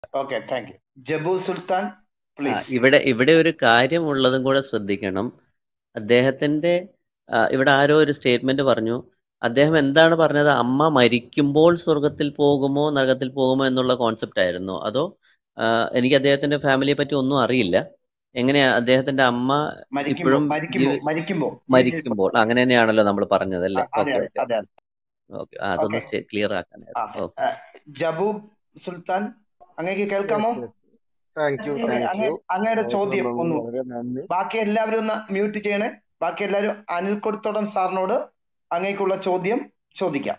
Okay thank you Jabu Sultan ആ, please ഇവിടെ ഇവിടെ ഒരു കാര്യം ഉള്ളതും കൂടെ ശ്രദ്ധിക്കണം അദ്ദേഹത്തിന്റെ ആ, ഇവിടെ ആരോ ഒരു സ്റ്റേറ്റ്മെന്റ് പറഞ്ഞു അദ്ദേഹം എന്താണ് പറഞ്ഞത് അമ്മ മരിക്കുമ്പോൾ സ്വർഗത്തിൽ പോകുമോ നരകത്തിൽ പോകുമോ എന്നുള്ള കോൺസെപ്റ്റ് ആയിരുന്നു അതോ ആ, എനിക്ക് അദ്ദേഹത്തിന്റെ ഫാമിലിയെ പറ്റി ഒന്നും അറിയില്ല എങ്ങനെയാ അദ്ദേഹത്തിന്റെ അമ്മ മരിക്കുമ്പോ ഇപ്പോഴും മരിക്കുമ്പോ ജീവി മരിക്കുമ്പോ ജീവിച്ചിരിപ്പോ മരിക്കുമ്പോൾ അങ്ങനെ തന്നെയാണല്ലോ നമ്മൾ പറഞ്ഞത് അല്ലേ അതെ ഓക്കെ അതെ ഓക്കെ അതെ അതെ ഓക്കെ അതൊന്ന് ഓക്കെ ക്ലിയർ ആ ആക്കാനായിരുന്നു ഓക്കെ ആ, ജബു സുൽത്താൻ അങ്ങേക്ക് കേൾക്കാമോ യെസ് യെസ് താങ്ക് യു അങ്ങ് താങ്ക് അങ്ങ് യു അങ്ങയുടെ അവസരം ചോദ്യം തന്നതിന് ഒന്ന് വളരെ നന്ദി ബാക്കി എല്ലാവരും ഒന്ന് മ്യൂട്ട് ചെയ്യണേ ബാക്കി എല്ലാവരും അനിൽ കൊടുത്തോടം സാറിനോട് അങ്ങേക്കുള്ള ചോദ്യം ചോദിക്കാം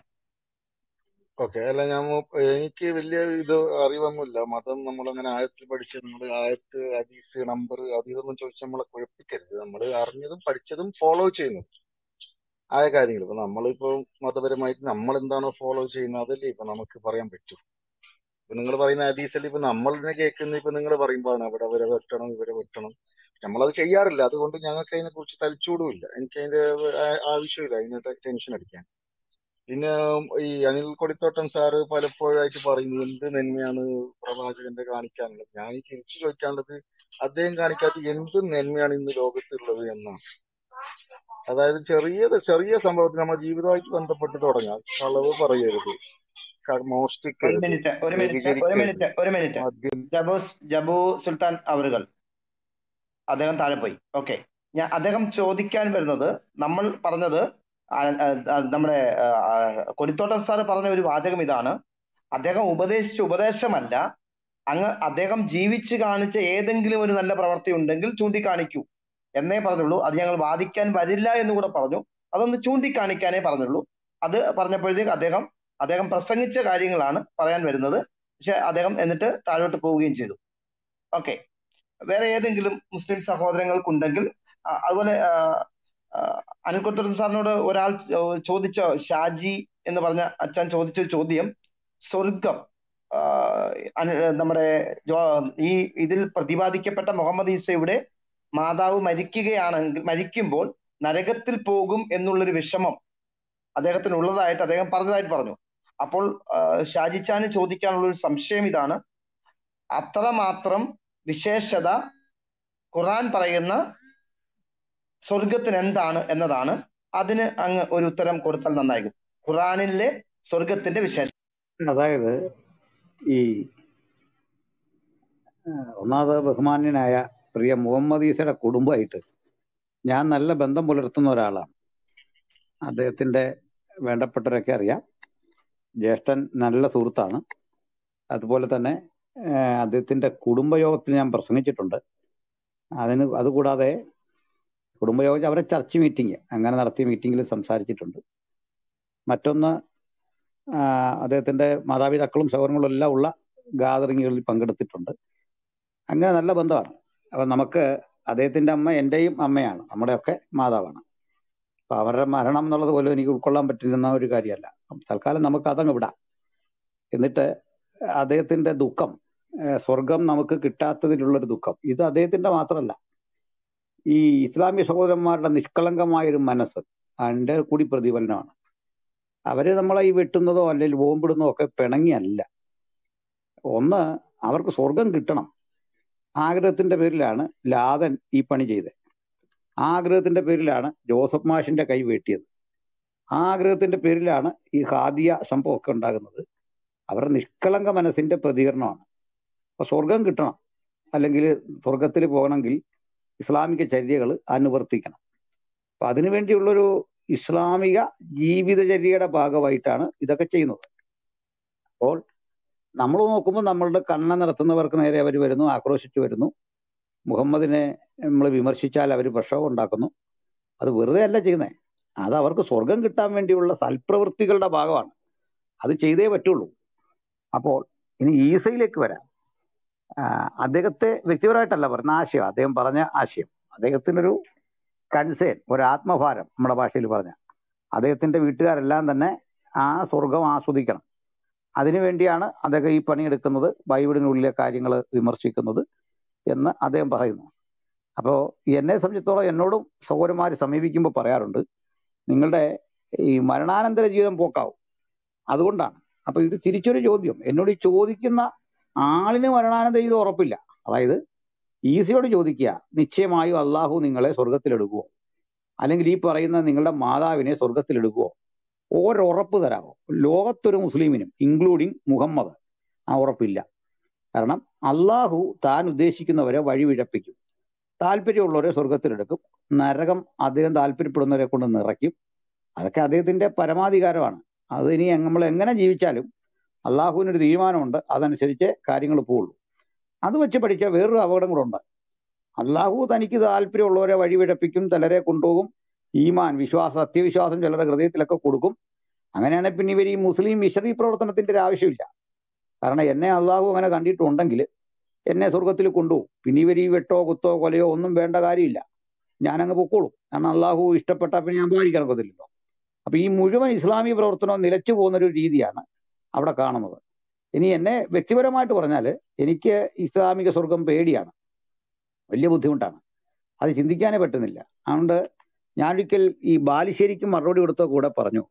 ഓക്കെ അല്ല ഞാൻ മു- എനിക്ക് വലിയ ഇത് അറിവൊന്നുമില്ല മതം നമ്മൾ അങ്ങനെ ആഴത്തിൽ പഠിച്ച് നമ്മൾ ആയത്ത് ഹദീസ് നമ്പർ അത് ഇതൊന്നും ചോദിച്ച് നമ്മളെ കുഴപ്പിക്കരുത് നമ്മൾ അറിഞ്ഞതും പഠിച്ചതും ഫോളോ ചെയ്യുന്നു ആയ കാര്യങ്ങൾ ഇപ്പൊ നമ്മളിപ്പോ മതപരമായിട്ട് നമ്മൾ എന്താണോ ഫോളോ ചെയ്യുന്നത് അതല്ലേ ഇപ്പൊ നമുക്ക് പറയാൻ പറ്റൂ ഇപ്പൊ നിങ്ങൾ പറയുന്ന ഹദീസിൽ ഇപ്പൊ നമ്മൾ തന്നെ കേൾക്കുന്ന ഇപ്പൊ നിങ്ങൾ പറയുമ്പോഴാണ് അവിടെ അവരെ വെട്ടണം ഇവരെ വെട്ടണം നമ്മളത് ചെയ്യാറില്ല അതുകൊണ്ട് ഞങ്ങൾക്ക് അതിനെ കുറിച്ച് തലച്ചൂടുമില്ല എനിക്ക് അതിന്റെ ആ- ആവശ്യമില്ല അതിന് ടെൻഷൻ അടിക്കാൻ പിന്നെ ഈ അനിൽ കൊടിത്തോട്ടം സാറ് പലപ്പോഴായിട്ട് പറയുന്നു എന്ത് നന്മയാണ് പ്രവാചകന്റെ കാണിക്കാനുള്ളത് ഞാൻ ഈ തിരിച്ചു ചോദിക്കാനുള്ളത് അദ്ദേഹം കാണിക്കാത്ത എന്ത് നന്മയാണ് ഇന്ന് ലോകത്തുള്ളത് എന്നാണ് അതായത് ചെറിയ ചെറിയ സംഭവത്തിൽ നമ്മുടെ ജീവിതമായിട്ട് ബന്ധപ്പെട്ട് തുടങ്ങാം കളവ് പറയരുത് ക- ഒരു മോഷ്ടിക്കരുത് മിനിറ്റ് ഒരു മിനിറ്റ് ഒരു വ്യഭിചരിക്കരുത് മിനിറ്റ് ഒരു മിനിറ്റ് മദ്യം ജബു ജബു സുൽത്താൻ അവറുകൾ അദ്ദേഹം താഴെ പോയി ഓക്കെ ഞാൻ അദ്ദേഹം ചോദിക്കാൻ വരുന്നത് നമ്മൾ പറഞ്ഞത് ആ, ആ, ആ, നമ്മുടെ ആ, ആ, കൊടിത്തോട്ടം സാറ് പറഞ്ഞ ഒരു വാചകം ഇതാണ് അദ്ദേഹം ഉപദേശിച്ച ഉപദേശമല്ല അങ്ങ് അദ്ദേഹം ജീവിച്ച് കാണിച്ച ഏതെങ്കിലും ഒരു നല്ല പ്രവൃത്തി ഉണ്ടെങ്കിൽ ചൂണ്ടിക്കാണിക്കൂ എന്നേ പറഞ്ഞുള്ളൂ അത് ഞങ്ങൾ വാദിക്കാൻ വരില്ല എന്ന് കൂടെ പറഞ്ഞു അതൊന്ന് ചൂണ്ടിക്കാണിക്കാനേ പറഞ്ഞുള്ളൂ അത് പറഞ്ഞപ്പോഴത്തേക്ക് അദ്ദേഹം അദ്ദേഹം പ്രസംഗിച്ച കാര്യങ്ങളാണ് പറയാൻ വരുന്നത് പക്ഷെ അദ്ദേഹം എന്നിട്ട് താഴോട്ട് പോവുകയും ചെയ്തു ഓക്കെ വേറെ ഏതെങ്കിലും മുസ്ലിം സഹോദരങ്ങൾക്കുണ്ടെങ്കിൽ ആ, അതുപോലെ ആ, ആ, അനിൽക്കുട്ടൻ സാറിനോട് ഒരാൾ ചോ- ചോദിച്ച ഷാജി എന്ന് പറഞ്ഞ അച്ഛൻ ചോദിച്ച ഒരു ചോദ്യം സ്വർഗം ആ, അനി- നമ്മുടെ ജോ- ഈ ഇതിൽ പ്രതിപാദിക്കപ്പെട്ട മുഹമ്മദ് ഈസയുടെ മാതാവ് മരിക്കുകയാണെങ്കിൽ മരിക്കുമ്പോൾ നരകത്തിൽ പോകും എന്നുള്ളൊരു വിഷമം അദ്ദേഹത്തിന് ഉള്ളതായിട്ട് അദ്ദേഹം പറഞ്ഞതായിട്ട് പറഞ്ഞു അപ്പോൾ ആ, ഷാജിച്ചാന് ചോദിക്കാനുള്ള ഒരു സംശയം ഇതാണ് അത്രമാത്രം വിശേഷത ഖുറാൻ പറയുന്ന സ്വർഗത്തിന് എന്താണ് എന്നതാണ് അതിന് അങ്ങ് ഒരു ഉത്തരം കൊടുത്താൽ നന്നായിരിക്കും ഖുറാനിലെ സ്വർഗത്തിന്റെ വിശേഷം അതായത് ഈ ആ, ഒന്നാമത് ബഹുമാന്യനായ പ്രിയ മുഹമ്മദ് ഈസയുടെ കുടുംബമായിട്ട് ഞാൻ നല്ല ബന്ധം പുലർത്തുന്ന ഒരാളാണ് അദ്ദേഹത്തിന്റെ വേണ്ടപ്പെട്ടവരൊക്കെ അറിയാം ജ്യേഷ്ഠൻ നല്ല സുഹൃത്താണ് അതുപോലെ തന്നെ ആ, അദ്ദേഹത്തിന്റെ കുടുംബയോഗത്തിൽ ഞാൻ പ്രസംഗിച്ചിട്ടുണ്ട് അതിന് അതുകൂടാതെ കുടുംബയോഗം അവരെ ചർച്ച് മീറ്റിംഗ് അങ്ങനെ നടത്തിയ മീറ്റിംഗിൽ സംസാരിച്ചിട്ടുണ്ട് മറ്റൊന്ന് ആ, അദ്ദേഹത്തിന്റെ മാതാപിതാക്കളും സഹോദരങ്ങളും എല്ലാം ഉള്ള ഗാദറിങ്ങുകളിൽ പങ്കെടുത്തിട്ടുണ്ട് അങ്ങനെ നല്ല ബന്ധമാണ് അപ്പൊ നമുക്ക് അദ്ദേഹത്തിന്റെ അമ്മ എന്റെയും അമ്മയാണ് നമ്മുടെയൊക്കെ മാതാവാണ് അപ്പൊ അവരുടെ മരണം എന്നുള്ളത് പോലും എനിക്ക് ഉൾക്കൊള്ളാൻ പറ്റുന്ന ഒരു കാര്യമല്ല തൽക്കാലം നമുക്ക് അതങ്ങ് വിടാം എന്നിട്ട് അദ്ദേഹത്തിന്റെ ദുഃഖം ഏഹ് സ്വർഗം നമുക്ക് കിട്ടാത്തതിലുള്ളൊരു ദുഃഖം ഇത് അദ്ദേഹത്തിന്റെ മാത്രമല്ല ഈ ഇസ്ലാമിക സഹോദരന്മാരുടെ നിഷ്കളങ്കമായ ഒരു മനസ്സ് അതിന്റെ കൂടി പ്രതിഫലനമാണ് അവര് നമ്മളെ ഈ വെട്ടുന്നതോ അല്ലെങ്കിൽ ബോംബിടുന്നതോ ഒക്കെ പിണങ്ങിയല്ല ഒന്ന് അവർക്ക് സ്വർഗം കിട്ടണം ആഗ്രഹത്തിന്റെ പേരിലാണ് ലാദൻ ഈ പണി ചെയ്തത് ആഗ്രഹത്തിന്റെ പേരിലാണ് ജോസഫ് മാഷിന്റെ കൈ വെട്ടിയത് ആഗ്രഹത്തിന്റെ പേരിലാണ് ഈ ഹാദിയ സംഭവമൊക്കെ ഉണ്ടാകുന്നത് അവരുടെ നിഷ്കളങ്ക മനസ്സിന്റെ പ്രതികരണമാണ് അപ്പൊ സ്വർഗം കിട്ടണം അല്ലെങ്കിൽ സ്വർഗത്തിൽ പോകണമെങ്കിൽ ഇസ്ലാമിക ചര്യകൾ അനുവർത്തിക്കണം അപ്പൊ അതിനുവേണ്ടിയുള്ളൊരു ഇസ്ലാമിക ജീവിതചര്യയുടെ ഭാഗമായിട്ടാണ് ഇതൊക്കെ ചെയ്യുന്നത് അപ്പോൾ നമ്മൾ നോക്കുമ്പോൾ നമ്മളുടെ കണ്ണ നടത്തുന്നവർക്ക് നേരെ അവർ വരുന്നു ആക്രോശിച്ചു വരുന്നു മുഹമ്മദിനെ നമ്മൾ വിമർശിച്ചാൽ അവർ പ്രക്ഷോഭം ഉണ്ടാക്കുന്നു അത് വെറുതെ അല്ല ചെയ്യുന്നത് അത് അവർക്ക് സ്വർഗം കിട്ടാൻ വേണ്ടിയുള്ള സൽപ്രവൃത്തികളുടെ ഭാഗമാണ് അത് ചെയ്തേ പറ്റുള്ളൂ അപ്പോൾ ഇനി ഈസയിലേക്ക് വരാം ആ, അദ്ദേഹത്തെ വ്യക്തിപരമായിട്ടല്ല പറഞ്ഞ ആശയം അദ്ദേഹം പറഞ്ഞ ആശയം അദ്ദേഹത്തിനൊരു കൺസേൺ ഒരു ആത്മഭാരം നമ്മുടെ ഭാഷയിൽ പറഞ്ഞ അദ്ദേഹത്തിന്റെ വീട്ടുകാരെല്ലാം തന്നെ ആ സ്വർഗം ആസ്വദിക്കണം അതിനുവേണ്ടിയാണ് അദ്ദേഹം ഈ പണിയെടുക്കുന്നത് ബൈബിളിനുള്ളിലെ കാര്യങ്ങൾ വിമർശിക്കുന്നത് എന്ന് അദ്ദേഹം പറയുന്നു അപ്പോൾ എന്നെ സംബന്ധിച്ചിടത്തോളം എന്നോടും സഹോദരന്മാർ സമീപിക്കുമ്പോൾ പറയാറുണ്ട് നിങ്ങളുടെ ഈ മരണാനന്തര ജീവിതം പോക്കാവും അതുകൊണ്ടാണ് അപ്പൊ ഇത് തിരിച്ചൊരു ചോദ്യം എന്നോട് ഈ ചോദിക്കുന്ന ആളിന് മരണാനന്തരം ഇത് ഉറപ്പില്ല അതായത് ഈസിയോട് ചോദിക്കുക നിശ്ചയമായും അള്ളാഹു നിങ്ങളെ സ്വർഗത്തിലെടുക്കുവോ അല്ലെങ്കിൽ ഈ പറയുന്ന നിങ്ങളുടെ മാതാവിനെ സ്വർഗത്തിലെടുക്കുവോ ഒരുറപ്പ് തരാമോ ലോകത്തൊരു മുസ്ലിമിനും ഇൻക്ലൂഡിങ് മുഹമ്മദ് ആ ഉറപ്പില്ല കാരണം അള്ളാഹു താൻ ഉദ്ദേശിക്കുന്നവരെ വഴിവിഴപ്പിക്കും താല്പര്യമുള്ളവരെ സ്വർഗത്തിലെടുക്കും നരകം അദ്ദേഹം താല്പര്യപ്പെടുന്നവരെ കൊണ്ട് നിറയ്ക്കും അതൊക്കെ അദ്ദേഹത്തിന്റെ പരമാധികാരമാണ് അത് ഇനി നമ്മൾ എങ്ങനെ ജീവിച്ചാലും അള്ളാഹുവിനൊരു തീരുമാനമുണ്ട് അതനുസരിച്ച് കാര്യങ്ങൾ പോവുള്ളൂ അത് വെച്ച് പഠിച്ച വേറൊരു അപകടം കൂടെ ഉണ്ട് അള്ളാഹു തനിക്ക് താല്പര്യമുള്ളവരെ വഴിവിഴപ്പിക്കും ചിലരെ കൊണ്ടുപോകും ഈമാൻ വിശ്വാസം സത്യവിശ്വാസം ചിലരുടെ ഹൃദയത്തിലൊക്കെ കൊടുക്കും അങ്ങനെയാണെങ്കിൽ പിന്നെ ഇവർ ഈ മുസ്ലിം വിശദീ പ്രവർത്തനത്തിന്റെ ഒരു ആവശ്യമില്ല കാരണം എന്നെ അള്ളാഹു അങ്ങനെ കണ്ടിട്ടുണ്ടെങ്കിൽ എന്നെ സ്വർഗത്തിൽ കൊണ്ടുപോകും പിന്നെ ഇവർ ഈ വെട്ടോ കുത്തോ കൊലയോ ഒന്നും വേണ്ട കാര്യമില്ല ഞാനങ്ങ് പൊക്കോളും കാരണം അള്ളാഹു ഇഷ്ടപ്പെട്ട പിന്നെ ഞാൻ പാലിക്കാൻ ഒക്കത്തില്ലല്ലോ അപ്പൊ ഈ മുഴുവൻ ഇസ്ലാമിക പ്രവർത്തനവും നിലച്ചു പോകുന്ന ഒരു രീതിയാണ് അവിടെ കാണുന്നത് ഇനി എന്നെ വ്യക്തിപരമായിട്ട് പറഞ്ഞാൽ എനിക്ക് ഇസ്ലാമിക സ്വർഗം പേടിയാണ് വലിയ ബുദ്ധിമുട്ടാണ് അത് ചിന്തിക്കാനേ പറ്റുന്നില്ല അതുകൊണ്ട് ഞാനൊരിക്കൽ ഈ ബാലുശ്ശേരിക്ക് മറുപടി കൊടുത്ത കൂടെ പറഞ്ഞു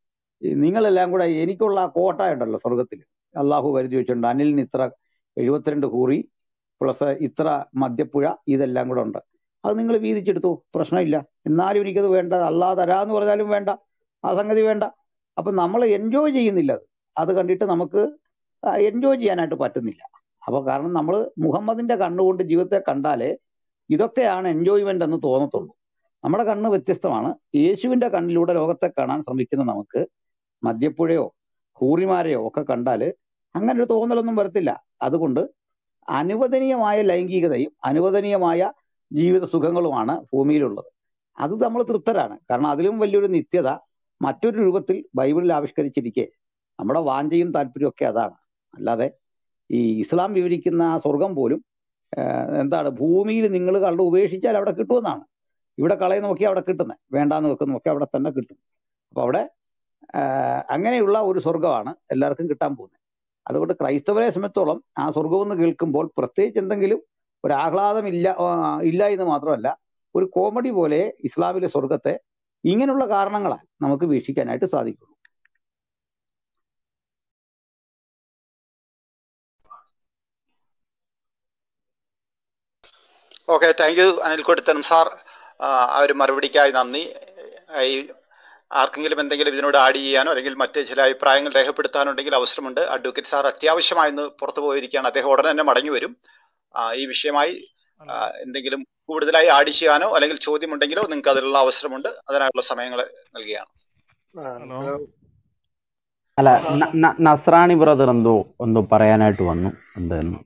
ഈ നിങ്ങളെല്ലാം കൂടെ എനിക്കുള്ള ആ കോട്ട ഉണ്ടല്ലോ സ്വർഗത്തിൽ അള്ളാഹു വരുത്തി വെച്ചിട്ടുണ്ട് അനിലിന് ഇത്ര എഴുപത്തിരണ്ട് കൂറി പ്ലസ് ഇത്ര മദ്യപ്പുഴ ഇതെല്ലാം കൂടെ ഉണ്ട് അത് നിങ്ങൾ വീതിച്ചെടുത്തു പ്രശ്നമില്ല എന്നാലും എനിക്കത് വേണ്ട അല്ലാ തരാന്ന് പറഞ്ഞാലും വേണ്ട ആ സംഗതി വേണ്ട അപ്പൊ നമ്മൾ എൻജോയ് ചെയ്യുന്നില്ല അത് അത് കണ്ടിട്ട് നമുക്ക് എൻജോയ് ചെയ്യാനായിട്ട് പറ്റുന്നില്ല അപ്പൊ കാരണം നമ്മൾ മുഹമ്മദിന്റെ കണ്ണുകൊണ്ട് ജീവിതത്തെ കണ്ടാലേ ഇതൊക്കെയാണ് എൻജോയ്മെന്റ് എന്ന് തോന്നത്തുള്ളൂ നമ്മുടെ കണ്ണ് വ്യത്യസ്തമാണ് യേശുവിന്റെ കണ്ണിലൂടെ ലോകത്തെ കാണാൻ ശ്രമിക്കുന്ന നമുക്ക് മദ്യപ്പുഴയോ ഹൂറിമാരെയോ ഒക്കെ കണ്ടാല് അങ്ങനെ ഒരു തോന്നലൊന്നും വരത്തില്ല അതുകൊണ്ട് അനുവദനീയമായ ലൈംഗികതയും അനുവദനീയമായ ജീവിത സുഖങ്ങളുമാണ് ഭൂമിയിലുള്ളത് അത് നമ്മൾ തൃപ്തരാണ് കാരണം അതിലും വലിയൊരു നിത്യത മറ്റൊരു രൂപത്തിൽ ബൈബിളിൽ ആവിഷ്കരിച്ചിരിക്കെ നമ്മുടെ വാഞ്ചയും താല്പര്യവും ഒക്കെ അതാണ് അല്ലാതെ ഈ ഇസ്ലാം വിവരിക്കുന്ന ആ സ്വർഗം പോലും ആഹ് എന്താണ് ഭൂമിയിൽ നിങ്ങൾ കണ്ട് ഉപേക്ഷിച്ചാൽ അവിടെ കിട്ടുമെന്നാണ് ഇവിടെ കളയുന്ന നോക്കി അവിടെ കിട്ടുന്നത് വേണ്ടാന്ന് വെക്കുന്ന നോക്കി അവിടെ തന്നെ കിട്ടും അപ്പൊ അവിടെ ആഹ് അങ്ങനെയുള്ള ഒരു സ്വർഗമാണ് എല്ലാവർക്കും കിട്ടാൻ പോകുന്നത് അതുകൊണ്ട് ക്രൈസ്തവരെ സംബന്ധിച്ചോളം ആ സ്വർഗം എന്ന് കേൾക്കുമ്പോൾ പ്രത്യേകിച്ച് എന്തെങ്കിലും ഒരു ആഹ്ലാദം ഇല്ല ആ, ഇല്ല എന്ന് മാത്രമല്ല ഒരു കോമഡി പോലെ ഇസ്ലാമിലെ സ്വർഗത്തെ ഇങ്ങനെയുള്ള കാരണങ്ങളാൽ നമുക്ക് വീക്ഷിക്കാനായിട്ട് സാധിക്കുള്ളൂ ഓക്കെ താങ്ക് യു അനിൽ കൊടുത്തനം സാർ ആ ആ ഒരു മറുപടിക്കായി നന്ദി ആ, ഈ ആർക്കെങ്കിലും എന്തെങ്കിലും ഇതിനോട് ആഡ് ചെയ്യാനോ അല്ലെങ്കിൽ മറ്റ് ചില അഭിപ്രായങ്ങൾ രേഖപ്പെടുത്താനുണ്ടെങ്കിൽ അവസരമുണ്ട് അഡ്വക്കേറ്റ് സാർ അത്യാവശ്യമായിന്ന് പുറത്തു പോയിരിക്കുകയാണ് അദ്ദേഹം ഉടനെ തന്നെ മടങ്ങി വരും ആ, ഈ വിഷയമായി ഹലോ ആ, എന്തെങ്കിലും കൂടുതലായി ആഡ് ചെയ്യാനോ അല്ലെങ്കിൽ ചോദ്യമുണ്ടെങ്കിലോ നിങ്ങൾക്ക് അതിനുള്ള അവസരമുണ്ട് അതിനായുള്ള സമയങ്ങൾ നൽകുകയാണ് ആ, ഹലോ ഹലോ അല്ല ആ, ന- ന- നസ്രാണി ബ്രദർ എന്തോ എന്തോ പറയാനായിട്ട് വന്നു എന്തെന്ന്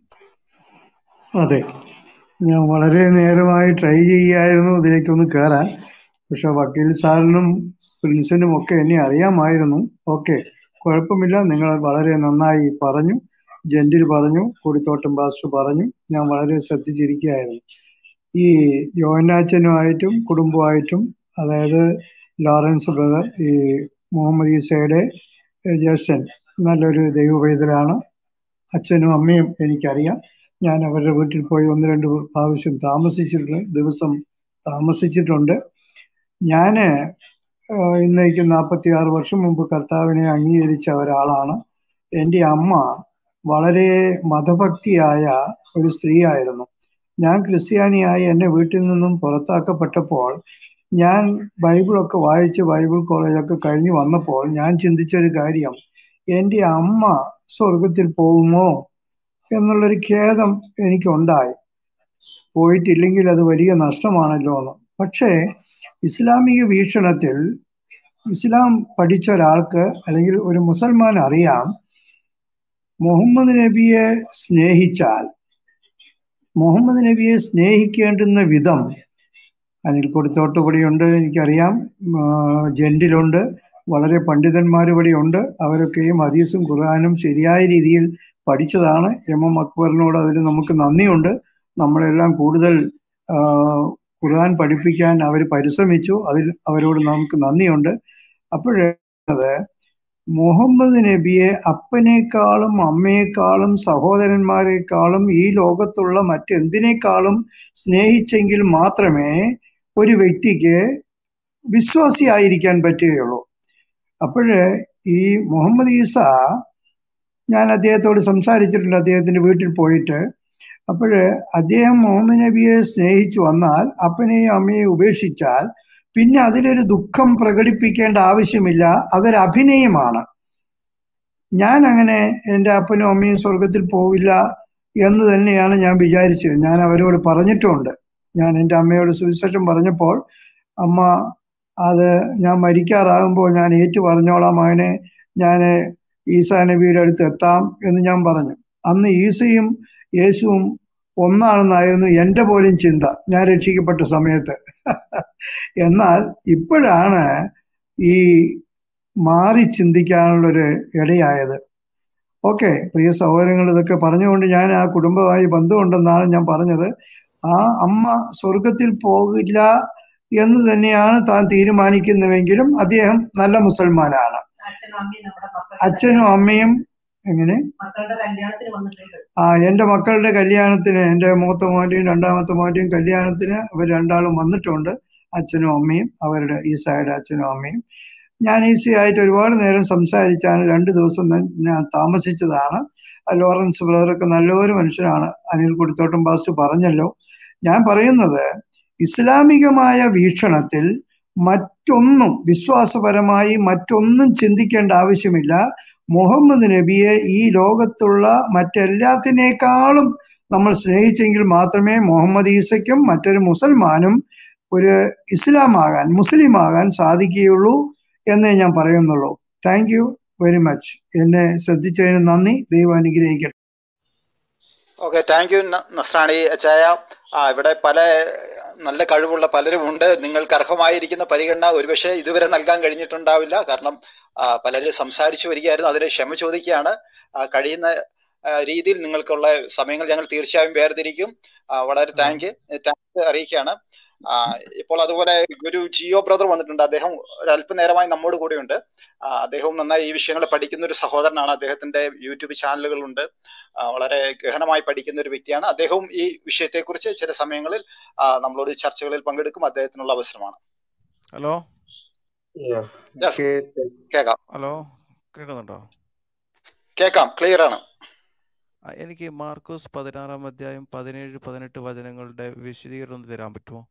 അതെ ഞാൻ വളരെ നേരമായി ട്രൈ ചെയ്യായിരുന്നു ഇതിലേക്കൊന്ന് കയറാൻ പക്ഷെ വക്കീൽ സാറിനും പ്രിൻസിനും ഒക്കെ എന്നെ അറിയാമായിരുന്നു ഓക്കെ കുഴപ്പമില്ല നിങ്ങൾ വളരെ നന്നായി പറഞ്ഞു ജെന്റിൽ പറഞ്ഞു കൊടിത്തോട്ടം പാസ്റ്റർ പറഞ്ഞു ഞാൻ വളരെ ശ്രദ്ധിച്ചിരിക്കുകയായിരുന്നു ഈ യോനാച്ചനുമായിട്ടും കുടുംബമായിട്ടും അതായത് ലോറൻസ് ബ്രദർ ഈ മുഹമ്മദ് ഈസയുടെ ഏഹ്, ജ്യേഷ്ഠൻ നല്ലൊരു ദൈവപൈതലാണ് അച്ഛനും അമ്മയും എനിക്കറിയാം ഞാൻ അവരുടെ വീട്ടിൽ പോയി ഒന്ന് രണ്ട് പ്രാവശ്യം താമസിച്ചിട്ടുണ്ട് ദിവസം താമസിച്ചിട്ടുണ്ട് ഞാന് ആഹ് ഇന്നേക്ക് നാൽപ്പത്തി ആറ് വർഷം മുമ്പ് കർത്താവിനെ അംഗീകരിച്ച ഒരാളാണ് എൻ്റെ അമ്മ വളരെ മതഭക്തിയായ ഒരു സ്ത്രീയായിരുന്നു ഞാൻ ക്രിസ്ത്യാനിയായി എന്നെ വീട്ടിൽ നിന്നും പുറത്താക്കപ്പെട്ടപ്പോൾ ഞാൻ ബൈബിളൊക്കെ വായിച്ച് ബൈബിൾ കോളേജൊക്കെ കഴിഞ്ഞ് വന്നപ്പോൾ ഞാൻ ചിന്തിച്ചൊരു കാര്യം എൻ്റെ അമ്മ സ്വർഗത്തിൽ പോകുമോ എന്നുള്ളൊരു ഖേദം എനിക്കുണ്ടായി പോയിട്ടില്ലെങ്കിൽ അത് വലിയ നഷ്ടമാണല്ലോ എന്ന് പക്ഷേ ഇസ്ലാമിക വീക്ഷണത്തിൽ ഇസ്ലാം പഠിച്ച ഒരാൾക്ക് അല്ലെങ്കിൽ ഒരു മുസൽമാൻ അറിയാം മുഹമ്മദ് നബിയെ സ്നേഹിച്ചാൽ മുഹമ്മദ് നബിയെ സ്നേഹിക്കേണ്ടുന്ന വിധം അനിൽ കൊടുത്തോട്ടുപടിയുണ്ട് എനിക്കറിയാം ആ, ജെന്റിലുണ്ട് വളരെ പണ്ഡിതന്മാർ ഇവിടെയുണ്ട് അവരൊക്കെയും ഹദീസും ഖുർആാനും ശരിയായ രീതിയിൽ പഠിച്ചതാണ് എം എം അക്ബറിനോട് അതിൽ നമുക്ക് നന്ദിയുണ്ട് നമ്മളെല്ലാം കൂടുതൽ ആ, ഖുർആൻ പഠിപ്പിക്കാൻ അവർ പരിശ്രമിച്ചു അതിൽ അവരോട് നമുക്ക് നന്ദിയുണ്ട് അപ്പോഴേ മുഹമ്മദ് നബിയെ അപ്പനേക്കാളും അമ്മയെക്കാളും സഹോദരന്മാരെക്കാളും ഈ ലോകത്തുള്ള മറ്റെന്തിനേക്കാളും സ്നേഹിച്ചെങ്കിൽ മാത്രമേ ഒരു വ്യക്തിക്ക് വിശ്വാസിയായിരിക്കാൻ പറ്റുകയുള്ളൂ അപ്പോഴ് ഈ മുഹമ്മദ് ഈസ ഞാൻ അദ്ദേഹത്തോട് സംസാരിച്ചിട്ടുണ്ട് അദ്ദേഹത്തിന്റെ വീട്ടിൽ പോയിട്ട് അപ്പോൾ അദ്ദേഹം മുഹമ്മദ് നബിയെ സ്നേഹിച്ചു വന്നാൽ അപ്പനെയും അമ്മയെയും ഉപേക്ഷിച്ചാൽ പിന്നെ അതിലൊരു ദുഃഖം പ്രകടിപ്പിക്കേണ്ട ആവശ്യമില്ല അതൊരു അഭിനയമാണ് ഞാൻ അങ്ങനെ എൻ്റെ അപ്പനും അമ്മയും സ്വർഗത്തിൽ പോവില്ല എന്ന് തന്നെയാണ് ഞാൻ വിചാരിച്ചത് ഞാൻ അവരോട് പറഞ്ഞിട്ടുമുണ്ട് ഞാൻ എൻ്റെ അമ്മയോട് സുവിശേഷം പറഞ്ഞപ്പോൾ അമ്മ അത് ഞാൻ മരിക്കാറാകുമ്പോൾ ഞാൻ ഏറ്റു പറഞ്ഞോളാം മകനെ ഞാൻ ഈസാ നബിയുടെ അടുത്ത് എത്താം എന്ന് ഞാൻ പറഞ്ഞു അന്ന് ഈസയും യേശുവും ഒന്നാണെന്നായിരുന്നു എൻ്റെ പോലും ചിന്ത ഞാൻ രക്ഷിക്കപ്പെട്ട സമയത്ത് എന്നാൽ ഇപ്പോഴാണ് ഈ മാറി ചിന്തിക്കാനുള്ളൊരു ഇടയായത് ഓക്കെ പ്രിയ സഹോദരങ്ങൾ ഇതൊക്കെ പറഞ്ഞുകൊണ്ട് ഞാൻ ആ കുടുംബമായി ബന്ധമുണ്ടെന്നാണ് ഞാൻ പറഞ്ഞത് ആ അമ്മ സ്വർഗത്തിൽ പോകില്ല എന്ന് തന്നെയാണ് താൻ തീരുമാനിക്കുന്നുവെങ്കിലും അദ്ദേഹം നല്ല മുസൽമാനാണ് അച്ഛനും അമ്മയും എങ്ങനെ ആ എൻ്റെ മക്കളുടെ കല്യാണത്തിന് എൻ്റെ മൂത്ത മോന്റെയും രണ്ടാമത്തെ മോന്റെയും കല്യാണത്തിന് അവർ രണ്ടാളും വന്നിട്ടുണ്ട് അച്ഛനും അമ്മയും അവരുടെ ഈ സൈഡ് അച്ഛനും അമ്മയും ഞാൻ ഈസി ആയിട്ട് ഒരുപാട് നേരം സംസാരിച്ചാണ് രണ്ട് ദിവസം ഞാൻ- ഞാൻ താമസിച്ചതാണ് ആ ലോറൻസ് ബ്രദറൊക്കെ നല്ലൊരു മനുഷ്യനാണ് അനിൽ കൊടുത്തോട്ടം ബാസ് പറഞ്ഞല്ലോ ഞാൻ പറയുന്നത് ഇസ്ലാമികമായ വീക്ഷണത്തിൽ മറ്റൊന്നും വിശ്വാസപരമായി മറ്റൊന്നും ചിന്തിക്കേണ്ട ആവശ്യമില്ല മുഹമ്മദ് നബിയെ ഈ ലോകത്തുള്ള മറ്റെല്ലാത്തിനേക്കാളും നമ്മൾ സ്നേഹിച്ചെങ്കിൽ മാത്രമേ മുഹമ്മദ് ഈസയ്ക്കും മറ്റൊരു മുസൽമാനും ഒരു ഇസ്ലാം ആകാൻ മുസ്ലിം ആകാൻ സാധിക്കുകയുള്ളൂ എന്നേ ഞാൻ പറയുന്നുള്ളൂ താങ്ക് യു വെരി മച്ച് എന്നെ ശ്രദ്ധിച്ചതിന് നന്ദി ദൈവം അനുഗ്രഹിക്കട്ടെ ഓക്കെ താങ്ക് യു നസ്രാണി അച്ചായ ആ ഇവിടെ പല നല്ല കഴിവുള്ള പലരും ഉണ്ട് നിങ്ങൾക്ക് അർഹമായിരിക്കുന്ന പരിഗണന ഒരുപക്ഷെ ഇതുവരെ നൽകാൻ കഴിഞ്ഞിട്ടുണ്ടാവില്ല കാരണം ആ, പലരും സംസാരിച്ചു വരികയായിരുന്നു അതിന് ക്ഷമ ചോദിക്കുകയാണ് ആ, കഴിയുന്ന ആ, രീതിയിൽ നിങ്ങൾക്കുള്ള സമയങ്ങൾ ഞങ്ങൾ തീർച്ചയായും വേർതിരിക്കും ആ, വളരെ താങ്ക് താങ്ക് അറിയിക്കുകയാണ് ആ, ഇപ്പോൾ അതുപോലെ ഒരു ജിയോ ബ്രദർ വന്നിട്ടുണ്ട് അദ്ദേഹം ഒരല്പനേരമായി നമ്മോട് കൂടെയുണ്ട് ആ, അദ്ദേഹവും നന്നായി ഈ വിഷയങ്ങൾ പഠിക്കുന്ന ഒരു സഹോദരനാണ് അദ്ദേഹത്തിന്റെ യൂട്യൂബ് ചാനലുകളുണ്ട് ആ, വളരെ ഗഹനമായി പഠിക്കുന്ന ഒരു വ്യക്തിയാണ് അദ്ദേഹവും ഈ വിഷയത്തെക്കുറിച്ച് ചില സമയങ്ങളിൽ ആ, നമ്മളോട് ചർച്ചകളിൽ പങ്കെടുക്കും അദ്ദേഹത്തിനുള്ള അവസരമാണ് ഹലോ യെസ് കേൾക്കാം ഹലോ കേൾക്കുന്നുണ്ടോ കേൾക്കാം ക്ലിയർ ആണ് ആ, എനിക്ക് മാർക്കോസ് പതിനാറാം അധ്യായം പതിനേഴ് പതിനെട്ട് വചനങ്ങളുടെ വിശദീകരണം ഒന്ന് തരാൻ പറ്റുമോ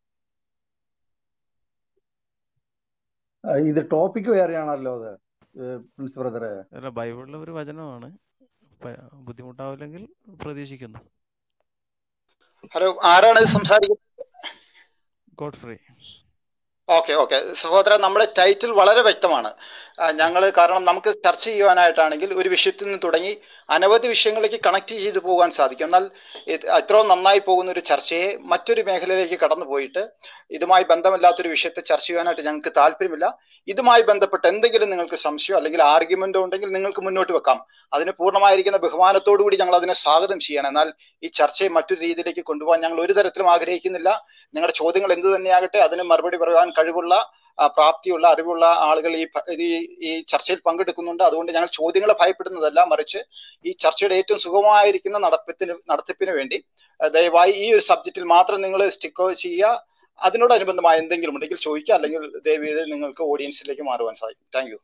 ആ, ഇത് ടോപ്പിക് വേറെയാണല്ലോ അത് ഏഹ് പ്രിൻസ് ബ്രദറെ അല്ല ബൈബിളിലെ ഒരു വചനമാണ് പ- ബുദ്ധിമുട്ടാവില്ലെങ്കിൽ പ്രതീക്ഷിക്കുന്നു ഹലോ ആരാണ് ഇത് സംസാരിക്കുന്നത് ഗോഡ് ഫ്രീ ഓക്കെ ഓക്കെ സഹോദരൻ നമ്മുടെ ടൈറ്റിൽ വളരെ വ്യക്തമാണ് ഞങ്ങൾ കാരണം നമുക്ക് ചർച്ച ചെയ്യുവാനായിട്ടാണെങ്കിൽ ഒരു വിഷയത്തിൽ നിന്ന് തുടങ്ങി അനവധി വിഷയങ്ങളിലേക്ക് കണക്ട് ചെയ്തു പോകാൻ സാധിക്കും എന്നാൽ ഇത് അത്രയും നന്നായി പോകുന്ന ഒരു ചർച്ചയെ മറ്റൊരു മേഖലയിലേക്ക് കടന്നു പോയിട്ട് ഇതുമായി ബന്ധമില്ലാത്തൊരു വിഷയത്തെ ചർച്ച ചെയ്യാനായിട്ട് ഞങ്ങൾക്ക് താല്പര്യമില്ല ഇതുമായി ബന്ധപ്പെട്ട് എന്തെങ്കിലും നിങ്ങൾക്ക് സംശയം അല്ലെങ്കിൽ ആർഗ്യുമെന്റോ ഉണ്ടെങ്കിൽ നിങ്ങൾക്ക് മുന്നോട്ട് വെക്കാം അതിന് പൂർണ്ണമായിരിക്കുന്ന ബഹുമാനത്തോടു കൂടി ഞങ്ങൾ അതിനെ സ്വാഗതം ചെയ്യണം എന്നാൽ ഈ ചർച്ചയെ മറ്റൊരു രീതിയിലേക്ക് കൊണ്ടുപോകാൻ ഞങ്ങൾ ഒരു തരത്തിലും ആഗ്രഹിക്കുന്നില്ല നിങ്ങളുടെ ചോദ്യങ്ങൾ എന്ത് തന്നെയാകട്ടെ അതിന് മറുപടി പറയാൻ കഴിവുള്ള ആ, പ്രാപ്തിയുള്ള അറിവുള്ള ആളുകൾ ഈ പ- ഈ ഈ ചർച്ചയിൽ പങ്കെടുക്കുന്നുണ്ട് അതുകൊണ്ട് ഞങ്ങൾ ചോദ്യങ്ങളെ ഭയപ്പെടുന്നതല്ല മറിച്ച് ഈ ചർച്ചയുടെ ഏറ്റവും സുഗമമായിരിക്കുന്ന നടപ്പത്തിന് നടത്തിപ്പിന് വേണ്ടി ആ, ദയവായി ഈ ഒരു സബ്ജക്റ്റിൽ മാത്രം നിങ്ങൾ സ്റ്റിക്ക് ചെയ്യുക അതിനോടനുബന്ധമായ എന്തെങ്കിലും ഉണ്ടെങ്കിൽ ചോദിക്കുക അല്ലെങ്കിൽ ദയവീത് നിങ്ങൾക്ക് ഓഡിയൻസിലേക്ക് മാറുവാൻ സാധിക്കും താങ്ക് യു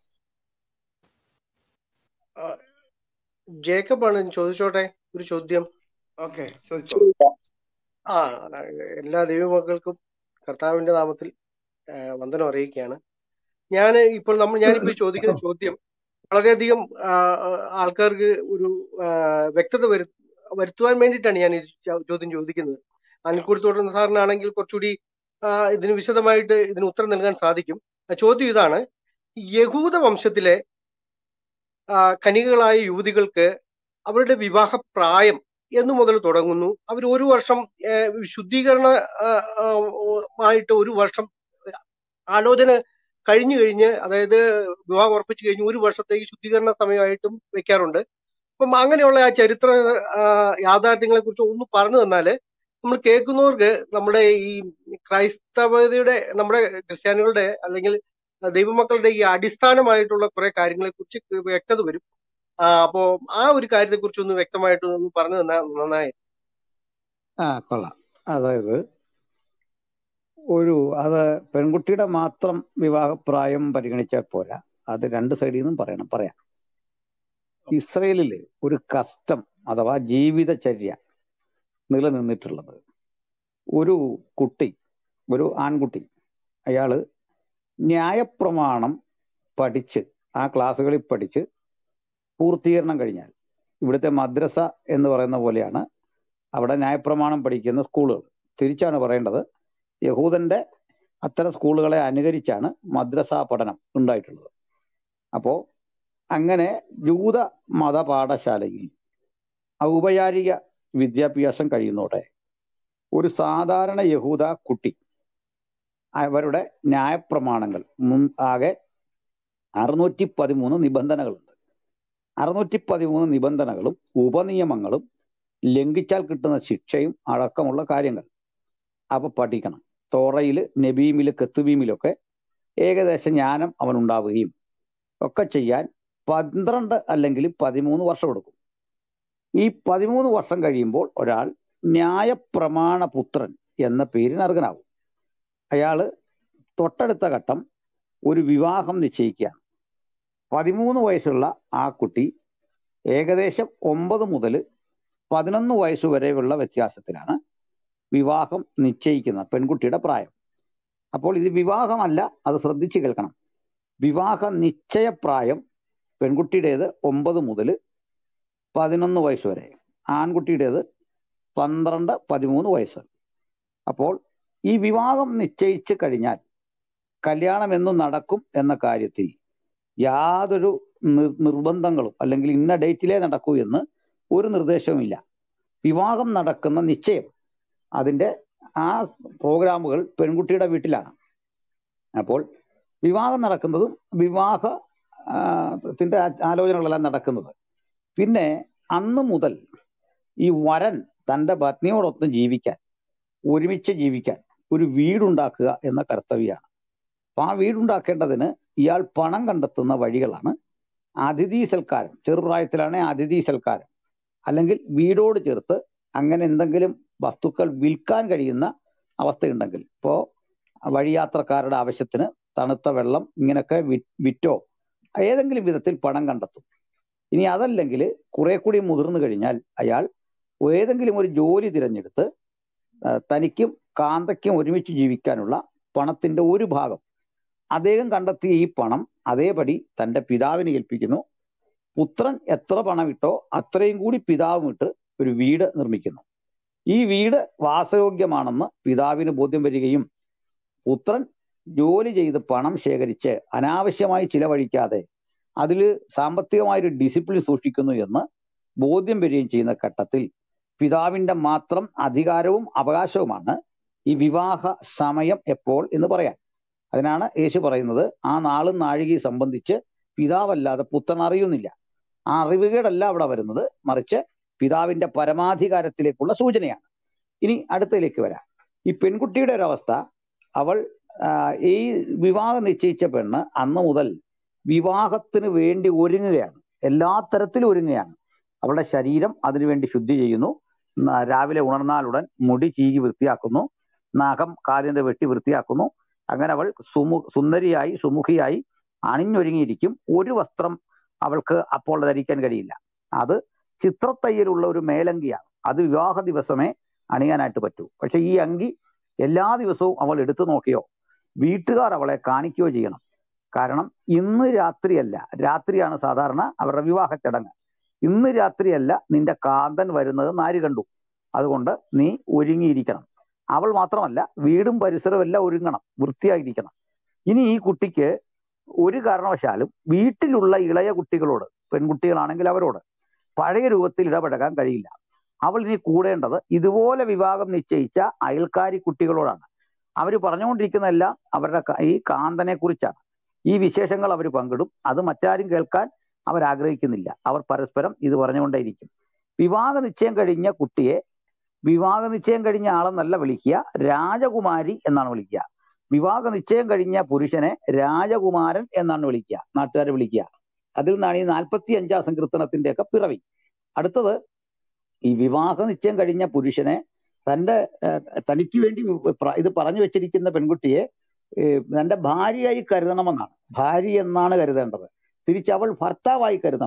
ആ, ജേക്കബ് ആണ് ചോദിച്ചോട്ടെ ഒരു ചോദ്യം ഓക്കെ ചോദിച്ചോളൂ ആ എല്ലാ ദൈവമക്കൾക്കും കർത്താവിന്റെ നാമത്തിൽ ആ, വന്ദനം അറിയിക്കുകയാണ് ഞാൻ ഇപ്പോൾ നമ്മൾ ഞാനിപ്പോൾ ഈ ചോദിക്കുന്ന ചോദ്യം വളരെയധികം ആ, ആൾക്കാർക്ക് ഒരു ആ, വ്യക്തത വരു വരുത്തുവാൻ വേണ്ടിയിട്ടാണ് ഞാൻ ഈ ചോ- ചോദ്യം ചോദിക്കുന്നത് അനിൽക്കുടത്തോട്ടൻ സാറിനാണെങ്കിൽ കുറച്ചുകൂടി ആ, ഇതിന് വിശദമായിട്ട് ഇതിന് ഉത്തരം നൽകാൻ സാധിക്കും ആ, ചോദ്യം ഇതാണ് യഹൂദ വംശത്തിലെ ആ, കനികകളായ യുവതികൾക്ക് അവരുടെ വിവാഹ പ്രായം എന്നു മുതൽ തുടങ്ങുന്നു അവർ ഒരു വർഷം ആ, ശുദ്ധീകരണ ആ, ആ, ആയിട്ട് ഒരു വർഷം ആലോചന കഴിഞ്ഞു കഴിഞ്ഞ് അതായത് വിവാഹം ഉറപ്പിച്ചു കഴിഞ്ഞ് ഒരു വർഷത്തേക്ക് ശുദ്ധീകരണ സമയമായിട്ടും വെക്കാറുണ്ട് അപ്പം അങ്ങനെയുള്ള ആ ചരിത്ര ആ, യാഥാർത്ഥ്യങ്ങളെ കുറിച്ച് ഒന്ന് പറഞ്ഞു തന്നാല് നമ്മൾ കേൾക്കുന്നവർക്ക് നമ്മുടെ ഈ ക്രൈസ്തവതയുടെ നമ്മുടെ ക്രിസ്ത്യാനികളുടെ അല്ലെങ്കിൽ ദൈവമക്കളുടെ ഈ അടിസ്ഥാനമായിട്ടുള്ള കുറെ കാര്യങ്ങളെ കുറിച്ച് വ്യക്തത വരും ആ, അപ്പോ ആ ഒരു കാര്യത്തെ കുറിച്ച് ഒന്ന് വ്യക്തമായിട്ട് ഒന്ന് പറഞ്ഞു തന്നാ നന്നായി ആ കൊള്ളാം അതായത് ഒരു അത് പെൺകുട്ടിയുടെ മാത്രം വിവാഹപ്രായം പരിഗണിച്ചാൽ പോരാ അത് രണ്ട് സൈഡിൽ നിന്നും പറയണം പറയാം ഇസ്രയേലിൽ ഒരു കസ്റ്റം അഥവാ ജീവിതചര്യ നിലനിന്നിട്ടുള്ളത് ഒരു കുട്ടി ഒരു ആൺകുട്ടി അയാള് ന്യായപ്രമാണം പഠിച്ച് ആ ക്ലാസ്സുകളിൽ പഠിച്ച് പൂർത്തീകരണം കഴിഞ്ഞാൽ ഇവിടുത്തെ മദ്രസ എന്ന് പറയുന്ന പോലെയാണ് അവിടെ ന്യായപ്രമാണം പഠിക്കുന്ന സ്കൂളുകൾ തിരിച്ചാണ് പറയേണ്ടത് യഹൂദന്റെ അത്തരം സ്കൂളുകളെ അനുകരിച്ചാണ് മദ്രസ പഠനം ഉണ്ടായിട്ടുള്ളത് അപ്പോ അങ്ങനെ ജൂത മത പാഠശാലയിൽ ഔപചാരിക വിദ്യാഭ്യാസം കഴിയുന്നതോടെ ഒരു സാധാരണ യഹൂദ കുട്ടി അവരുടെ ന്യായപ്രമാണങ്ങൾ മുൻ ആകെ അറുന്നൂറ്റി പതിമൂന്ന് നിബന്ധനകളുണ്ട് അറുന്നൂറ്റി പതിമൂന്ന് നിബന്ധനകളും ഉപനിയമങ്ങളും ലംഘിച്ചാൽ കിട്ടുന്ന ശിക്ഷയും അടക്കമുള്ള കാര്യങ്ങൾ അപ്പൊ പഠിക്കണം തോറയിൽ നബീമില് കത്തുബീമിലൊക്കെ ഏകദേശ ജ്ഞാനം അവനുണ്ടാവുകയും ഒക്കെ ചെയ്യാൻ പന്ത്രണ്ട് അല്ലെങ്കിൽ പതിമൂന്ന് വർഷം എടുക്കും ഈ പതിമൂന്ന് വർഷം കഴിയുമ്പോൾ ഒരാൾ ന്യായപ്രമാണ പുത്രൻ എന്ന പേരിന് അർഹനാവും അയാള് തൊട്ടടുത്ത ഘട്ടം ഒരു വിവാഹം നിശ്ചയിക്കുകയാണ് പതിമൂന്ന് വയസ്സുള്ള ആ കുട്ടി ഏകദേശം ഒമ്പത് മുതൽ പതിനൊന്ന് വയസ്സ് വരെയുള്ള വ്യത്യാസത്തിലാണ് വിവാഹം നിശ്ചയിക്കുന്നത് പെൺകുട്ടിയുടെ പ്രായം അപ്പോൾ ഇത് വിവാഹമല്ല അത് ശ്രദ്ധിച്ചു കേൾക്കണം വിവാഹ നിശ്ചയപ്രായം പെൺകുട്ടിയുടേത് ഒമ്പത് മുതൽ പതിനൊന്ന് വയസ്സ് വരെ ആൺകുട്ടിയുടേത് പന്ത്രണ്ട് പതിമൂന്ന് വയസ്സ് അപ്പോൾ ഈ വിവാഹം നിശ്ചയിച്ചു കഴിഞ്ഞാൽ കല്യാണം എന്നും നടക്കും എന്ന കാര്യത്തിൽ യാതൊരു നിർ നിർബന്ധങ്ങളും അല്ലെങ്കിൽ ഇന്ന ഡേറ്റിലേ നടക്കൂ എന്ന് ഒരു നിർദ്ദേശവുമില്ല വിവാഹം നടക്കുന്ന നിശ്ചയം അതിന്റെ ആ പ്രോഗ്രാമുകൾ പെൺകുട്ടിയുടെ വീട്ടിലാണ് അപ്പോൾ വിവാഹം നടക്കുന്നതും വിവാഹ ആ, ത്തിന്റെ ആ- ആലോചനകളെല്ലാം നടക്കുന്നത് പിന്നെ അന്ന് മുതൽ ഈ വരൻ തന്റെ പത്നിയോടൊപ്പം ജീവിക്കാൻ ഒരുമിച്ച് ജീവിക്കാൻ ഒരു വീടുണ്ടാക്കുക എന്ന കർത്തവ്യമാണ് അപ്പൊ ആ വീടുണ്ടാക്കേണ്ടതിന് ഇയാൾ പണം കണ്ടെത്തുന്ന വഴികളാണ് അതിഥി സൽക്കാരം ചെറുപ്രായത്തിലാണ് അതിഥി സൽക്കാരം അല്ലെങ്കിൽ വീടോട് ചേർത്ത് അങ്ങനെ എന്തെങ്കിലും വസ്തുക്കൾ വിൽക്കാൻ കഴിയുന്ന അവസ്ഥയുണ്ടെങ്കിൽ ഇപ്പോ വഴിയാത്രക്കാരുടെ ആവശ്യത്തിന് തണുത്ത വെള്ളം ഇങ്ങനൊക്കെ വി- വിറ്റോ ഏതെങ്കിലും വിധത്തിൽ പണം കണ്ടെത്തും ഇനി അതല്ലെങ്കിൽ കുറെ കൂടി മുതിർന്നു കഴിഞ്ഞാൽ അയാൾ ഏതെങ്കിലും ഒരു ജോലി തിരഞ്ഞെടുത്ത് ആ, തനിക്കും കാന്തയ്ക്കും ഒരുമിച്ച് ജീവിക്കാനുള്ള പണത്തിന്റെ ഒരു ഭാഗം അദ്ദേഹം കണ്ടെത്തിയ ഈ പണം അതേപടി തന്റെ പിതാവിനെ ഏൽപ്പിക്കുന്നു പുത്രൻ എത്ര പണം ഇട്ടോ അത്രയും കൂടി പിതാവും ഇട്ട് ഒരു വീട് നിർമ്മിക്കുന്നു ഈ വീട് വാസയോഗ്യമാണെന്ന് പിതാവിന് ബോധ്യം വരികയും പുത്രൻ ജോലി ചെയ്ത് പണം ശേഖരിച്ച് അനാവശ്യമായി ചിലവഴിക്കാതെ അതിൽ സാമ്പത്തികമായൊരു ഡിസിപ്ലിൻ സൂക്ഷിക്കുന്നു എന്ന് ബോധ്യം വരികയും ചെയ്യുന്ന ഘട്ടത്തിൽ പിതാവിന്റെ മാത്രം അധികാരവും അവകാശവുമാണ് ഈ വിവാഹ സമയം എപ്പോൾ എന്ന് പറയാൻ അതിനാണ് യേശു പറയുന്നത് ആ നാളും നാഴികയും സംബന്ധിച്ച് പിതാവല്ലാതെ പുത്രൻ അറിയുന്നില്ല ആ അറിവുകേടല്ല അവിടെ വരുന്നത് മറിച്ച് പിതാവിന്റെ പരമാധികാരത്തിലേക്കുള്ള സൂചനയാണ് ഇനി അടുത്തതിലേക്ക് വരാം ഈ പെൺകുട്ടിയുടെ ഒരു അവസ്ഥ അവൾ ആ, ഈ വിവാഹം നിശ്ചയിച്ച പെണ്ണ് അന്ന് മുതൽ വിവാഹത്തിന് വേണ്ടി ഒരുങ്ങുകയാണ് എല്ലാ തരത്തിലും ഒരുങ്ങുകയാണ് അവളുടെ ശരീരം അതിനുവേണ്ടി ശുദ്ധി ചെയ്യുന്നു ന- രാവിലെ ഉണർന്നാലുടൻ മുടി ചീകി വൃത്തിയാക്കുന്നു നഖം കാലിന്റെ വെട്ടി വൃത്തിയാക്കുന്നു അങ്ങനെ അവൾ സുമു സുന്ദരിയായി സുമുഖിയായി അണിഞ്ഞൊരുങ്ങിയിരിക്കും ഒരു വസ്ത്രം അവൾക്ക് അപ്പോൾ ധരിക്കാൻ കഴിയില്ല അത് ചിത്രത്തയ്യലുള്ള ഒരു മേലങ്കിയാണ് അത് വിവാഹ ദിവസമേ അണിയാനായിട്ട് പറ്റൂ പക്ഷെ ഈ അങ്കി എല്ലാ ദിവസവും അവൾ എടുത്തു നോക്കിയോ വീട്ടുകാർ അവളെ കാണിക്കുകയോ ചെയ്യണം കാരണം ഇന്ന് രാത്രിയല്ല രാത്രിയാണ് സാധാരണ അവരുടെ വിവാഹ ചടങ്ങ് ഇന്ന് രാത്രിയല്ല നിന്റെ കാന്തൻ വരുന്നത് നാര് കണ്ടു അതുകൊണ്ട് നീ ഒരുങ്ങിയിരിക്കണം അവൾ മാത്രമല്ല വീടും പരിസരവും എല്ലാം ഒരുങ്ങണം വൃത്തിയായിരിക്കണം ഇനി ഈ കുട്ടിക്ക് ഒരു കാരണവശാലും വീട്ടിലുള്ള ഇളയ കുട്ടികളോട് പെൺകുട്ടികളാണെങ്കിൽ അവരോട് പഴയ രൂപത്തിൽ ഇടപഴകാൻ കഴിയില്ല അവൾ ഇനി കൂടേണ്ടത് ഇതുപോലെ വിവാഹം നിശ്ചയിച്ച അയൽക്കാരി കുട്ടികളോടാണ് അവർ പറഞ്ഞുകൊണ്ടിരിക്കുന്നതെല്ലാം അവരുടെ ക- ഈ കാന്തനെ കുറിച്ചാണ് ഈ വിശേഷങ്ങൾ അവർ പങ്കിടും അത് മറ്റാരും കേൾക്കാൻ അവർ ആഗ്രഹിക്കുന്നില്ല അവർ പരസ്പരം ഇത് പറഞ്ഞുകൊണ്ടേയിരിക്കും വിവാഹ നിശ്ചയം കഴിഞ്ഞ കുട്ടിയെ വിവാഹ നിശ്ചയം കഴിഞ്ഞ ആളെന്നല്ല വിളിക്കുക രാജകുമാരി എന്നാണ് വിളിക്കുക വിവാഹ നിശ്ചയം കഴിഞ്ഞ പുരുഷനെ രാജകുമാരൻ എന്നാണ് വിളിക്കുക നാട്ടുകാരെ വിളിക്കുക അതിൽ നിന്നാണ് ഈ നാൽപ്പത്തി അഞ്ചാം സങ്കീർത്തനത്തിന്റെ ഒക്കെ പിറവി അടുത്തത് ഈ വിവാഹ നിശ്ചയം കഴിഞ്ഞ പുരുഷനെ തന്റെ ഏഹ്, തനിക്ക് വേണ്ടി പ്ര- ഇത് പറഞ്ഞു വെച്ചിരിക്കുന്ന പെൺകുട്ടിയെ ഏഹ്, തന്റെ ഭാര്യയായി കരുതണമെന്നാണ് ഭാര്യ എന്നാണ് കരുതേണ്ടത് തിരിച്ച് അവൾ ഭർത്താവായി കരുതണം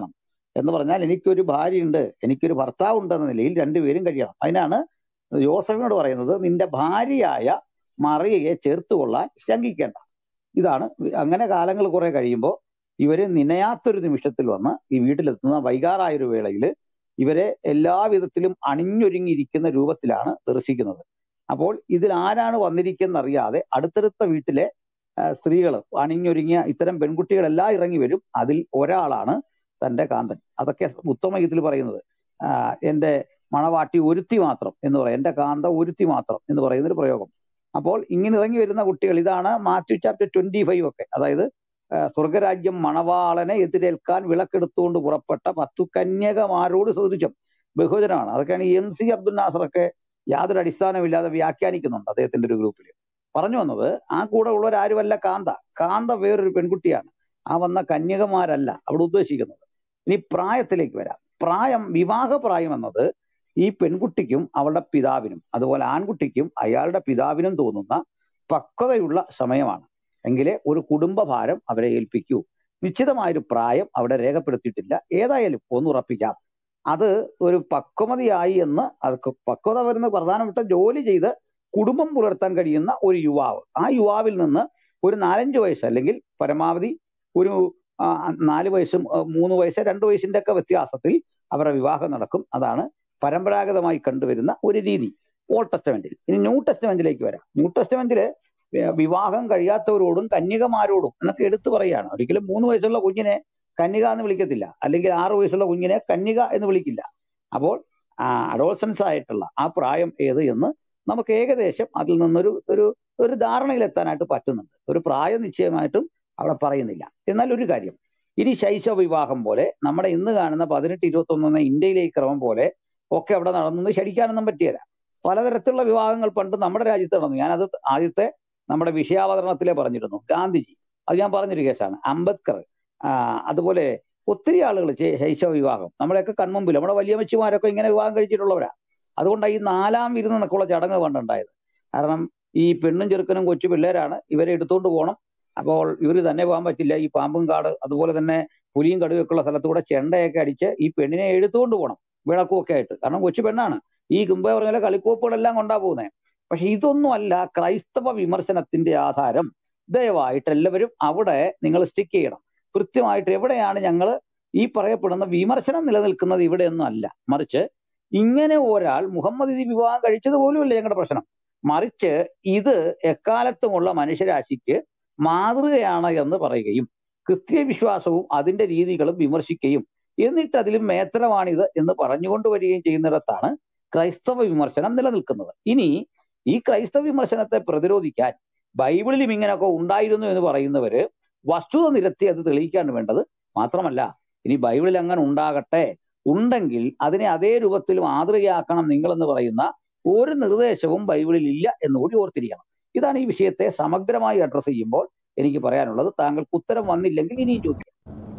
എന്ന് പറഞ്ഞാൽ എനിക്കൊരു ഭാര്യയുണ്ട് എനിക്കൊരു ഭർത്താവ് ഉണ്ടെന്ന നിലയിൽ രണ്ടുപേരും കഴിയണം അതിനാണ് യോസഫിനോട് പറയുന്നത് നിന്റെ ഭാര്യയായ മറിയയെ ചേർത്ത് കൊള്ളാൻ ശങ്കിക്കേണ്ട ഇതാണ് അങ്ങനെ കാലങ്ങൾ കുറെ കഴിയുമ്പോൾ ഇവര് നനയാത്തൊരു നിമിഷത്തിൽ വന്ന് ഈ വീട്ടിലെത്തുന്ന വൈകാറായ ഒരു വേളയിൽ ഇവരെ എല്ലാവിധത്തിലും അണിഞ്ഞൊരുങ്ങിയിരിക്കുന്ന രൂപത്തിലാണ് ദർശിക്കുന്നത് അപ്പോൾ ഇതിൽ ആരാണ് വന്നിരിക്കുന്നത് അറിയാതെ അടുത്തടുത്ത വീട്ടിലെ സ്ത്രീകൾ അണിഞ്ഞൊരുങ്ങിയ ഇത്തരം പെൺകുട്ടികളെല്ലാം ഇറങ്ങി വരും അതിൽ ഒരാളാണ് തന്റെ കാന്തൻ അതൊക്കെ ഉത്തമഗീതത്തിൽ പറയുന്നത് ആ, എന്റെ മണവാട്ടി ഒരുത്തി മാത്രം എന്ന് പറയും എന്റെ കാന്ത ഒരുത്തി മാത്രം എന്ന് പറയുന്ന ഒരു പ്രയോഗം അപ്പോൾ ഇങ്ങനെ ഇറങ്ങി വരുന്ന കുട്ടികൾ ഇതാണ് മാത്യു ചാപ്റ്റർ ട്വന്റി ഫൈവ് ഒക്കെ അതായത് ആ, സ്വർഗരാജ്യം മണവാളനെ എതിരേൽക്കാൻ വിളക്കെടുത്തുകൊണ്ട് പുറപ്പെട്ട പത്തു കന്യകമാരോട് സദൃശം ബഹുജനമാണ് അതൊക്കെയാണ് എം സി അബ്ദുൽ നാസറൊക്കെ യാതൊരു അടിസ്ഥാനമില്ലാതെ വ്യാഖ്യാനിക്കുന്നുണ്ട് അദ്ദേഹത്തിന്റെ ഒരു ഗ്രൂപ്പിൽ പറഞ്ഞു വന്നത് ആ കൂടെ ഉള്ളവരാരുമല്ല കാന്ത കാന്ത വേറൊരു പെൺകുട്ടിയാണ് ആ വന്ന കന്യകമാരല്ല അവിടെ ഉദ്ദേശിക്കുന്നത് ഇനി പ്രായത്തിലേക്ക് വരാം പ്രായം വിവാഹപ്രായം എന്നത് ഈ പെൺകുട്ടിക്കും അവളുടെ പിതാവിനും അതുപോലെ ആൺകുട്ടിക്കും അയാളുടെ പിതാവിനും തോന്നുന്ന പക്വതയുള്ള സമയമാണ് എങ്കിലേ ഒരു കുടുംബഭാരം അവരെ ഏൽപ്പിക്കൂ നിശ്ചിതമായൊരു പ്രായം അവിടെ രേഖപ്പെടുത്തിയിട്ടില്ല ഏതായാലും ഒന്ന് ഉറപ്പിക്കാം അത് ഒരു പക്വതയായി എന്ന് അത് പക്വത വരുന്ന പ്രധാനപ്പെട്ട ജോലി ചെയ്ത് കുടുംബം പുലർത്താൻ കഴിയുന്ന ഒരു യുവാവ് ആ യുവാവിൽ നിന്ന് ഒരു നാലഞ്ച് വയസ്സ് അല്ലെങ്കിൽ പരമാവധി ഒരു ആ, നാല് വയസ്സും ആ, മൂന്ന് വയസ്സ് രണ്ട് വയസ്സിന്റെ ഒക്കെ വ്യത്യാസത്തിൽ അവരുടെ വിവാഹം നടക്കും അതാണ് പരമ്പരാഗതമായി കണ്ടുവരുന്ന ഒരു രീതി ഓൾഡ് ടെസ്റ്റമെന്റിൽ ഇനി ന്യൂ ടെസ്റ്റമെന്റിലേക്ക് വരാം ന്യൂ ടെസ്റ്റമെന്റില് വി- വിവാഹം കഴിയാത്തവരോടും കന്യകമാരോടും എന്നൊക്കെ എടുത്തു പറയുകയാണ് ഒരിക്കലും മൂന്ന് വയസ്സുള്ള കുഞ്ഞിനെ കന്യക എന്ന് വിളിക്കത്തില്ല അല്ലെങ്കിൽ ആറ് വയസ്സുള്ള കുഞ്ഞിനെ കന്യക എന്ന് വിളിക്കില്ല അപ്പോൾ അഡോൾസൻസ് ആയിട്ടുള്ള ആ പ്രായം ഏത് എന്ന് നമുക്ക് ഏകദേശം അതിൽ നിന്നൊരു ഒരു ഒരു ധാരണയിലെത്താനായിട്ട് പറ്റുന്നുണ്ട് ഒരു പ്രായം നിശ്ചയമായിട്ടും അവിടെ പറയുന്നില്ല എന്നാൽ ഒരു കാര്യം ഇനി ശൈശവ വിവാഹം പോലെ നമ്മുടെ ഇന്ന് കാണുന്ന പതിനെട്ട് ഇരുപത്തി ഒന്ന് ഇന്ത്യയിലെ ക്രമം പോലെ ഒക്കെ അവിടെ നടന്നു ശരിക്കാനൊന്നും പറ്റിയല്ല പലതരത്തിലുള്ള വിവാഹങ്ങൾ പണ്ട് നമ്മുടെ രാജ്യത്ത് നടന്നു ഞാനത് ആദ്യത്തെ നമ്മുടെ വിഷയാവതരണത്തിലെ പറഞ്ഞിരുന്നു ഗാന്ധിജി അത് ഞാൻ പറഞ്ഞൊരു കേസാണ് അംബേദ്കർ ആ, അതുപോലെ ഒത്തിരി ആളുകൾ ശൈശവ വിവാഹം നമ്മുടെയൊക്കെ കൺമുമ്പിൽ നമ്മുടെ വലിയമ്മച്ചിമാരൊക്കെ ഇങ്ങനെ വിവാഹം കഴിച്ചിട്ടുള്ളവരാ അതുകൊണ്ടാണ് ഈ നാലാം വിരുന്ന് എന്നൊക്കെയുള്ള ചടങ്ങ് പണ്ടുണ്ടായത് കാരണം ഈ പെണ്ണും ചെറുക്കനും കൊച്ചു പിള്ളേരാണ് ഇവരെ എടുത്തുകൊണ്ട് പോകണം അപ്പോൾ ഇവർ തന്നെ പോകാൻ പറ്റില്ല ഈ പാമ്പും കാട് അതുപോലെ തന്നെ പുലിയും കടുവൊക്കെ ഉള്ള സ്ഥലത്തൂടെ ചെണ്ടയൊക്കെ അടിച്ച് ഈ പെണ്ണിനെ എടുത്തുകൊണ്ട് പോകണം വിളക്കും ഒക്കെ ആയിട്ട് കാരണം കൊച്ചു പെണ്ണാണ് ഈ കുമ്പേ പറഞ്ഞ പോലെ കളിക്കോപ്പുകളെല്ലാം കൊണ്ടാ പോകുന്നത് പക്ഷെ ഇതൊന്നും അല്ല ക്രൈസ്തവ വിമർശനത്തിന്റെ ആധാരം ദയവായിട്ട് എല്ലാവരും അവിടെ നിങ്ങൾ സ്റ്റിക്ക് ചെയ്യണം കൃത്യമായിട്ട് എവിടെയാണ് ഞങ്ങൾ ഈ പറയപ്പെടുന്ന വിമർശനം നിലനിൽക്കുന്നത് ഇവിടെയൊന്നും അല്ല മറിച്ച് ഇങ്ങനെ ഒരാൾ മുഹമ്മദ് നബി വിവാഹം കഴിച്ചത് പോലുമല്ല ഞങ്ങളുടെ പ്രശ്നം മറിച്ച് ഇത് എക്കാലത്തുമുള്ള മനുഷ്യരാശിക്ക് മാതൃകയാണ് എന്ന് പറയുകയും കൃത്യവിശ്വാസവും അതിന്റെ രീതികളും വിമർശിക്കുകയും എന്നിട്ട് അതിലും മേത്തരമാണിത് എന്ന് പറഞ്ഞുകൊണ്ട് വരികയും ചെയ്യുന്നിടത്താണ് ക്രൈസ്തവ വിമർശനം നിലനിൽക്കുന്നത് ഇനി ഈ ക്രൈസ്തവ വിമർശനത്തെ പ്രതിരോധിക്കാൻ ബൈബിളിലും ഇങ്ങനെയൊക്കെ ഉണ്ടായിരുന്നു എന്ന് പറയുന്നവര് വസ്തുത നിരത്തി അത് തെളിയിക്കാണ് വേണ്ടത് മാത്രമല്ല ഇനി ബൈബിളിൽ അങ്ങനെ ഉണ്ടാകട്ടെ ഉണ്ടെങ്കിൽ അതിനെ അതേ രൂപത്തിൽ മാതൃകയാക്കണം നിങ്ങളെന്ന് പറയുന്ന ഒരു നിർദ്ദേശവും ബൈബിളിൽ ഇല്ല എന്ന് കൂടി ഓർത്തിരിക്കണം ഇതാണ് ഈ വിഷയത്തെ സമഗ്രമായി അഡ്രസ് ചെയ്യുമ്പോൾ എനിക്ക് പറയാനുള്ളത് താങ്കൾക്ക് ഉത്തരം വന്നില്ലെങ്കിൽ ഇനിയും ചോദിക്കാം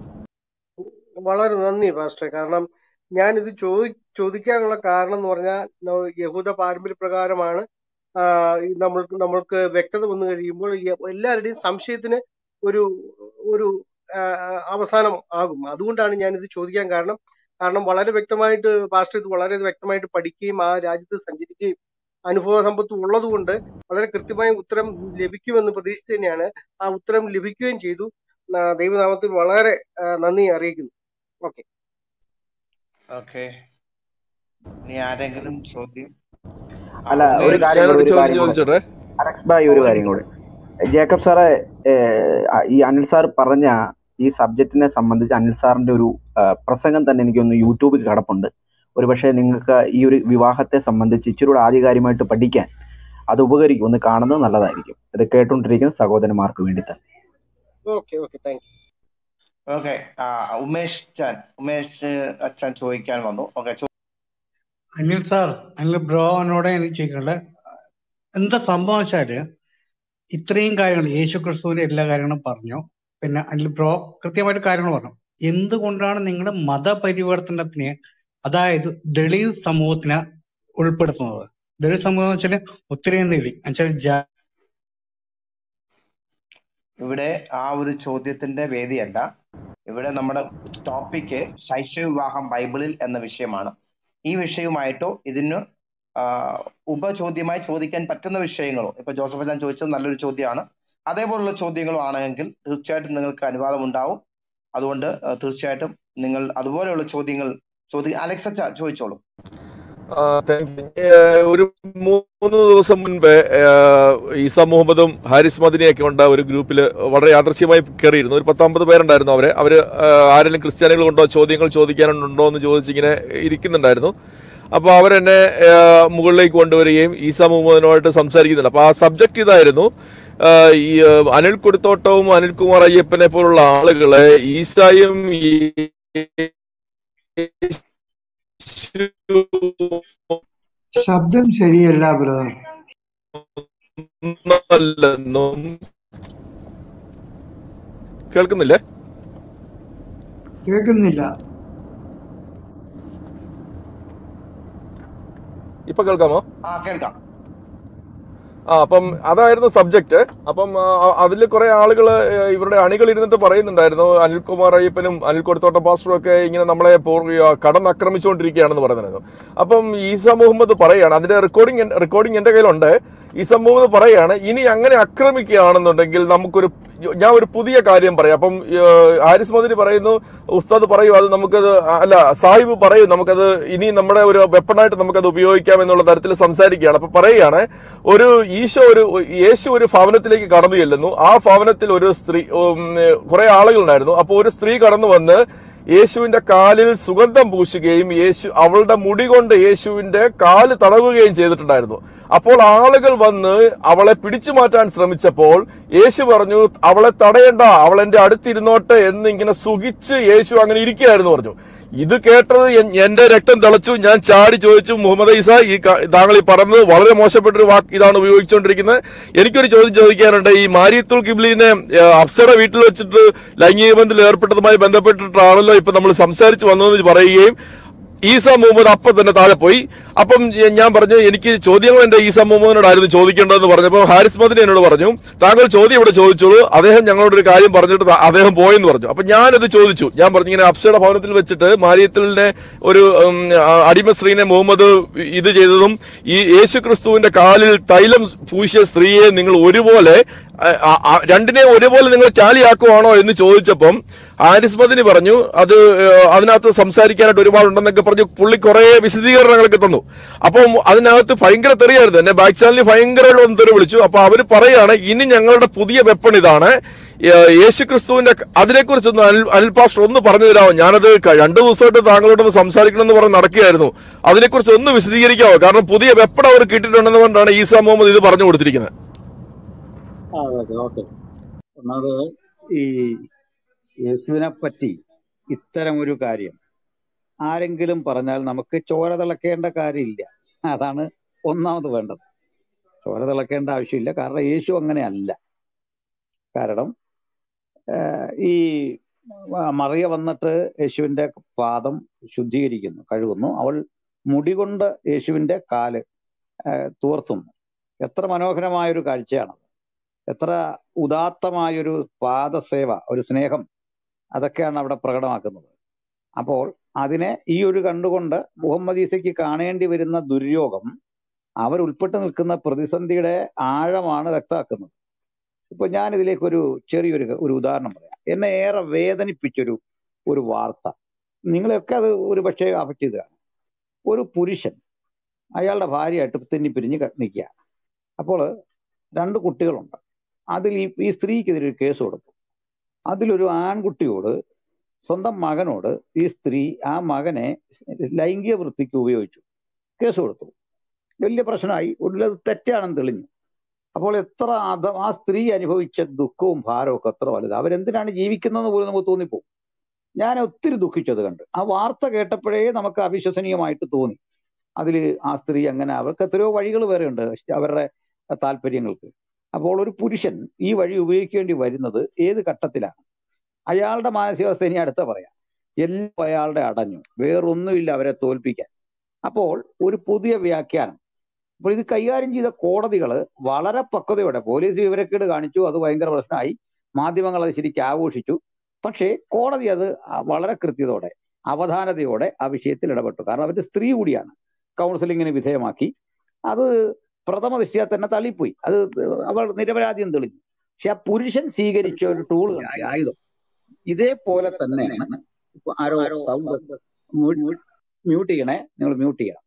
വളരെ നന്ദി പാസ്റ്റർ കാരണം ഞാൻ ഇത് ചോദി ചോദിക്കാനുള്ള കാരണം എന്ന് പറഞ്ഞാൽ ന- യഹൂദ പാരമ്പര്യ പ്രകാരമാണ് ആ, ഈ നമ്മൾക്ക് നമ്മൾക്ക് വ്യക്തത വന്നു കഴിയുമ്പോൾ ഈ എല്ലാവരുടെയും സംശയത്തിന് ഒരു ഒരു ആ, അവസാനം ആകും അതുകൊണ്ടാണ് ഞാൻ ഇത് ചോദിക്കാൻ കാരണം കാരണം വളരെ വ്യക്തമായിട്ട് പാസ്റ്റർ ഇത് വളരെ വ്യക്തമായിട്ട് പഠിക്കുകയും ആ രാജ്യത്ത് സഞ്ചരിക്കുകയും അനുഭവ സമ്പത്ത് ഉള്ളതുകൊണ്ട് വളരെ കൃത്യമായ ഉത്തരം ലഭിക്കുമെന്ന് പ്രതീക്ഷിച്ച് തന്നെയാണ് ആ ഉത്തരം ലഭിക്കുകയും ചെയ്തു ആ, ദൈവനാമത്തിൽ വളരെ ആ, നന്ദി അറിയിക്കുന്നു ഓക്കെ ഓക്കെ ഇനി ആരെങ്കിലും ചോദ്യം ആ അല്ല ഒന്ന് ഒരു രണ്ട് കാര്യം കൂടെ ഞാനൊരു ഒരു ചോദ്യം കാര്യം കൂടെ ചോദിച്ചോട്ടെ അലക്സ് ബായ് ഒരു കാര്യം കൂടെ ജേക്കബ് സാറെ ഏഹ്, ഈ അനിൽ സാർ പറഞ്ഞ ഈ സബ്ജക്റ്റിനെ സംബന്ധിച്ച് അനിൽ സാറിന്റെ ഒരു ആ, പ്രസംഗം തന്നെ എനിക്കൊന്ന് യൂട്യൂബിൽ കിടപ്പുണ്ട് ഒരുപക്ഷെ നിങ്ങൾക്ക് ഈ ഒരു വിവാഹത്തെ സംബന്ധിച്ച് ഇച്ചിരി കൂടെ ആധികാരികമായിട്ട് പഠിക്കാൻ അത് ഉപകരിക്കും ഒന്ന് കാണുന്നത് നല്ലതായിരിക്കും ഇത് കേട്ടുകൊണ്ടിരിക്കുന്ന സഹോദരന്മാർക്ക് വേണ്ടി തന്നെ ഓക്കെ ഓക്കെ താങ്ക് ഓക്കെ ആ ഉമേഷ് ചാൻ ഉമേഷ് അച്ഛൻ ചോദിക്കാൻ വന്നു ഓക്കെ അനിൽ സാർ അനിൽ ബ്രോനോട് എനിക്ക് ചോദിക്കാനുള്ളത് എന്താ സംഭവം വെച്ചാല് ഇത്രയും കാര്യങ്ങൾ യേശു ക്രിസ്തുവിന്റെ എല്ലാ കാര്യങ്ങളും പറഞ്ഞു പിന്നെ അനിൽ ബ്രോ കൃത്യമായിട്ട് കാര്യങ്ങൾ പറഞ്ഞു എന്തുകൊണ്ടാണ് നിങ്ങൾ മതപരിവർത്തനത്തിന് അതായത് ദളിത് സമൂഹത്തിനെ ഉൾപ്പെടുത്തുന്നത് ദളിത് സമൂഹം എന്ന് വെച്ചാൽ ഉത്തരേന്ത്യയിൽ എന്നുവെച്ചാൽ ജാ- ഇവിടെ ആ ഒരു ചോദ്യത്തിന്റെ വേദിയല്ല ഇവിടെ നമ്മുടെ ടോപ്പിക്ക് ശൈശവ വിവാഹം ബൈബിളിൽ എന്ന വിഷയമാണ് ഈ വിഷയവുമായിട്ടോ ഇതിന് ആ, ഉപചോദ്യമായി ചോദിക്കാൻ പറ്റുന്ന വിഷയങ്ങളോ ഇപ്പൊ ജോസഫ് ഞാൻ ചോദിച്ചത് നല്ലൊരു ചോദ്യമാണ് അതേപോലുള്ള ചോദ്യങ്ങളോ ആണെങ്കിൽ തീർച്ചയായിട്ടും നിങ്ങൾക്ക് അനുവാദം ഉണ്ടാവും അതുകൊണ്ട് ആ, തീർച്ചയായിട്ടും നിങ്ങൾ അതുപോലെയുള്ള ചോദ്യങ്ങൾ ചോദി അലക്സ ച- ചോദിച്ചോളൂ ആ, thank you. ഏ, ഒരു മൂന്ന് ദിവസം മുൻപ് ഏ, ഈസ മുഹമ്മദും ഹാരിസ് മദിനെയൊക്കെ ഉണ്ട് ഒരു ഗ്രൂപ്പിൽ വളരെ യാദൃശ്യമായി കയറിയിരുന്നു ഒരു പത്തമ്പത് പേരുണ്ടായിരുന്നു അവര് അവര് ആ, ആരെങ്കിലും ക്രിസ്ത്യാനികൾ കൊണ്ടോ ചോദ്യങ്ങൾ ചോദിക്കാനുണ്ടോ എന്ന് ചോദിച്ചിങ്ങനെ ഇരിക്കുന്നുണ്ടായിരുന്നു അപ്പോൾ അവരെന്നെ ആ, മുകളിലേക്ക് കൊണ്ടുവരികയും ഈസ മുഹമ്മദിനുമായിട്ട് സംസാരിക്കുന്നുണ്ട് അപ്പോൾ ആ സബ്ജക്റ്റ് ഇതായിരുന്നു ആ, ഈ ആ, അനിൽ കുടിത്തോട്ടവും അനിൽകുമാർ അയ്യപ്പനെ പോലുള്ള ആളുകളെ ഈസായും ശബ്ദം ശരിയല്ല ബ്രദർ ഒന്നല്ലെന്നും കേൾക്കുന്നില്ലേ കേൾക്കുന്നില്ല ഇപ്പൊ കേൾക്കാമോ ആ കേൾക്കാം ആ അപ്പം അതായിരുന്നു സബ്ജക്റ്റ് അപ്പം അതിൽ കുറെ ആളുകൾ ഇവരുടെ അണികൾ ഇരുന്നിട്ട് പറയുന്നുണ്ടായിരുന്നു അനിൽകുമാർ അയ്യപ്പനും അനിൽ കൊടുത്തോട്ട പാസ്റ്ററും ഒക്കെ ഇങ്ങനെ നമ്മളെ പോ- ആ, കടന്നാക്രമിച്ചുകൊണ്ടിരിക്കുകയാണെന്ന് പറയുന്നത് അപ്പം ഈസ മുഹമ്മദ് പറയാണ് അതിന്റെ റെക്കോർഡിംഗ് റെക്കോർഡിംഗ് എന്റെ കയ്യിലുണ്ട് ഈസ മുഹമ്മദ് പറയാണ് ഇനി അങ്ങനെ ആക്രമിക്കുകയാണെന്നുണ്ടെങ്കിൽ നമുക്കൊരു ഞാൻ ഒരു പുതിയ കാര്യം പറയാം അപ്പം ആ, ഹാരിസ് മദിനി പറയുന്നു ഉസ്താദ് പറയൂ അത് നമുക്കത് അല്ല സാഹിബ് പറയൂ നമുക്കത് ഇനി നമ്മുടെ ഒരു വെപ്പണായിട്ട് നമുക്കത് ഉപയോഗിക്കാം എന്നുള്ള തരത്തിൽ സംസാരിക്കുകയാണ് അപ്പൊ പറയുകയാണ് ഒരു ഈശോ ഒരു യേശു ഒരു ഭവനത്തിലേക്ക് കടന്നു ചെല്ലുന്നു ആ ഭവനത്തിൽ ഒരു സ്ത്രീ ഉം, കുറെ ആളുകളുണ്ടായിരുന്നു അപ്പോൾ ഒരു സ്ത്രീ കടന്നു വന്ന് യേശുവിന്റെ കാലിൽ സുഗന്ധം പൂശുകയും യേശു അവളുടെ മുടി കൊണ്ട് യേശുവിന്റെ കാല് തടവുകയും ചെയ്തിട്ടുണ്ടായിരുന്നു അപ്പോൾ ആളുകൾ വന്ന് അവളെ പിടിച്ചു മാറ്റാൻ ശ്രമിച്ചപ്പോൾ യേശു പറഞ്ഞു അവളെ തടയണ്ട അവൾ എന്റെ അടുത്തിരുന്നോട്ടെ എന്ന് ഇങ്ങനെ സുഖിച്ച് യേശു അങ്ങനെ ഇരിക്കുകയായിരുന്നു പറഞ്ഞു ഇത് കേട്ടത് എൻ- എന്റെ രക്തം തിളച്ചു ഞാൻ ചാടി ചോദിച്ചു മുഹമ്മദ് ഈസ ഈ ക- താങ്കൾ ഈ പറഞ്ഞത് വളരെ മോശപ്പെട്ടൊരു വാക്ക് ഇതാണ് ഉപയോഗിച്ചുകൊണ്ടിരിക്കുന്നത് എനിക്കൊരു ചോദ്യം ചോദിക്കാനുണ്ട് ഈ മാരിയത്തുൽ കിബ്ലീനെ ഏ, അപ്സര വീട്ടിൽ വെച്ചിട്ട് ലൈംഗിക ബന്ധത്തിൽ ഏർപ്പെട്ടതുമായി ബന്ധപ്പെട്ടിട്ടാണല്ലോ ഇപ്പൊ നമ്മൾ സംസാരിച്ചു വന്നതെന്ന് പറയുകയും ഈസ മുഹമ്മദ് അപ്പം തന്നെ താഴെ പോയി അപ്പം ഞ- ഞാൻ പറഞ്ഞു എനിക്ക് ചോദ്യങ്ങൾ എന്റെ ഈസ മുഹമ്മദിനോടായിരുന്നു ചോദിക്കേണ്ടതെന്ന് പറഞ്ഞപ്പോൾ ഹാരിസ് മദിനി എന്നോട് പറഞ്ഞു താങ്കൾ ചോദ്യം ഇവിടെ ചോദിച്ചോളൂ അദ്ദേഹം ഞങ്ങളോട് ഒരു കാര്യം പറഞ്ഞിട്ട് ത- അദ്ദേഹം പോയെന്ന് പറഞ്ഞു അപ്പൊ ഞാനത് ചോദിച്ചു ഞാൻ പറഞ്ഞു ഇങ്ങനെ അപ്സയുടെ ഭവനത്തിൽ വെച്ചിട്ട് മാരിയത്തിലിനെ ഒരു ഉം, ആ, അടിമ സ്ത്രീനെ മുഹമ്മദ് ഇത് ചെയ്തതും ഈ യേശു ക്രിസ്തുവിന്റെ കാലിൽ തൈലം പൂശിയ സ്ത്രീയെ നിങ്ങൾ ഒരുപോലെ ആ, ആ, ആ, രണ്ടിനെ ഒരുപോലെ നിങ്ങൾ ടാലിയാക്കുവാണോ എന്ന് ചോദിച്ചപ്പം ഹാരിസ് മദിനി പറഞ്ഞു അത് ഏഹ്, അതിനകത്ത് സംസാരിക്കാനായിട്ട് ഒരുപാടുണ്ടെന്നൊക്കെ പറഞ്ഞു പുള്ളി കുറെ വിശദീകരണങ്ങളൊക്കെ തന്നു അപ്പം അതിനകത്ത് ഭയങ്കര തെറിയായിരുന്നു എന്നെ ബാക്ക് ചാനലിൽ ഭയങ്കരമായിട്ട് ഒന്ന് തെറി വിളിച്ചു അപ്പൊ അവര് പറയാണ് ഇനി ഞങ്ങളുടെ പുതിയ വെപ്പൺ ഇതാണ് ഏഹ്, യേശു ക്രിസ്തുവിന്റെ അതിനെക്കുറിച്ചൊന്ന് അനിൽ അനിൽ പാസ്റ്റർ ഒന്ന് പറഞ്ഞു തരാമോ ഞാനത് ക- രണ്ടു ദിവസമായിട്ട് താങ്കളോടൊന്ന് സംസാരിക്കണം എന്ന് പറഞ്ഞ് നടക്കുകയായിരുന്നു അതിനെക്കുറിച്ച് ഒന്ന് വിശദീകരിക്കാമോ കാരണം പുതിയ വെപ്പൺ അവർ കിട്ടിയിട്ടുണ്ടെന്ന് കൊണ്ടാണ് ഈസ മുഹമ്മദ് ഇത് പറഞ്ഞു കൊടുത്തിരിക്കുന്നത് ആ ഓക്കെ ഓക്കെ ഒന്നാമത് ഈ യേശുവിനെ പറ്റി ഇത്തരം ഒരു കാര്യം ആരെങ്കിലും പറഞ്ഞാൽ നമുക്ക് ചോര തിളക്കേണ്ട കാര്യമില്ല അതാണ് ഒന്നാമത് വേണ്ടത് ചോര തിളക്കേണ്ട ആവശ്യമില്ല കാരണം യേശു അങ്ങനെയല്ല കാരണം ആഹ് ഈ മറിയ വന്നിട്ട് യേശുവിന്റെ പാദം ശുദ്ധീകരിക്കുന്നു കഴുകുന്നു അവൾ മുടി കൊണ്ട് യേശുവിന്റെ കാല് ആഹ് തൂർത്തുന്നു എത്ര മനോഹരമായ ഒരു കാഴ്ചയാണ് എത്ര ഉദാത്തമായൊരു പാദസേവ ഒരു സ്നേഹം അതൊക്കെയാണ് അവിടെ പ്രകടമാക്കുന്നത് അപ്പോൾ അതിനെ ഈ ഒരു കണ്ടുകൊണ്ട് മുഹമ്മദ് ഈസയ്ക്ക് കാണേണ്ടി വരുന്ന ദുര്യോഗം അവർ ഉൾപ്പെട്ട് നിൽക്കുന്ന പ്രതിസന്ധിയുടെ ആഴമാണ് വ്യക്തമാക്കുന്നത് ഇപ്പൊ ഞാൻ ഇതിലേക്ക് ഒരു ചെറിയൊരു ഒരു ഉദാഹരണം പറയാം എന്നെ ഏറെ വേദനിപ്പിച്ചൊരു ഒരു വാർത്ത നിങ്ങളെയൊക്കെ അത് ഒരു പക്ഷേ അഫക്ട് ചെയ്തതാണ് ഒരു പുരുഷൻ അയാളുടെ ഭാര്യയായിട്ട് തെന്നി പിരിഞ്ഞ് നിൽക്കുക അപ്പോൾ രണ്ട് കുട്ടികളുണ്ട് അതിൽ ഈ ഈ സ്ത്രീക്കെതിരെ ഒരു കേസ് കൊടുത്തു അതിലൊരു ആൺകുട്ടിയോട് സ്വന്തം മകനോട് ഈ സ്ത്രീ ആ മകനെ ലൈംഗിക വൃത്തിക്ക് ഉപയോഗിച്ചു കേസ് കൊടുത്തു വലിയ പ്രശ്നമായി ഉള്ളത് തെറ്റാണെന്ന് തെളിഞ്ഞു അപ്പോൾ എത്ര അത ആ സ്ത്രീ അനുഭവിച്ച ദുഃഖവും ഭാരവും ഒക്കെ എത്ര വലുത് അവരെന്തിനാണ് ജീവിക്കുന്നതെന്ന് പോലും നമുക്ക് തോന്നിപ്പോകും ഞാൻ ഒത്തിരി ദുഃഖിച്ചത് കണ്ട് ആ വാർത്ത കേട്ടപ്പോഴേ നമുക്ക് അവിശ്വസനീയമായിട്ട് തോന്നി അതിൽ ആ സ്ത്രീ അങ്ങനെ അവർക്ക് എത്രയോ വഴികൾ വേറെ ഉണ്ട് അവരുടെ താല്പര്യങ്ങൾക്ക് അപ്പോൾ ഒരു പുരുഷൻ ഈ വഴി ഉപയോഗിക്കേണ്ടി വരുന്നത് ഏത് ഘട്ടത്തിലാണ് അയാളുടെ മാനസികാവസ്ഥ ഇനി അടുത്ത പറയാം എല്ലാം അയാളുടെ അടഞ്ഞു വേറൊന്നുമില്ല അവരെ തോൽപ്പിക്കാൻ അപ്പോൾ ഒരു പുതിയ വ്യാഖ്യാനം അപ്പോൾ ഇത് കൈകാര്യം ചെയ്ത കോടതികൾ വളരെ പക്വതയോടെ പോലീസ് വിവരക്കേട് കാണിച്ചു അത് ഭയങ്കര പ്രശ്നമായി മാധ്യമങ്ങൾ അത് ശരിക്കും ആഘോഷിച്ചു പക്ഷേ കോടതി അത് ആ വളരെ കൃത്യതയോടെ അവധാനതയോടെ ആ വിഷയത്തിൽ ഇടപെട്ടു കാരണം അവരുടെ സ്ത്രീ കൂടിയാണ് കൗൺസിലിങ്ങിന് വിധേയമാക്കി അത് പ്രഥമ ദൃഷ്ടിയാ തന്നെ തള്ളിപ്പോയി അത് അവൾ നിരപരാധിയും തെളിഞ്ഞു പക്ഷെ ആ പുരുഷൻ സ്വീകരിച്ച ഒരു ടൂൾ ആയുധം ഇതേപോലെ തന്നെയാണ് ഇപ്പൊ ആരോ സൗണ്ട് മ്യൂട്ട് ചെയ്യണേ നിങ്ങൾ മ്യൂട്ട് ചെയ്യണം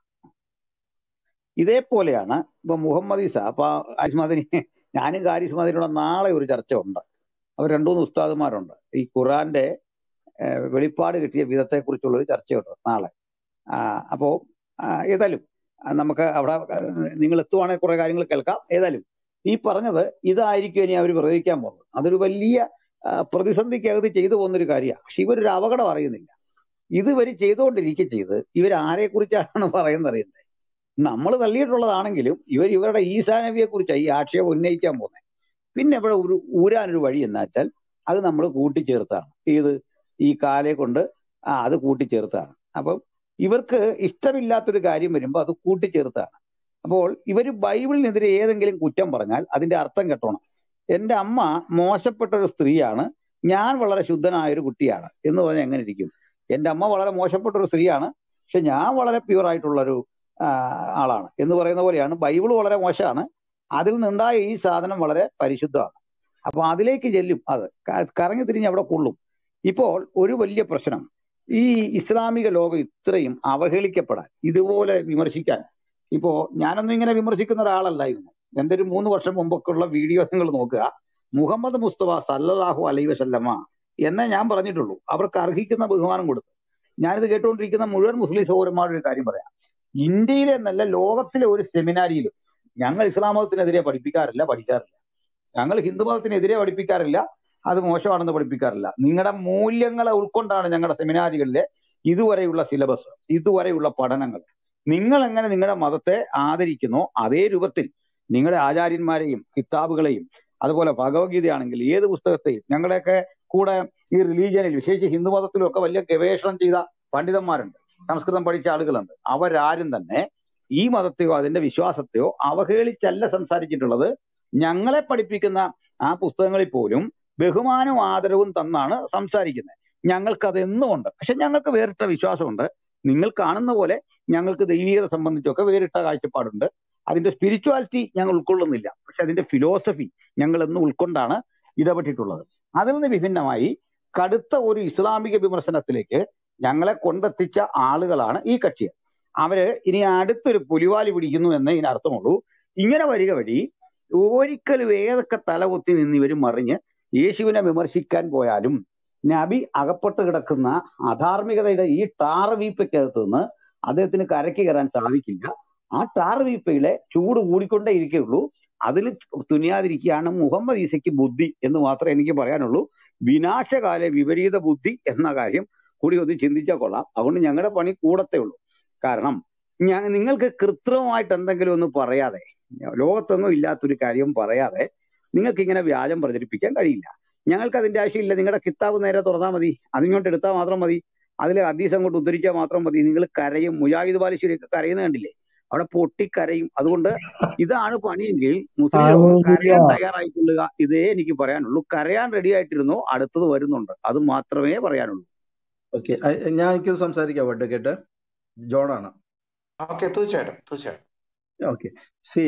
ഇതേപോലെയാണ് ഇപ്പൊ മുഹമ്മദ് ഈസ അപ്പൊ ആരിസ്മാദിനി ഞാനും കാരിസ്മാദിനോട് നാളെ ഒരു ചർച്ച ഉണ്ട് അവർ രണ്ടു മൂന്ന് ഉസ്താദുമാരുണ്ട് ഈ ഖുറാന്റെ ഏഹ്, വെളിപ്പാട് കിട്ടിയ വിധത്തെ കുറിച്ചുള്ള ഒരു ചർച്ചയുണ്ട് നാളെ ആ, അപ്പോ ആ, ഏതായാലും ആ, നമുക്ക് അവിടെ ആ, നിങ്ങൾ എത്തുവാണെങ്കിൽ കുറെ കാര്യങ്ങൾ കേൾക്കാം ഏതായാലും ഈ പറഞ്ഞത് ഇതായിരിക്കും ഇനി അവർ പ്രയോഗിക്കാൻ പോകുന്നത് അതൊരു വലിയ ആ, പ്രതിസന്ധിക്കകത്ത് ചെയ്തു പോകുന്നൊരു കാര്യമാണ് പക്ഷെ ഇവരൊരു അപകടം അറിയുന്നില്ല ഇത് ഇവർ ചെയ്തുകൊണ്ടിരിക്കുക ചെയ്ത് ഇവർ ആരെ കുറിച്ചാണ് പറയുന്നത് അറിയുന്നത് നമ്മൾ തള്ളിയിട്ടുള്ളതാണെങ്കിലും ഇവർ ഇവരുടെ ഈസാ നബിയെ കുറിച്ചാണ് ഈ ആക്ഷേപം ഉന്നയിക്കാൻ പോകുന്നത് പിന്നെ ഇവിടെ ഒരു ഊരാനൊരു വഴി എന്ന് വെച്ചാൽ അത് നമ്മൾ കൂട്ടിച്ചേർത്താണ് ഇത് ഈ കാലെ കൊണ്ട് ആ അത് കൂട്ടിച്ചേർത്താണ് അപ്പം ഇവർക്ക് ഇഷ്ടമില്ലാത്തൊരു കാര്യം വരുമ്പോൾ അത് കൂട്ടിച്ചേർത്താണ് അപ്പോൾ ഇവർ ബൈബിളിനെതിരെ ഏതെങ്കിലും കുറ്റം പറഞ്ഞാൽ അതിന്റെ അർത്ഥം കെട്ടണം എന്റെ അമ്മ മോശപ്പെട്ട ഒരു സ്ത്രീയാണ് ഞാൻ വളരെ ശുദ്ധനായ ഒരു കുട്ടിയാണ് എന്ന് പറഞ്ഞാൽ എങ്ങനെ ഇരിക്കും എന്റെ അമ്മ വളരെ മോശപ്പെട്ട ഒരു സ്ത്രീയാണ് പക്ഷെ ഞാൻ വളരെ പ്യൂർ ആയിട്ടുള്ള ഒരു ആ, ആളാണ് എന്ന് പറയുന്ന പോലെയാണ് ബൈബിൾ വളരെ മോശമാണ് അതിൽ നിന്നുണ്ടായ ഈ സാധനം വളരെ പരിശുദ്ധമാണ് അപ്പൊ അതിലേക്ക് ചെല്ലും അത് ക- കറങ്ങി തിരിഞ്ഞ് അവിടെ കൊള്ളും ഇപ്പോൾ ഒരു വലിയ പ്രശ്നം ഈ ഇസ്ലാമിക ലോകം ഇത്രയും അവഹേളിക്കപ്പെടാൻ ഇതുപോലെ വിമർശിക്കാൻ ഇപ്പോ ഞാനൊന്നും ഇങ്ങനെ വിമർശിക്കുന്ന ഒരാളല്ലായിരുന്നു എന്റെ ഒരു മൂന്ന് വർഷം മുമ്പൊക്കെ ഉള്ള വീഡിയോ നിങ്ങൾ നോക്കുക മുഹമ്മദ് മുസ്തഫ സല്ലല്ലാഹു അലൈഹി വസല്ലമ എന്നേ ഞാൻ പറഞ്ഞിട്ടുള്ളൂ അവർക്ക് അർഹിക്കുന്ന ബഹുമാനം കൊടുത്തു ഞാനിത് കേട്ടുകൊണ്ടിരിക്കുന്ന മുഴുവൻ മുസ്ലിം സഹോദരന്മാരുടെ ഒരു കാര്യം പറയാം ഇന്ത്യയിലെ എന്നല്ല ലോകത്തിലെ ഒരു സെമിനാരിയിലും ഞങ്ങൾ ഇസ്ലാം മതത്തിനെതിരെ പഠിപ്പിക്കാറില്ല പഠിക്കാറില്ല ഞങ്ങൾ ഹിന്ദു മതത്തിനെതിരെ പഠിപ്പിക്കാറില്ല അത് മോശമാണെന്ന് പഠിപ്പിക്കാറില്ല നിങ്ങളുടെ മൂല്യങ്ങളെ ഉൾക്കൊണ്ടാണ് ഞങ്ങളുടെ സെമിനാരികളിലെ ഇതുവരെയുള്ള സിലബസ് ഇതുവരെയുള്ള പഠനങ്ങൾ നിങ്ങൾ എങ്ങനെ നിങ്ങളുടെ മതത്തെ ആദരിക്കുന്നോ അതേ രൂപത്തിൽ നിങ്ങളുടെ ആചാര്യന്മാരെയും കിതാബുകളെയും അതുപോലെ ഭഗവത്ഗീതയാണെങ്കിൽ ഏത് പുസ്തകത്തെയും ഞങ്ങളുടെയൊക്കെ കൂടെ ഈ റിലീജിയനിൽ വിശേഷിച്ച് ഹിന്ദു മതത്തിലും ഒക്കെ വലിയ ഗവേഷണം ചെയ്ത പണ്ഡിതന്മാരുണ്ട് സംസ്കൃതം പഠിച്ച ആളുകളുണ്ട് അവരാരും തന്നെ ഈ മതത്തെയോ അതിന്റെ വിശ്വാസത്തെയോ അവഹേളിച്ചല്ല സംസാരിച്ചിട്ടുള്ളത് ഞങ്ങളെ പഠിപ്പിക്കുന്ന ആ പുസ്തകങ്ങളിൽ പോലും ബഹുമാനവും ആദരവും തന്നാണ് സംസാരിക്കുന്നത് ഞങ്ങൾക്ക് അത് എന്നുമുണ്ട് പക്ഷെ ഞങ്ങൾക്ക് വേറിട്ട വിശ്വാസമുണ്ട് നിങ്ങൾ കാണുന്ന പോലെ ഞങ്ങൾക്ക് ദൈവീകത സംബന്ധിച്ചൊക്കെ വേറിട്ട കാഴ്ചപ്പാടുണ്ട് അതിന്റെ സ്പിരിച്വാലിറ്റി ഞങ്ങൾ ഉൾക്കൊള്ളുന്നില്ല പക്ഷെ അതിന്റെ ഫിലോസഫി ഞങ്ങൾ എന്ന് ഉൾക്കൊണ്ടാണ് ഇടപെട്ടിട്ടുള്ളത് അതിൽ നിന്ന് വിഭിന്നമായി കടുത്ത ഒരു ഇസ്ലാമിക വിമർശനത്തിലേക്ക് ഞങ്ങളെ കൊണ്ടെത്തിച്ച ആളുകളാണ് ഈ കക്ഷികൾ അവര് ഇനി അടുത്തൊരു പുലിവാലി പിടിക്കുന്നു എന്നേ ഇതിന് അർത്ഥമുള്ളൂ ഇങ്ങനെ വരിക വഴി ഒരിക്കലും ഏതൊക്കെ തലകുത്തി നിന്ന് ഇവർ മറിഞ്ഞ് യേശുവിനെ വിമർശിക്കാൻ പോയാലും നബി അകപ്പെട്ട് കിടക്കുന്ന അധാർമികതയുടെ ഈ ടാർ വീപ്പയ്ക്കകത്ത് നിന്ന് അദ്ദേഹത്തിന് കരയ്ക്ക് കയറാൻ സാധിക്കില്ല ആ ടാർ വീപ്പയിലെ ചൂട് കൂടിക്കൊണ്ടേ ഇരിക്കുകയുള്ളൂ അതിൽ തുനിയാതിരിക്കുകയാണ് മുഹമ്മദ് ഈസയ്ക്ക് ബുദ്ധി എന്ന് മാത്രമേ എനിക്ക് പറയാനുള്ളൂ വിനാശകാല വിപരീത ബുദ്ധി എന്ന കാര്യം കൂടി ഒന്ന് ചിന്തിച്ചാൽ കൊള്ളാം അതുകൊണ്ട് ഞങ്ങളുടെ പണി കൂടത്തേ ഉള്ളൂ കാരണം ഞാൻ നിങ്ങൾക്ക് കൃത്രിമമായിട്ട് എന്തെങ്കിലും ഒന്ന് പറയാതെ ലോകത്തൊന്നും ഇല്ലാത്തൊരു കാര്യം പറയാതെ നിങ്ങൾക്ക് ഇങ്ങനെ വ്യാജം പ്രചരിപ്പിക്കാൻ കഴിയില്ല ഞങ്ങൾക്ക് അതിന്റെ ആവശ്യമില്ല നിങ്ങളുടെ കിതാബ് നേരെ തുറന്നാൽ മതി അതിങ്ങോട്ട് എടുത്താൽ മാത്രം മതി അതിലെ ഹദീസ് അങ്ങോട്ട് ഉദ്ധരിച്ചാൽ മാത്രം മതി നിങ്ങൾ കരയും മുജാഹിദ് ബാലുശ്ശേരിയൊക്കെ കരയുന്നത് കണ്ടില്ലേ അവിടെ പൊട്ടിക്കരയും അതുകൊണ്ട് ഇതാണ് പണിയെങ്കിൽ മുസ്ലിം ലോകം കരയാൻ തയ്യാറായിക്കൊള്ളുക ഇതേ എനിക്ക് പറയാനുള്ളൂ കരയാൻ റെഡി ആയിട്ടിരുന്നോ അടുത്തത് വരുന്നുണ്ട് അത് മാത്രമേ പറയാനുള്ളൂ ഓക്കെ ഞാൻ എനിക്കൊന്ന് സംസാരിക്കാം അഡ്വക്കേറ്റ് ജോണാണ് ഓക്കെ തീർച്ചയായിട്ടും തീർച്ചയായിട്ടും ഓക്കെ സി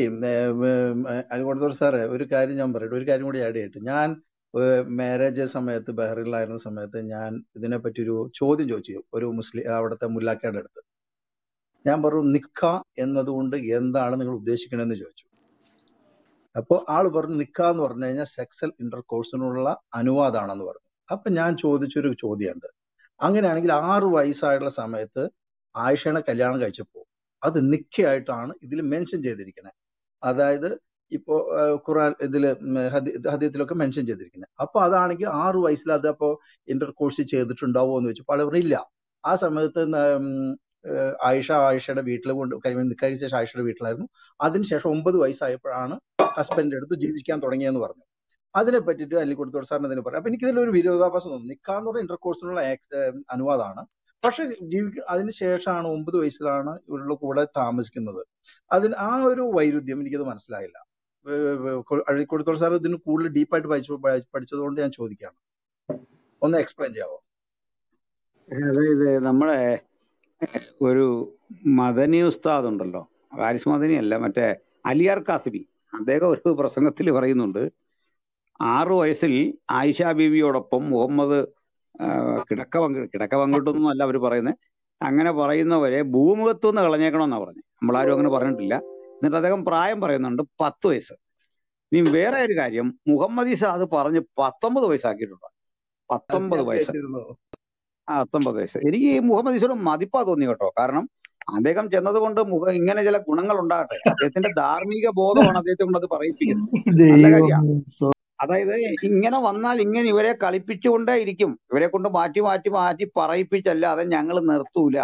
അതുകൊണ്ടു സാറേ ഒരു കാര്യം ഞാൻ പറയട്ടെ ഒരു കാര്യം കൂടി ആഡ് ചെയ്യട്ടെ ഞാൻ മാരേജ് സമയത്ത് ബഹ്റിനിലായിരുന്ന സമയത്ത് ഞാൻ ഇതിനെപ്പറ്റി ഒരു ചോദ്യം ചോദിച്ചു ഒരു മുസ്ലിം അവിടുത്തെ മുല്ലാക്കയുടെ അടുത്ത് ഞാൻ പറഞ്ഞു നിക്ക എന്നതുകൊണ്ട് എന്താണ് നിങ്ങൾ ഉദ്ദേശിക്കണമെന്ന് ചോദിച്ചു അപ്പൊ ആള് പറഞ്ഞു നിക്ക എന്ന് പറഞ്ഞു കഴിഞ്ഞാൽ സെക്സൽ ഇന്റർ കോഴ്സിനുള്ള അനുവാദമാണെന്ന് പറഞ്ഞു അപ്പൊ ഞാൻ ചോദിച്ചൊരു ചോദ്യമുണ്ട് അങ്ങനെയാണെങ്കിൽ ആറ് വയസ്സായുള്ള സമയത്ത് ആയിഷയുടെ കല്യാണം കഴിച്ചപ്പോ അത് നിക്കയായിട്ടാണ് ഇതിൽ മെൻഷൻ ചെയ്തിരിക്കുന്നത് അതായത് ഇപ്പോ ആഹ് ഖുറാൻ ഇതില് ഉം ഹദി- ഹദീത്തിലൊക്കെ മെൻഷൻ ചെയ്തിരിക്കുന്നത് അപ്പൊ അതാണെങ്കിൽ ആറ് വയസ്സിൽ അത് അപ്പോ ഇന്റർ കോഴ്സ് ചെയ്തിട്ടുണ്ടാവോ എന്ന് ചോദിച്ചു പല പറഞ്ഞു ഇല്ല ആ സമയത്ത് ന- ഉം ഏഹ് ആയിഷ ആയിഷയുടെ വീട്ടിൽ കൊണ്ട് കല്യാണം നിക്കാഹിച്ച ശേഷം ആയിഷയുടെ വീട്ടിലായിരുന്നു അതിനുശേഷം ഒമ്പത് വയസ്സായപ്പോഴാണ് ഹസ്ബൻഡിന്റെ അടുത്ത് ജീവിക്കാൻ തുടങ്ങിയെന്ന് പറഞ്ഞു അതിനെ പറ്റിയിട്ട് അല്ലി കൊടുത്തോട് സാറിന് അതിന് പറയാം അപ്പൊ എനിക്കിതിൽ ഒരു വിരോധാഭാസം തോന്നുന്നു നിക്കാന്ന് പറഞ്ഞ ഇന്റർ കോഴ്സിനുള്ള അനുവാദമാണ് പക്ഷെ ജീവിക്ക അതിന് ശേഷമാണ് ഒമ്പത് വയസ്സിലാണ് ഇവരുടെ കൂടെ താമസിക്കുന്നത് അതിന് ആ ഒരു വൈരുദ്ധ്യം എനിക്കത് മനസ്സിലായില്ല അഴീക്കോടത്തോട് സാർ ഇതിന് കൂടുതൽ ഡീപ്പായിട്ട് പഠിച്ചു പഠിച്ചതുകൊണ്ട് ഞാൻ ചോദിക്കുകയാണ് ഒന്ന് എക്സ്പ്ലെയിൻ ചെയ്യാവോ അതായത് നമ്മുടെ ഒരു മദനി ഉസ്താദ് ഉണ്ടല്ലോ ഹാരിസ് മദനി അല്ല മറ്റേ അലിയാർ കാസിബി അദ്ദേഹം ഒരു പ്രസംഗത്തിൽ പറയുന്നുണ്ട് ആറു വയസ്സിൽ ആയിഷ ബീവിയോടൊപ്പം മുഹമ്മദ് ആ, കിടക്ക പങ്കി കിടക്ക പങ്കിട്ടൊന്നും അല്ല അവർ പറയുന്നത് അങ്ങനെ പറയുന്നവരെ ഭൂമുഖത്തു നിന്ന് കളഞ്ഞേക്കണമെന്നാണ് പറഞ്ഞത് നമ്മളാരും അങ്ങനെ പറഞ്ഞിട്ടില്ല എന്നിട്ട് അദ്ദേഹം പ്രായം പറയുന്നുണ്ട് പത്ത് വയസ്സ് ഇനി വേറെ ഒരു കാര്യം മുഹമ്മദ് ഈസ അത് പറഞ്ഞ് പത്തൊമ്പത് വയസ്സാക്കിയിട്ടുണ്ട് പത്തൊമ്പത് വയസ്സ് കേട്ടിരുന്നു ആ പത്തൊമ്പത് വയസ്സ് എനിക്ക് ഈ മുഹമ്മദ് ഈസോട് മതിപ്പാ തോന്നി കേട്ടോ കാരണം അദ്ദേഹം ചെന്നത് കൊണ്ട് മുഖ ഇങ്ങനെ ചില ഗുണങ്ങൾ ഉണ്ടാകട്ടെ അദ്ദേഹത്തിന്റെ ധാർമ്മിക ബോധമാണ് അദ്ദേഹത്തെ കൊണ്ട് അത് പറയിപ്പിക്കുന്നത് നല്ല കാര്യമാണ് ദൈവമേ സോ അതായത് ഇങ്ങനെ വന്നാൽ ഇങ്ങനെ ഇവരെ കളിപ്പിച്ചുകൊണ്ടേ ഇരിക്കും ഇവരെ കൊണ്ട് മാറ്റി മാറ്റി മാറ്റി പറയിപ്പിച്ചല്ലാതെ ഞങ്ങൾ നിർത്തൂല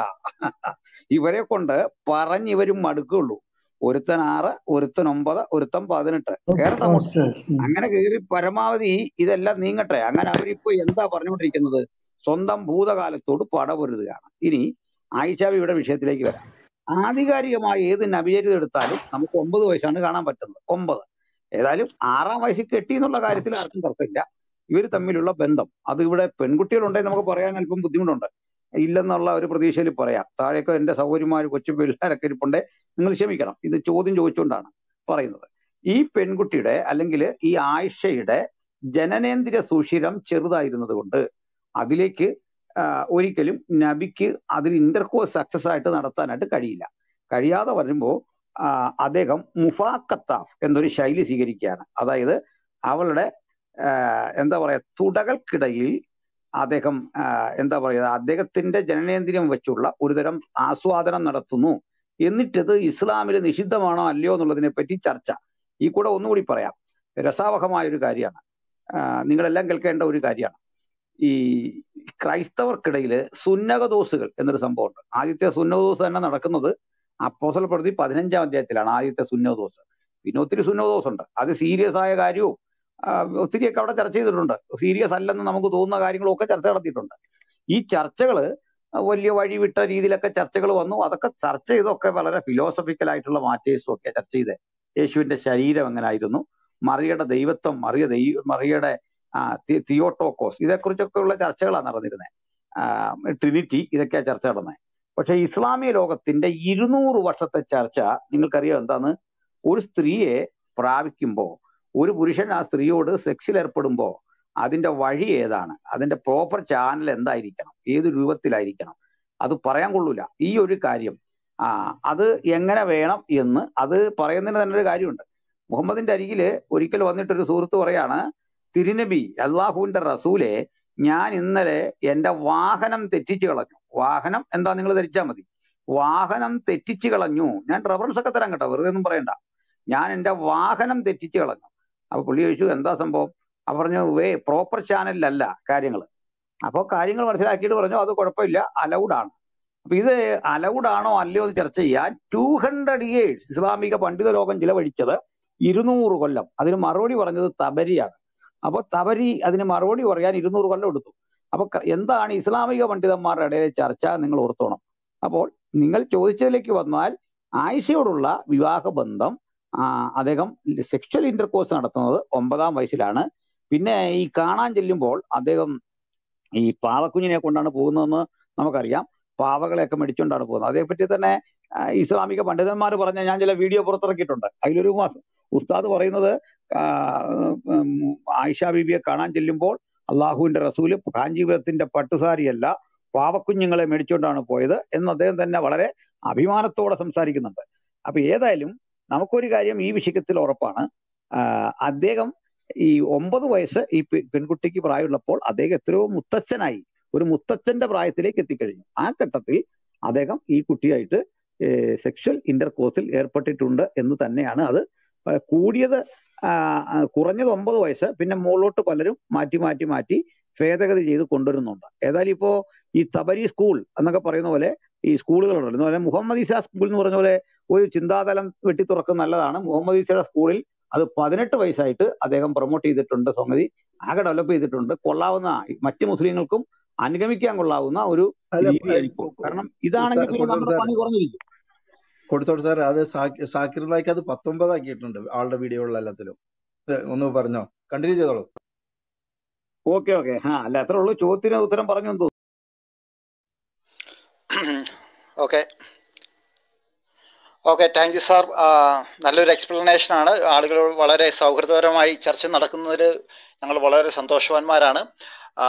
ഇവരെ കൊണ്ട് പറഞ്ഞ് ഇവരും മടുക്കുള്ളൂ ഒരുത്തൻ ആറ് ഒരുത്തൻ ഒമ്പത് ഒരുത്തൻ പതിനെട്ട് കേറട്ടെ അങ്ങോട്ട് പാസ്റ്റർ ഉം. അങ്ങനെ കയറി പരമാവധി ഇതെല്ലാം നീങ്ങട്ടെ അങ്ങനെ അവരിപ്പോ എന്താ പറഞ്ഞുകൊണ്ടിരിക്കുന്നത് സ്വന്തം ഭൂതകാലത്തോട് പടപൊരുതുകയാണ് ഇനി ആയിഷാബിയുടെ വിഷയത്തിലേക്ക് വരാം ആധികാരികമായ ഏത് നബിചരിതം എടുത്താലും നമുക്ക് ഒമ്പത് വയസ്സാണ് കാണാൻ പറ്റുന്നത് ഒമ്പത് ഏതായാലും ആറാം വയസ്സിൽ കെട്ടി എന്നുള്ള കാര്യത്തിൽ ആർക്കും തർക്കമില്ല ഇവർ തമ്മിലുള്ള ബന്ധം അത് ഇവിടെ പെൺകുട്ടികളുണ്ടെങ്കിൽ നമുക്ക് പറയാൻ അല്പം ബുദ്ധിമുട്ടുണ്ട് ഇല്ലെന്നുള്ള ഒരു പ്രതീക്ഷയിൽ പറയാം താഴേക്ക് എന്റെ സൗകര്യമാർ കൊച്ചു പിള്ളേരൊക്കെ ഇരിപ്പുണ്ടെ നിങ്ങൾ ക്ഷമിക്കണം ഇത് ചോദ്യം ചോദിച്ചുകൊണ്ടാണ് പറയുന്നത് ഈ പെൺകുട്ടിയുടെ അല്ലെങ്കിൽ ഈ ആയിഷയുടെ ജനനേന്ദ്രിയ സുഷിരം ചെറുതായിരുന്നത് കൊണ്ട് അതിലേക്ക് ആ, ഒരിക്കലും നബിക്ക് അതിൽ ഇന്റർകോഴ്സ് സക്സസ് ആയിട്ട് നടത്താനായിട്ട് കഴിയില്ല കഴിയാതെ വരുമ്പോൾ അദ്ദേഹം മുഫാക്കത്താഫ് എന്നൊരു ശൈലി സ്വീകരിക്കുകയാണ് അതായത് അവളുടെ ആ, എന്താ പറയാ തുടകൾക്കിടയിൽ അദ്ദേഹം ആ, എന്താ പറയുക അദ്ദേഹത്തിന്റെ ജനനേന്ദ്രിയം വെച്ചുള്ള ഒരുതരം ആസ്വാദനം നടത്തുന്നു എന്നിട്ടത് ഇസ്ലാമിൽ നിഷിദ്ധമാണോ അല്ലയോ എന്നുള്ളതിനെ പറ്റി ചർച്ച ഈ കൂടെ ഒന്നുകൂടി പറയാം രസാവഹമായ ഒരു കാര്യമാണ് ആ, നിങ്ങളെല്ലാം കേൾക്കേണ്ട ഒരു കാര്യമാണ് ഈ ക്രൈസ്തവർക്കിടയിൽ സുന്നകദോസുകൾ എന്നൊരു സംഭവമുണ്ട് ആദ്യത്തെ സുന്നകദോസ് തന്നെ നടക്കുന്നത് അപ്പോസൽ പ്രതി പതിനഞ്ചാം അധ്യായത്തിലാണ് ആദ്യത്തെ സുന്നകദോസ് പിന്നെ ഒത്തിരി സുന്നകദോസ് ഉണ്ട് അത് സീരിയസ് ആയ കാര്യവും ആ, ഒത്തിരിയൊക്കെ അവിടെ ചർച്ച ചെയ്തിട്ടുണ്ട് സീരിയസ് അല്ലെന്ന് നമുക്ക് തോന്നുന്ന കാര്യങ്ങളൊക്കെ ചർച്ച നടത്തിയിട്ടുണ്ട് ഈ ചർച്ചകൾ വലിയ വഴിവിട്ട രീതിയിലൊക്കെ ചർച്ചകൾ വന്നു അതൊക്കെ ചർച്ച ചെയ്തൊക്കെ വളരെ ഫിലോസഫിക്കൽ ആയിട്ടുള്ള മാറ്റേഴ്സും ഒക്കെ ചർച്ച ചെയ്ത് യേശുവിന്റെ ശരീരം എങ്ങനായിരുന്നു മറിയുടെ ദൈവത്വം മറിയ ദൈവ മറിയുടെ ആ, തി- തിയോട്ടോക്കോസ് ഇതേക്കുറിച്ചൊക്കെ ഉള്ള ചർച്ചകളാണ് നടന്നിരുന്നത് ട്രിനിറ്റി ഇതൊക്കെയാ ചർച്ച നടന്നത് പക്ഷെ ഇസ്ലാമിക ലോകത്തിന്റെ ഇരുന്നൂറ് വർഷത്തെ ചർച്ച നിങ്ങൾക്കറിയാം എന്താന്ന് ഒരു സ്ത്രീയെ പ്രാപിക്കുമ്പോൾ ഒരു പുരുഷൻ ആ സ്ത്രീയോട് സെക്സിൽ ഏർപ്പെടുമ്പോൾ അതിന്റെ വഴി ഏതാണ് അതിന്റെ പ്രോപ്പർ ചാനൽ എന്തായിരിക്കണം ഏത് രൂപത്തിലായിരിക്കണം അത് പറയാൻ കൊള്ളൂല ഈ ഒരു കാര്യം ആ അത് എങ്ങനെ വേണം എന്ന് അത് പറയുന്നതിന് തന്നെ ഒരു കാര്യമുണ്ട് മുഹമ്മദിന്റെ അരികില് ഒരിക്കൽ വന്നിട്ടൊരു സുഹൃത്ത് പറയാണ് തിരുനബി അള്ളാഹുവിന്റെ റസൂലെ ഞാൻ ഇന്നലെ എന്റെ വാഹനം തെറ്റിച്ചു കളഞ്ഞു വാഹനം എന്താ നിങ്ങൾ ധരിച്ചാൽ മതി വാഹനം തെറ്റിച്ചു കളഞ്ഞു ഞാൻ റെഫറൻസ് ഒക്കെ തരാം കേട്ടോ വെറുതെ ഒന്നും പറയണ്ട ഞാൻ എന്റെ വാഹനം തെറ്റിച്ചു കളഞ്ഞു അപ്പൊ പുള്ളി ചോദിച്ചു എന്താ സംഭവം അപ്പൊ പറഞ്ഞു വേ പ്രോപ്പർ ചാനലിലല്ല കാര്യങ്ങൾ അപ്പോൾ കാര്യങ്ങൾ മനസ്സിലാക്കിയിട്ട് പറഞ്ഞു അത് കുഴപ്പമില്ല അലൗഡ് ആണ് അപ്പൊ ഇത് അലൗഡ് ആണോ അല്ലയോ എന്ന് ചർച്ച ചെയ്യാൻ ടു ഹൺഡ്രഡ് ഇയേഴ്സ് ഇസ്ലാമിക പണ്ഡിത ലോകം ചിലവഴിച്ചത് ഇരുന്നൂറ് കൊല്ലം അതിന് മറുപടി പറഞ്ഞത് തബരിയാണ് അപ്പൊ തബരി അതിന് മറുപടി പറയാൻ ഇരുന്നൂറ് കൊല്ലം എടുത്തു അപ്പൊ ക- എന്താണ് ഇസ്ലാമിക പണ്ഡിതന്മാരുടെ ഇടയിലെ ചർച്ച നിങ്ങൾ ഓർത്തോണം അപ്പോൾ നിങ്ങൾ ചോദിച്ചതിലേക്ക് വന്നാൽ ആയിഷയോടുള്ള വിവാഹ ബന്ധം ആ, അദ്ദേഹം സെക്ഷൽ ഇന്റർകോഴ്സ് നടത്തുന്നത് ഒമ്പതാം വയസ്സിലാണ് പിന്നെ ഈ കാണാൻ ചെല്ലുമ്പോൾ അദ്ദേഹം ഈ പാവക്കുഞ്ഞിനെ കൊണ്ടാണ് പോകുന്നതെന്ന് നമുക്കറിയാം പാവകളെയൊക്കെ മേടിച്ചുകൊണ്ടാണ് പോകുന്നത് അതേപ്പറ്റി തന്നെ ആ, ഇസ്ലാമിക പണ്ഡിതന്മാർ പറഞ്ഞ ഞാൻ ചില വീഡിയോ പുറത്തിറക്കിയിട്ടുണ്ട് അതിലൊരു മാസം ഉസ്താദ് പറയുന്നത് ആ, ഉം, ആയിഷ ബീബിയെ കാണാൻ ചെല്ലുമ്പോൾ അള്ളാഹുവിന്റെ റസൂല് കാഞ്ചീപുരത്തിന്റെ പട്ടുസാരിയല്ല പാവക്കുഞ്ഞുങ്ങളെ മേടിച്ചുകൊണ്ടാണ് പോയത് എന്ന് അദ്ദേഹം തന്നെ വളരെ അഭിമാനത്തോടെ സംസാരിക്കുന്നുണ്ട് അപ്പൊ ഏതായാലും നമുക്കൊരു കാര്യം ഈ വിഷയത്തിൽ ഉറപ്പാണ് ആ, അദ്ദേഹം ഈ ഒമ്പത് വയസ്സ് ഈ പെ- പെൺകുട്ടിക്ക് പ്രായമുള്ളപ്പോൾ അദ്ദേഹം എത്രയോ മുത്തച്ഛനായി ഒരു മുത്തച്ഛന്റെ പ്രായത്തിലേക്ക് എത്തിക്കഴിഞ്ഞു ആ ഘട്ടത്തിൽ അദ്ദേഹം ഈ കുട്ടിയായിട്ട് സെക്ഷൽ ഇന്റർകോഴ്സിൽ ഏർപ്പെട്ടിട്ടുണ്ട് എന്ന് തന്നെയാണ് അത് ആ, കൂടിയത് ആ, ആ, കുറഞ്ഞത് ഒമ്പത് വയസ്സ് പിന്നെ മുകളിലോട്ട് പലരും മാറ്റി മാറ്റി മാറ്റി ഭേദഗതി ചെയ്ത് കൊണ്ടുവരുന്നുണ്ട് ഏതായാലും ഇപ്പോ ഈ തബരി സ്കൂൾ എന്നൊക്കെ പറയുന്ന പോലെ ഈ സ്കൂളുകളുണ്ട് എന്ന് പറഞ്ഞാൽ മുഹമ്മദ് ഈസ സ്കൂൾ എന്ന് പറഞ്ഞ പോലെ ഒരു ചിന്താതലം വെട്ടി തുറക്കുന്ന നല്ലതാണ് മുഹമ്മദ് ഈസയുടെ സ്കൂളിൽ അത് പതിനെട്ട് വയസ്സായിട്ട് അദ്ദേഹം പ്രൊമോട്ട് ചെയ്തിട്ടുണ്ട് സംഗതി ആകെ ഡെവലപ്പ് ചെയ്തിട്ടുണ്ട് കൊള്ളാവുന്ന മറ്റ് മുസ്ലിങ്ങൾക്കും അനുഗമിക്കാൻ കൊള്ളാവുന്ന ഒരു അല്ല രീതിയായിരിക്കും കാരണം ഇതാണെങ്കിൽ പിന്നെ കൊടുത്തോട്ട് നമ്മുടെ സാർ പണി കുറഞ്ഞിരിക്കും കൊടുത്തോട്ട് സാർ അത് സാക്കി- സാക്കിർ നായിക്ക് അത് പത്തൊമ്പതാക്കിയിട്ടുണ്ട് ആളുടെ വീഡിയോകളിൽ എല്ലാത്തിലും ഇത് ഒന്ന് പറഞ്ഞോ കണ്ടിന്യൂ ചെയ്തോളൂ ഓക്കെ ഓക്കെ ആ അല്ല അത്രേ ഉള്ളൂ ചോദ്യത്തിന് ഉത്തരം പറഞ്ഞു എന്ന് തോന്നുന്നു okay okay thank you sir നല്ലൊരു എക്സ്പ്ലനേഷൻ ആണ് ആളുകൾ വളരെ സൗഹൃദപരമായി ചർച്ച നടക്കുന്നതിൽ ഞങ്ങൾ വളരെ സന്തോഷവാന്മാരാണ് ആ,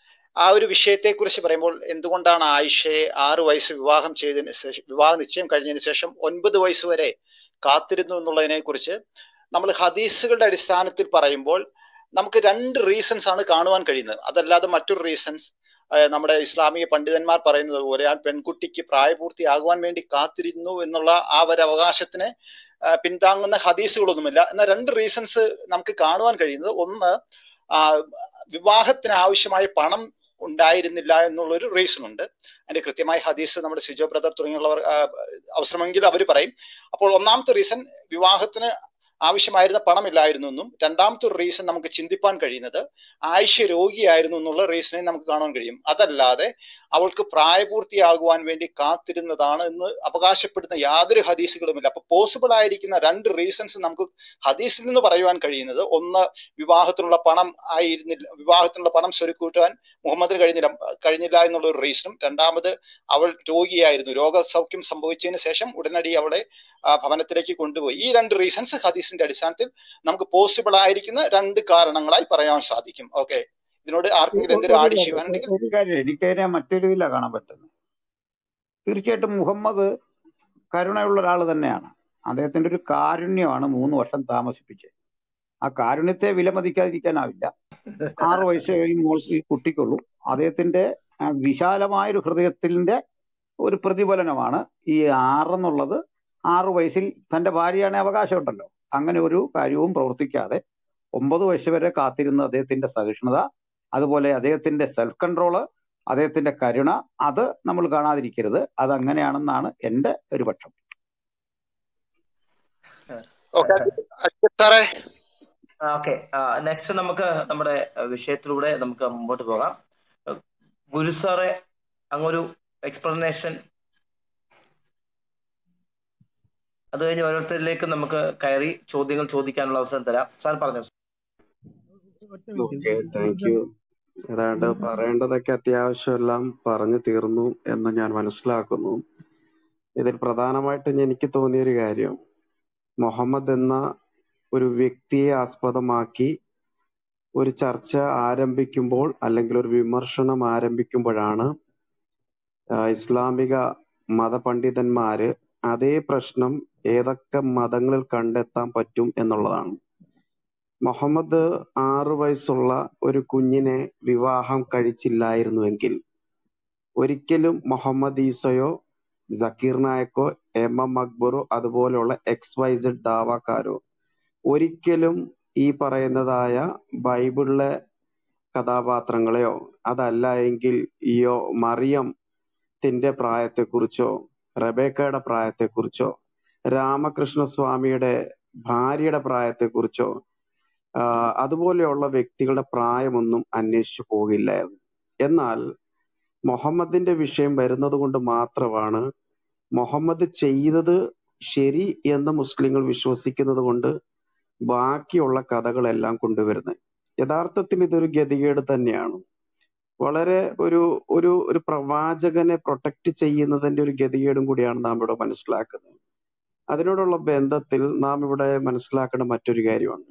ആ ഒരു വിഷയത്തെക്കുറിച്ച് പറയുമ്പോൾ എന്തുകൊണ്ടാണ് ആയിഷയെ ആറ് വയസ്സ് വിവാഹം ചെയ്തതിന് ശേഷം വിവാഹ നിശ്ചയം കഴിഞ്ഞതിന് ശേഷം ഒൻപത് വയസ്സ് വരെ കാത്തിരുന്നു എന്നുള്ളതിനെ കുറിച്ച് നമ്മൾ ഹദീസുകളുടെ അടിസ്ഥാനത്തിൽ പറയുമ്പോൾ നമുക്ക് രണ്ട് റീസൺസ് ആണ് കാണുവാൻ കഴിയുന്നത് അതല്ലാതെ മറ്റൊരു റീസൺസ് നമ്മുടെ ഇസ്ലാമിക പണ്ഡിതന്മാർ പറയുന്നത് പോലെ ആ പെൺകുട്ടിക്ക് പ്രായപൂർത്തിയാകുവാൻ വേണ്ടി കാത്തിരുന്നു എന്നുള്ള ആ ഒരു അവകാശത്തിനെ ആ, പിന്താങ്ങുന്ന ഹദീസുകളൊന്നുമില്ല എന്നാൽ രണ്ട് റീസൺസ് നമുക്ക് കാണുവാൻ കഴിയുന്നത് ഒന്ന് ആ, വിവാഹത്തിന് ആവശ്യമായ പണം ഉണ്ടായിരുന്നില്ല എന്നുള്ളൊരു റീസൺ ഉണ്ട് അതിന്റെ കൃത്യമായ ഹദീസ് നമ്മുടെ സിജോ ബ്രദർ തുടങ്ങിയുള്ളവർ ആ, അവസരമെങ്കിൽ അവർ പറയും അപ്പോൾ ഒന്നാമത്തെ റീസൺ വിവാഹത്തിന് ആവശ്യമായിരുന്ന പണമില്ലായിരുന്നു എന്നും രണ്ടാമത്തെ ഒരു റീസൺ നമുക്ക് ചിന്തിപ്പാൻ കഴിയുന്നത് ആയിഷ രോഗിയായിരുന്നു എന്നുള്ള റീസണെ നമുക്ക് കാണാൻ കഴിയും അതല്ലാതെ അവൾക്ക് പ്രായപൂർത്തിയാകുവാൻ വേണ്ടി കാത്തിരുന്നതാണ് എന്ന് അവകാശപ്പെടുന്ന യാതൊരു ഹദീസുകളുമില്ല അപ്പൊ പോസിബിൾ ആയിരിക്കുന്ന രണ്ട് റീസൺസ് നമുക്ക് ഹദീസിൽ നിന്ന് പറയുവാൻ കഴിയുന്നത് ഒന്ന് വിവാഹത്തിനുള്ള പണം ആയിരുന്നില്ല വിവാഹത്തിനുള്ള പണം സ്വരുക്കൂട്ടുവാൻ മുഹമ്മദിന് കഴിഞ്ഞില്ല കഴിഞ്ഞില്ല എന്നുള്ള ഒരു റീസണും രണ്ടാമത് അവൾ രോഗിയായിരുന്നു രോഗസൗഖ്യം സംഭവിച്ചതിന് ശേഷം ഉടനടി അവളെ ആ, ഭവനത്തിലേക്ക് കൊണ്ടുപോയി ഈ രണ്ട് റീസൺസ് ഹദീസിന്റെ അടിസ്ഥാനത്തിൽ നമുക്ക് പോസിബിൾ ആയിരിക്കുന്ന രണ്ട് കാരണങ്ങളായി പറയാൻ സാധിക്കും ഓക്കെ ഇതിനോട് ആർക്കെങ്കിലും എന്തെങ്കിലും ആഡ് ഒരു ചെയ്യുവാനുണ്ടെങ്കിൽ ഒരു കാര്യം എനിക്കതിനെ മറ്റൊരു ഇതിലാണ് കാണാൻ പറ്റുന്നത് തീർച്ചയായിട്ടും മുഹമ്മദ് കരുണയുള്ള ഒരാൾ തന്നെയാണ് അദ്ദേഹത്തിന്റെ ഒരു കാരുണ്യമാണ് മൂന്ന് വർഷം താമസിപ്പിച്ചത് ആ കാരുണ്യത്തെ വിലമതിക്കാതിരിക്കാനാവില്ല ആറ് വയസ്സേ ഈ മോൾക്ക് ഈ കുട്ടിക്കുള്ളൂ അദ്ദേഹത്തിന്റെ ആ, വിശാലമായ ഒരു ഹൃദയത്തിന്റെ ഒരു പ്രതിഫലനമാണ് ഈ ആറെന്നുള്ളത് ആറ് വയസ്സിൽ തന്റെ ഭാര്യയാണ് അവകാശമുണ്ടല്ലോ അങ്ങനെ ഒരു കാര്യവും പ്രവർത്തിക്കാതെ ഒമ്പത് വയസ്സ് വരെ കാത്തിരുന്ന അദ്ദേഹത്തിന്റെ സഹിഷ്ണുത അതുപോലെ അദ്ദേഹത്തിന്റെ സെൽഫ് കൺട്രോള് അദ്ദേഹത്തിന്റെ കരുണ അത് നമ്മൾ കാണാതിരിക്കരുത് അത് അങ്ങനെയാണെന്നാണ് എന്റെ ഒരു പക്ഷം ഓക്കെ സാറേ ഓക്കെ നെക്സ്റ്റ് നമുക്ക് നമ്മുടെ അഹ് വിഷയത്തിലൂടെ നമുക്ക് മുമ്പോട്ട് പോകാം അഹ് ഗുരു സാറെ അങ്ങൊരു എക്സ്പ്ലനേഷൻ അത് കഴിഞ്ഞ് ഓരോരുത്തരിലേക്ക് നമുക്ക് കയറി ചോദ്യങ്ങൾ ചോദിക്കാനുള്ള അവസരം തരാം സാർ പറഞ്ഞു ഓക്കെ താങ്ക് യു ഏതാണ്ട് പറയേണ്ടതൊക്കെ അത്യാവശ്യം എല്ലാം പറഞ്ഞു തീർന്നു എന്ന് ഞാൻ മനസ്സിലാക്കുന്നു ഇതിൽ പ്രധാനമായിട്ടും എനിക്ക് തോന്നിയ ഒരു കാര്യം മുഹമ്മദ് എന്ന ഒരു വ്യക്തിയെ ആസ്പദമാക്കി ഒരു ചർച്ച ആരംഭിക്കുമ്പോൾ അല്ലെങ്കിൽ ഒരു വിമർശനം ആരംഭിക്കുമ്പോഴാണ് ആ, ഇസ്ലാമിക മതപണ്ഡിതന്മാര് അതേ പ്രശ്നം ഏതൊക്കെ മതങ്ങളിൽ കണ്ടെത്താൻ പറ്റും എന്നുള്ളതാണ് മുഹമ്മദ് ആറു വയസ്സുള്ള ഒരു കുഞ്ഞിനെ വിവാഹം കഴിച്ചില്ലായിരുന്നുവെങ്കിൽ ഒരിക്കലും മുഹമ്മദ് ഈസയോ സക്കീർ നായക്കോ എം എം അക്ബറോ അതുപോലെയുള്ള എക്സ് വൈ സെഡ് ദാവാക്കാരോ ഒരിക്കലും ഈ പറയുന്നതായ ബൈബിളിലെ കഥാപാത്രങ്ങളെയോ അതല്ല എങ്കിൽ യോ മറിയത്തിന്റെ പ്രായത്തെക്കുറിച്ചോ റബേക്കയുടെ പ്രായത്തെക്കുറിച്ചോ രാമകൃഷ്ണ സ്വാമിയുടെ ഭാര്യയുടെ പ്രായത്തെക്കുറിച്ചോ ആ, അതുപോലെയുള്ള വ്യക്തികളുടെ പ്രായമൊന്നും അന്വേഷിച്ചു പോകില്ലായിരുന്നു എന്നാൽ മുഹമ്മദിന്റെ വിഷയം വരുന്നത് കൊണ്ട് മാത്രമാണ് മുഹമ്മദ് ചെയ്തത് ശരി എന്ന് മുസ്ലിങ്ങൾ വിശ്വസിക്കുന്നത് കൊണ്ട് ബാക്കിയുള്ള കഥകളെല്ലാം കൊണ്ടുവരുന്നത് യഥാർത്ഥത്തിൽ ഇതൊരു ഗതികേട് തന്നെയാണ് വളരെ ഒരു ഒരു ഒരു പ്രവാചകനെ പ്രൊട്ടക്ട് ചെയ്യുന്നതിന്റെ ഒരു ഗതികേടും കൂടിയാണ് നാം ഇവിടെ മനസ്സിലാക്കുന്നത് അതിനോടുള്ള ബന്ധത്തിൽ നാം ഇവിടെ മനസ്സിലാക്കേണ്ട മറ്റൊരു കാര്യമുണ്ട്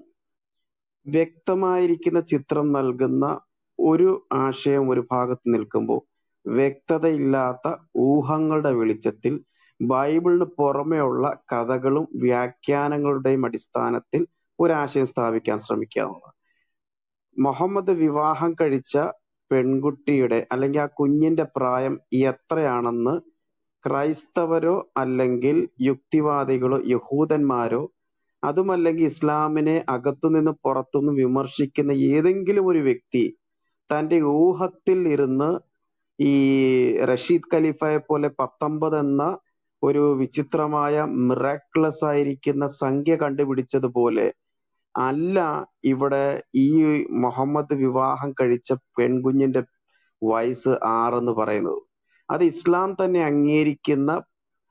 വ്യക്തമായിരിക്കുന്ന ചിത്രം നൽകുന്ന ഒരു ആശയം ഒരു ഭാഗത്ത് നിൽക്കുമ്പോൾ വ്യക്തതയില്ലാത്ത ഊഹങ്ങളുടെ വെളിച്ചത്തിൽ ബൈബിളിന് പുറമെയുള്ള കഥകളും വ്യാഖ്യാനങ്ങളുടെയും അടിസ്ഥാനത്തിൽ ഒരാശയം സ്ഥാപിക്കാൻ ശ്രമിക്കുക എന്നുള്ളതാണ് മുഹമ്മദ് വിവാഹം കഴിച്ച പെൺകുട്ടിയുടെ അല്ലെങ്കിൽ ആ കുഞ്ഞിന്റെ പ്രായം എത്രയാണെന്ന് ക്രൈസ്തവരോ അല്ലെങ്കിൽ യുക്തിവാദികളോ യഹൂദന്മാരോ അതുമല്ലെങ്കിൽ ഇസ്ലാമിനെ അകത്തുനിന്ന് പുറത്തുനിന്ന് വിമർശിക്കുന്ന ഏതെങ്കിലും ഒരു വ്യക്തി തന്റെ ഊഹത്തിൽ ഇരുന്ന് ഈ റഷീദ് ഖലീഫയെ പോലെ പത്തൊമ്പത് എന്ന ഒരു വിചിത്രമായ മിറാക്കുലസ് ആയിരിക്കുന്ന സംഖ്യ കണ്ടുപിടിച്ചതുപോലെ അല്ല ഇവിടെ ഈ മുഹമ്മദ് വിവാഹം കഴിച്ച പെൺകുഞ്ഞിന്റെ വയസ്സ് ആറെന്ന് പറയുന്നത് അത് ഇസ്ലാം തന്നെ അംഗീകരിക്കുന്ന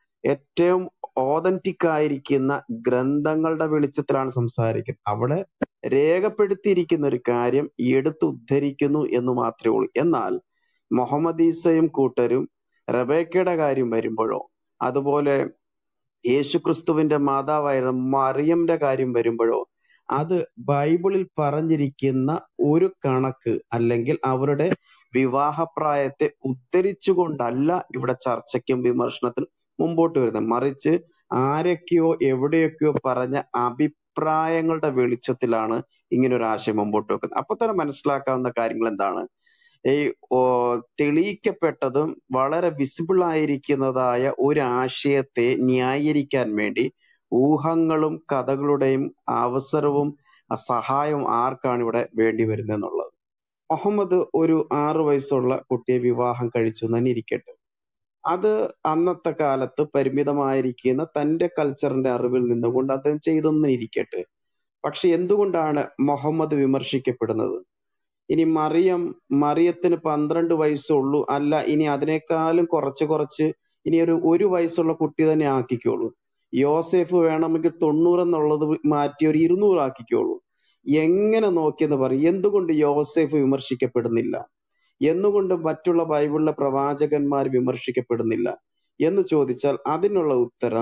ഏറ്റവും ഓതന്റിക് ആയിരിക്കുന്ന ഗ്രന്ഥങ്ങളുടെ വെളിച്ചത്തിലാണ് സംസാരിക്കുന്നത് അവിടെ രേഖപ്പെടുത്തിയിരിക്കുന്ന ഒരു കാര്യം എടുത്തുദ്ധരിക്കുന്നു എന്ന് മാത്രമേ ഉള്ളൂ എന്നാൽ മുഹമ്മദ് ഈസയും കൂട്ടരും റബേക്കയുടെ കാര്യം വരുമ്പോഴോ അതുപോലെ യേശുക്രിസ്തുവിന്റെ മാതാവായിരുന്ന മറിയമ്ന്റെ കാര്യം വരുമ്പോഴോ അത് ബൈബിളിൽ പറഞ്ഞിരിക്കുന്ന ഒരു കണക്ക് അല്ലെങ്കിൽ അവരുടെ വിവാഹപ്രായത്തെ ഉദ്ധരിച്ചുകൊണ്ടല്ല ഇവിടെ ചർച്ചയ്ക്കും വിമർശനത്തിനും മുമ്പോട്ട് വരുന്നത് മറിച്ച് ആരൊക്കെയോ എവിടെയൊക്കെയോ പറഞ്ഞ അഭിപ്രായങ്ങളുടെ വെളിച്ചത്തിലാണ് ഇങ്ങനെ ഒരു ആശയം മുമ്പോട്ട് വെക്കുന്നത് അപ്പൊ തന്നെ മനസ്സിലാക്കാവുന്ന കാര്യങ്ങൾ എന്താണ് ഈ ഓ, തെളിയിക്കപ്പെട്ടതും വളരെ വിസിബിൾ ആയിരിക്കുന്നതായ ഒരു ആശയത്തെ ന്യായീകരിക്കാൻ വേണ്ടി ഊഹങ്ങളും കഥകളുടെയും അവസരവും ആ സഹായവും ആർക്കാണ് ഇവിടെ വേണ്ടി വരുന്നത് എന്നുള്ളത് മുഹമ്മദ് ഒരു ആറു വയസ്സുള്ള കുട്ടിയെ വിവാഹം കഴിച്ചു എന്ന് തന്നെ ഇരിക്കട്ടെ അത് അന്നത്തെ കാലത്ത് പരിമിതമായിരിക്കുന്ന തന്റെ കൾച്ചറിന്റെ അറിവിൽ നിന്നുകൊണ്ട് അദ്ദേഹം ചെയ്തെന്ന് ഇരിക്കട്ടെ പക്ഷെ എന്തുകൊണ്ടാണ് മുഹമ്മദ് വിമർശിക്കപ്പെടുന്നത് ഇനി മറിയം മറിയത്തിന് പന്ത്രണ്ട് വയസ്സുള്ളൂ അല്ല ഇനി അതിനേക്കാളും കുറച്ച് കുറച്ച് ഇനി ഒരു ഒരു വയസ്സുള്ള കുട്ടി തന്നെ ആക്കിക്കോളൂ യോസേഫ് വേണമെങ്കിൽ തൊണ്ണൂറ് എന്നുള്ളത് മാറ്റി ഒരു ഇരുന്നൂറ് ആക്കിക്കോളൂ എങ്ങനെ നോക്കിയെന്ന് പറയും എന്തുകൊണ്ട് യോസേഫ് വിമർശിക്കപ്പെടുന്നില്ല എന്നുകൊണ്ട് മറ്റുള്ള ബൈബിളിലെ പ്രവാചകന്മാർ വിമർശിക്കപ്പെടുന്നില്ല എന്ന് ചോദിച്ചാൽ അതിനുള്ള ഉത്തരം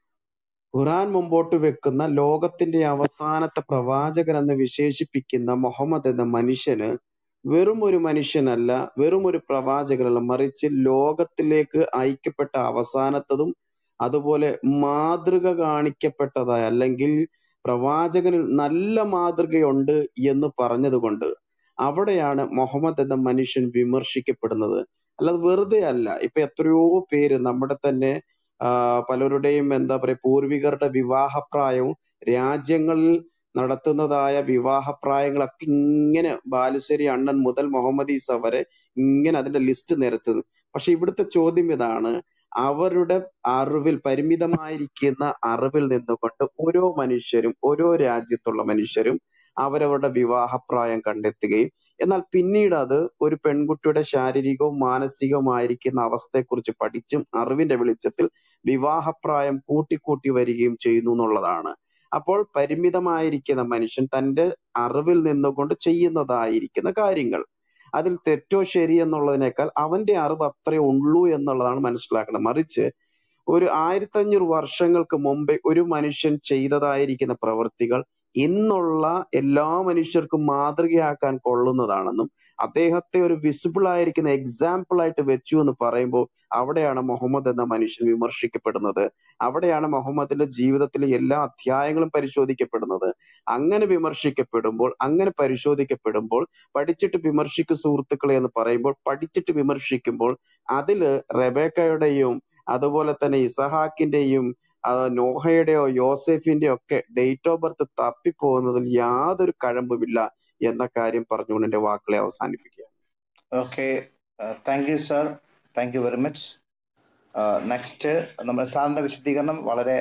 ഖുറാൻ മുമ്പോട്ട് വെക്കുന്ന ലോകത്തിന്റെ അവസാനത്തെ പ്രവാചകൻ എന്ന് വിശേഷിപ്പിക്കുന്ന മുഹമ്മദ് എന്ന മനുഷ്യന് വെറും ഒരു മനുഷ്യനല്ല വെറും ഒരു പ്രവാചകനല്ല മറിച്ച് ലോകത്തിലേക്ക് അയക്കപ്പെട്ട അവസാനത്തതും അതുപോലെ മാതൃക കാണിക്കപ്പെട്ടതായ അല്ലെങ്കിൽ പ്രവാചകനിൽ നല്ല മാതൃകയുണ്ട് എന്ന് പറഞ്ഞതുകൊണ്ട് അവിടെയാണ് മുഹമ്മദ് എന്ന മനുഷ്യൻ വിമർശിക്കപ്പെടുന്നത് അല്ലാതെ വെറുതെ അല്ല ഇപ്പൊ എത്രയോ പേര് നമ്മുടെ തന്നെ ആ, പലരുടെയും എന്താ പറയാ പൂർവികരുടെ വിവാഹപ്രായവും രാജ്യങ്ങളിൽ നടത്തുന്നതായ വിവാഹപ്രായങ്ങളൊക്കെ ഇങ്ങനെ ബാലുശ്ശേരി അണ്ണൻ മുതൽ മുഹമ്മദ് ഈസ വരെ ഇങ്ങനെ അതിന്റെ ലിസ്റ്റ് നിരത്തുന്നു പക്ഷെ ഇവിടുത്തെ ചോദ്യം ഇതാണ് അവരുടെ അറിവിൽ പരിമിതമായിരിക്കുന്ന അറിവിൽ നിന്നുകൊണ്ട് ഓരോ മനുഷ്യരും ഓരോ രാജ്യത്തുള്ള മനുഷ്യരും അവരവരുടെ വിവാഹപ്രായം കണ്ടെത്തുകയും എന്നാൽ പിന്നീട് അത് ഒരു പെൺകുട്ടിയുടെ ശാരീരികവും മാനസികവുമായിരിക്കുന്ന അവസ്ഥയെക്കുറിച്ച് പഠിച്ചും അറിവിന്റെ വെളിച്ചത്തിൽ വിവാഹപ്രായം കൂട്ടിക്കൂട്ടി വരികയും ചെയ്യുന്നു എന്നുള്ളതാണ് അപ്പോൾ പരിമിതമായിരിക്കുന്ന മനുഷ്യൻ തന്റെ അറിവിൽ നിന്നുകൊണ്ട് ചെയ്യുന്നതായിരിക്കുന്ന കാര്യങ്ങൾ അതിൽ തെറ്റോ ശരി എന്നുള്ളതിനേക്കാൾ അവന്റെ അറിവ് അത്രേ ഉള്ളൂ എന്നുള്ളതാണ് മനസ്സിലാക്കണം മറിച്ച് ഒരു ആയിരത്തി അഞ്ഞൂറ് വർഷങ്ങൾക്ക് മുമ്പേ ഒരു മനുഷ്യൻ ചെയ്തതായിരിക്കുന്ന പ്രവൃത്തികൾ ഇന്നുള്ള എല്ലാ മനുഷ്യർക്കും മാതൃകയാക്കാൻ കൊള്ളുന്നതാണെന്നും അദ്ദേഹത്തെ ഒരു വിസിബിൾ ആയിരിക്കുന്ന എക്സാമ്പിൾ ആയിട്ട് വെച്ചു എന്ന് പറയുമ്പോൾ അവിടെയാണ് മുഹമ്മദ് എന്ന മനുഷ്യൻ വിമർശിക്കപ്പെടുന്നത് അവിടെയാണ് മുഹമ്മദിന്റെ ജീവിതത്തിലെ എല്ലാ അധ്യായങ്ങളും പരിശോധിക്കപ്പെടുന്നത് അങ്ങനെ വിമർശിക്കപ്പെടുമ്പോൾ അങ്ങനെ പരിശോധിക്കപ്പെടുമ്പോൾ പഠിച്ചിട്ട് വിമർശിക്കു സുഹൃത്തുക്കളെ എന്ന് പറയുമ്പോൾ പഠിച്ചിട്ട് വിമർശിക്കുമ്പോൾ അതില് റെബേക്കയുടെയും അതുപോലെ തന്നെ ഇസഹാക്കിന്റെയും ആ, നോഹയുടെയോ യോസെഫിന്റെയോ ഒക്കെ ഡേറ്റ് ഓഫ് ബർത്ത് തപ്പിപ്പോകുന്നതിൽ യാതൊരു കഴമ്പുമില്ല എന്ന കാര്യം പറഞ്ഞുകൊണ്ട് എന്റെ വാക്കുകളെ അവസാനിപ്പിക്കുക okay thank you sir thank you very much next നമ്മുടെ സാറിന്റെ വിശദീകരണം വളരെ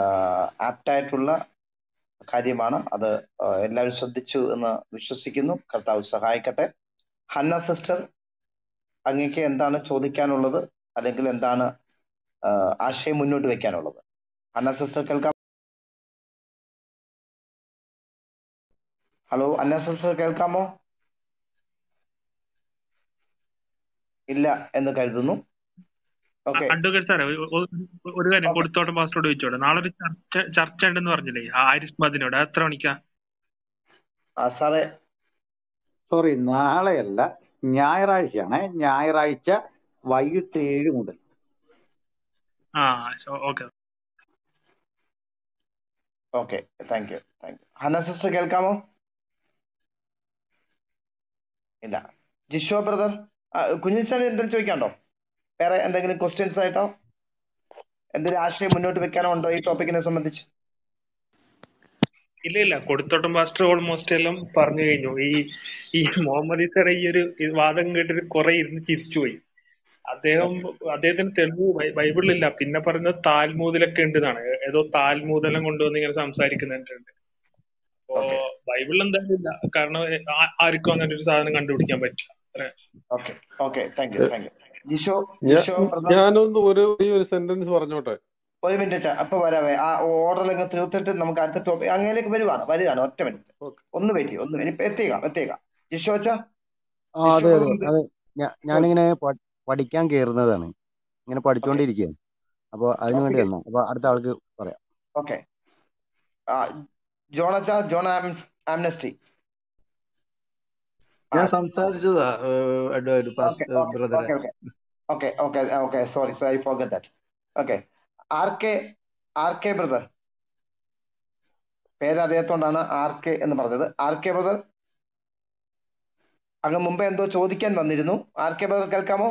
ആപ്റ്റ് ആയിട്ടുള്ള കാര്യമാണ് അത് ആ, എല്ലാവരും ശ്രദ്ധിച്ചു എന്ന് വിശ്വസിക്കുന്നു കർത്താവ് സഹായിക്കട്ടെ ഹന്ന സിസ്റ്റർ അങ്ങേക്ക് എന്താണ് ചോദിക്കാനുള്ളത് അല്ലെങ്കിൽ എന്താണ് ആ, ആശയം മുന്നോട്ട് വെക്കാനുള്ളത് ഹന്ന സിസ്റ്റർ കേൾക്കാം ഹലോ അന്ന സിസ്റ്റർ കേൾക്കാമോ ഇല്ല എന്ന് കരുതുന്നു ഓക്കെ അഡ്വക്കേറ്റ് സാറേ ഒരു ഒരു- ഒരു കാര്യം കൊടുത്തോട്ടം പാസ്റ്ററോട് ചോദിച്ചോട്ടെ നാളെ ഒരു ചർച്ച ചർച്ച ഉണ്ടെന്ന് പറഞ്ഞില്ലേ ആ ആരിഫ് മദിനോട് അത് എത്ര മണിക്കാ സാറേ സോറി നാളെയല്ല ഞായറാഴ്ചയാണ് ഞായറാഴ്ച വൈകിട്ട് ഏഴ് മുതൽ ആ okay okay thank you thank you Hanna sister കേൾക്കാമോ ഇല്ല ജിഷോ ബ്രദർ കുഞ്ഞുച്ചാൻ എന്തെങ്കിലും ചോദിക്കാണ്ടോ വേറെ എന്തെങ്കിലും ക്വസ്റ്റ്യൻസ് ആയിട്ടോ എന്തെങ്കിലും ആശയം മുന്നോട്ട് വെക്കാനോ ഉണ്ടോ ഈ ടോപ്പിക്കിനെ സംബന്ധിച്ച് ഇല്ല ഇല്ല കൊടുത്തോട്ടം പാസ്റ്റർ ഓൾമോസ്റ്റ് എല്ലാം പറഞ്ഞു കഴിഞ്ഞു ഈ ഈ മുഹമ്മദ് ഈസയുടെ ഈ ഒരു ഈ വാദം കേട്ടിട്ട് കുറെ ഇരുന്ന് ചിരിച്ചുപോയി അദ്ദേഹം അദ്ദേഹത്തിന് തെളിവ് ബൈ- ബൈബിളിലില്ല പിന്നെ പറയുന്നത് താൽമൂദിലൊക്കെ ഉണ്ട് എന്നാണ് ഏതോ താൽമൂതെല്ലാം കൊണ്ടുവന്ന് ഇങ്ങനെ സംസാരിക്കുന്നുണ്ട് അപ്പോ ഓക്കെ ബൈബിളിൽ എന്തായാലും ഇല്ല കാരണം ആ- ആർക്കും അങ്ങനെ ഒരു സാധനം കണ്ടുപിടിക്കാൻ പറ്റില്ല അത്രേ. Okay okay thank you thank you Jisho ഞാ- ജിഷോ ബ്രദർ ഞാനൊന്ന് ഒരു ഈ ഒരു സെന്റൻസ് പറഞ്ഞോട്ടെ ഒരു മിനിറ്റ് അപ്പൊ വരാവേ ആ ഓർഡർ അങ്ങ് തീർത്തിട്ട് നമുക്ക് അടുത്ത ടോപ്പിക് അങ്ങനെയൊക്കെ വരുവാണ് വരികയാണ് ഒറ്റ മിനിറ്റ് ഓക്കെ ഒന്ന് വെയിറ്റ് ചെയ്യും ഒന്ന് minute. എത്തിയേക്കാം എത്തിയേക്കാം ജിഷോ അച്ഛാ ആ ജിഷോ അതെ അതെ ബ്രദർ അതെ ഞാ- ഞാനിങ്ങനെ പ- പഠിക്കാൻ കയറുന്നതാണ് ഇങ്ങനെ ഓക്കെ പഠിച്ചുകൊണ്ടിരിക്കുകയാണ് അപ്പോൾ അതിനു വേണ്ടി ടോപ്പിക് വന്ന അപ്പോൾ അടുത്ത ആൾക്ക് പറയാം ഓക്കെ ജോൺ അച്ഛാ ജോൺ ആംസ് ആംനസ്റ്റി ആ ഞാൻ സംസാരിച്ചതാ അഡ്വൈറ്റ് ഓക്കെ പാസ് ഓക്കെ ബ്രദറെ okay okay okay okay okay sorry so I forget that okay R K R K brother പേര് അറിയാത്തോണ്ടാണ് ആർ കെ എന്ന് പറഞ്ഞത് ആർ കെ ബ്രദർ അങ്ങ് മുമ്പേ എന്തോ ചോദിക്കാൻ വന്നിരുന്നു ആർ കെ ബ്രദർ കേൾക്കാമോ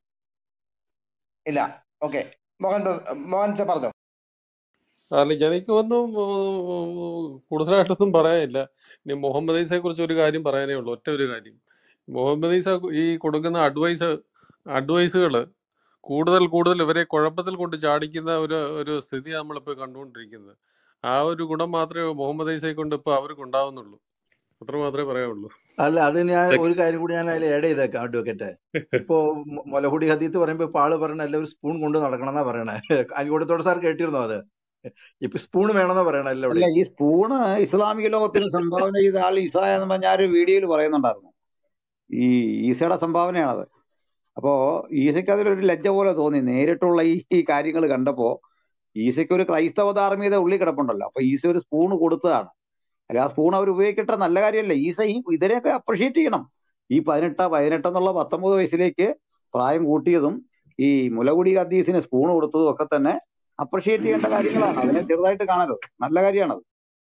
ഇല്ല ഓക്കെ മോഹൻ ബ്രദർ മോഹൻ ച പറഞ്ഞോ അല്ല എനിക്കൊന്നും കൂടുതലായിട്ടൊന്നും പറയാനില്ല ഇനി മുഹമ്മദ് ഈസയെ കുറിച്ച് ഒരു കാര്യം പറയാനേ ഉള്ളൂ ഒറ്റ ഒരു കാര്യം മുഹമ്മദ് ഈസ ഈ കൊടുക്കുന്ന അഡ്വൈസ് അഡ്വൈസുകൾ കൂടുതൽ കൂടുതൽ ഇവരെ കുഴപ്പത്തിൽ കൊണ്ട് ചാടിക്കുന്ന ഒരു ഒരു സ്ഥിതി നമ്മളിപ്പോൾ കണ്ടുകൊണ്ടിരിക്കുന്നത് ആ ഒരു ഗുണം മാത്രമേ മുഹമ്മദ് ഈസയെ കൊണ്ട് ഇപ്പോൾ അവർക്ക് ഉണ്ടാവുന്നുള്ളൂ അത്ര മാത്രമേ പറയാനുള്ളൂ അല്ല അത് ഞാൻ ഒരു കാര്യം കൂടി ഞാൻ അതിൽ ആഡ് ചെയ്തേക്കാം അഡ്വക്കേറ്റ് ഇപ്പോ മൊ- മൊലഹുടി ഹദീത്ത് പറയുമ്പോ ഇപ്പൊ ആള് പറയണ എല്ലാവരും സ്പൂൺ കൊണ്ട് നടക്കണം എന്നാ പറയണേ അലികൂടത്തോട് സാർ കേട്ടിരുന്നോ അത് ഇപ്പൊ സ്പൂൺ വേണമെന്നാ പറയണ അല്ല എല്ലാവിടെയും ഈ സ്പൂണ് ഇസ്ലാമിക ലോകത്തിന് സംഭാവന ചെയ്ത ആൾ ഈസ എന്ന് പറഞ്ഞ ആ ഒരു വീഡിയോയിൽ പറയുന്നുണ്ടായിരുന്നു ഈ ഈസയുടെ സംഭാവനയാണത് അപ്പോ ഈസയ്ക്ക് അതിലൊരു ലജ്ജ പോലെ തോന്നി നേരിട്ടുള്ള ഈ ഈ കാര്യങ്ങൾ കണ്ടപ്പോ ഈസയ്ക്ക് ഒരു ക്രൈസ്തവ ധാർമ്മികത ഉള്ളിൽ കിടപ്പുണ്ടല്ലോ അപ്പൊ ഈസ ഒരു സ്പൂൺ കൊടുത്തതാണ് അല്ല ആ സ്പൂൺ അവർ ഉപയോഗിക്കട്ടെ നല്ല കാര്യമല്ല ഈസ ഈ ഇതിനെയൊക്കെ അപ്രിഷിയേറ്റ് ചെയ്യണം ഈ പതിനെട്ട് പതിനെട്ട് എന്നുള്ള പത്തൊമ്പത് വയസ്സിലേക്ക് പ്രായം കൂട്ടിയതും ഈ മുലകുടി ഹദീസിന് സ്പൂൺ കൊടുത്തതും ഒക്കെ തന്നെ അപ്രിഷിയേറ്റ് ചെയ്യേണ്ട കാര്യങ്ങളാണ് അതിനെ ചെറുതായിട്ട് കാണരുത് നല്ല കാര്യമാണത്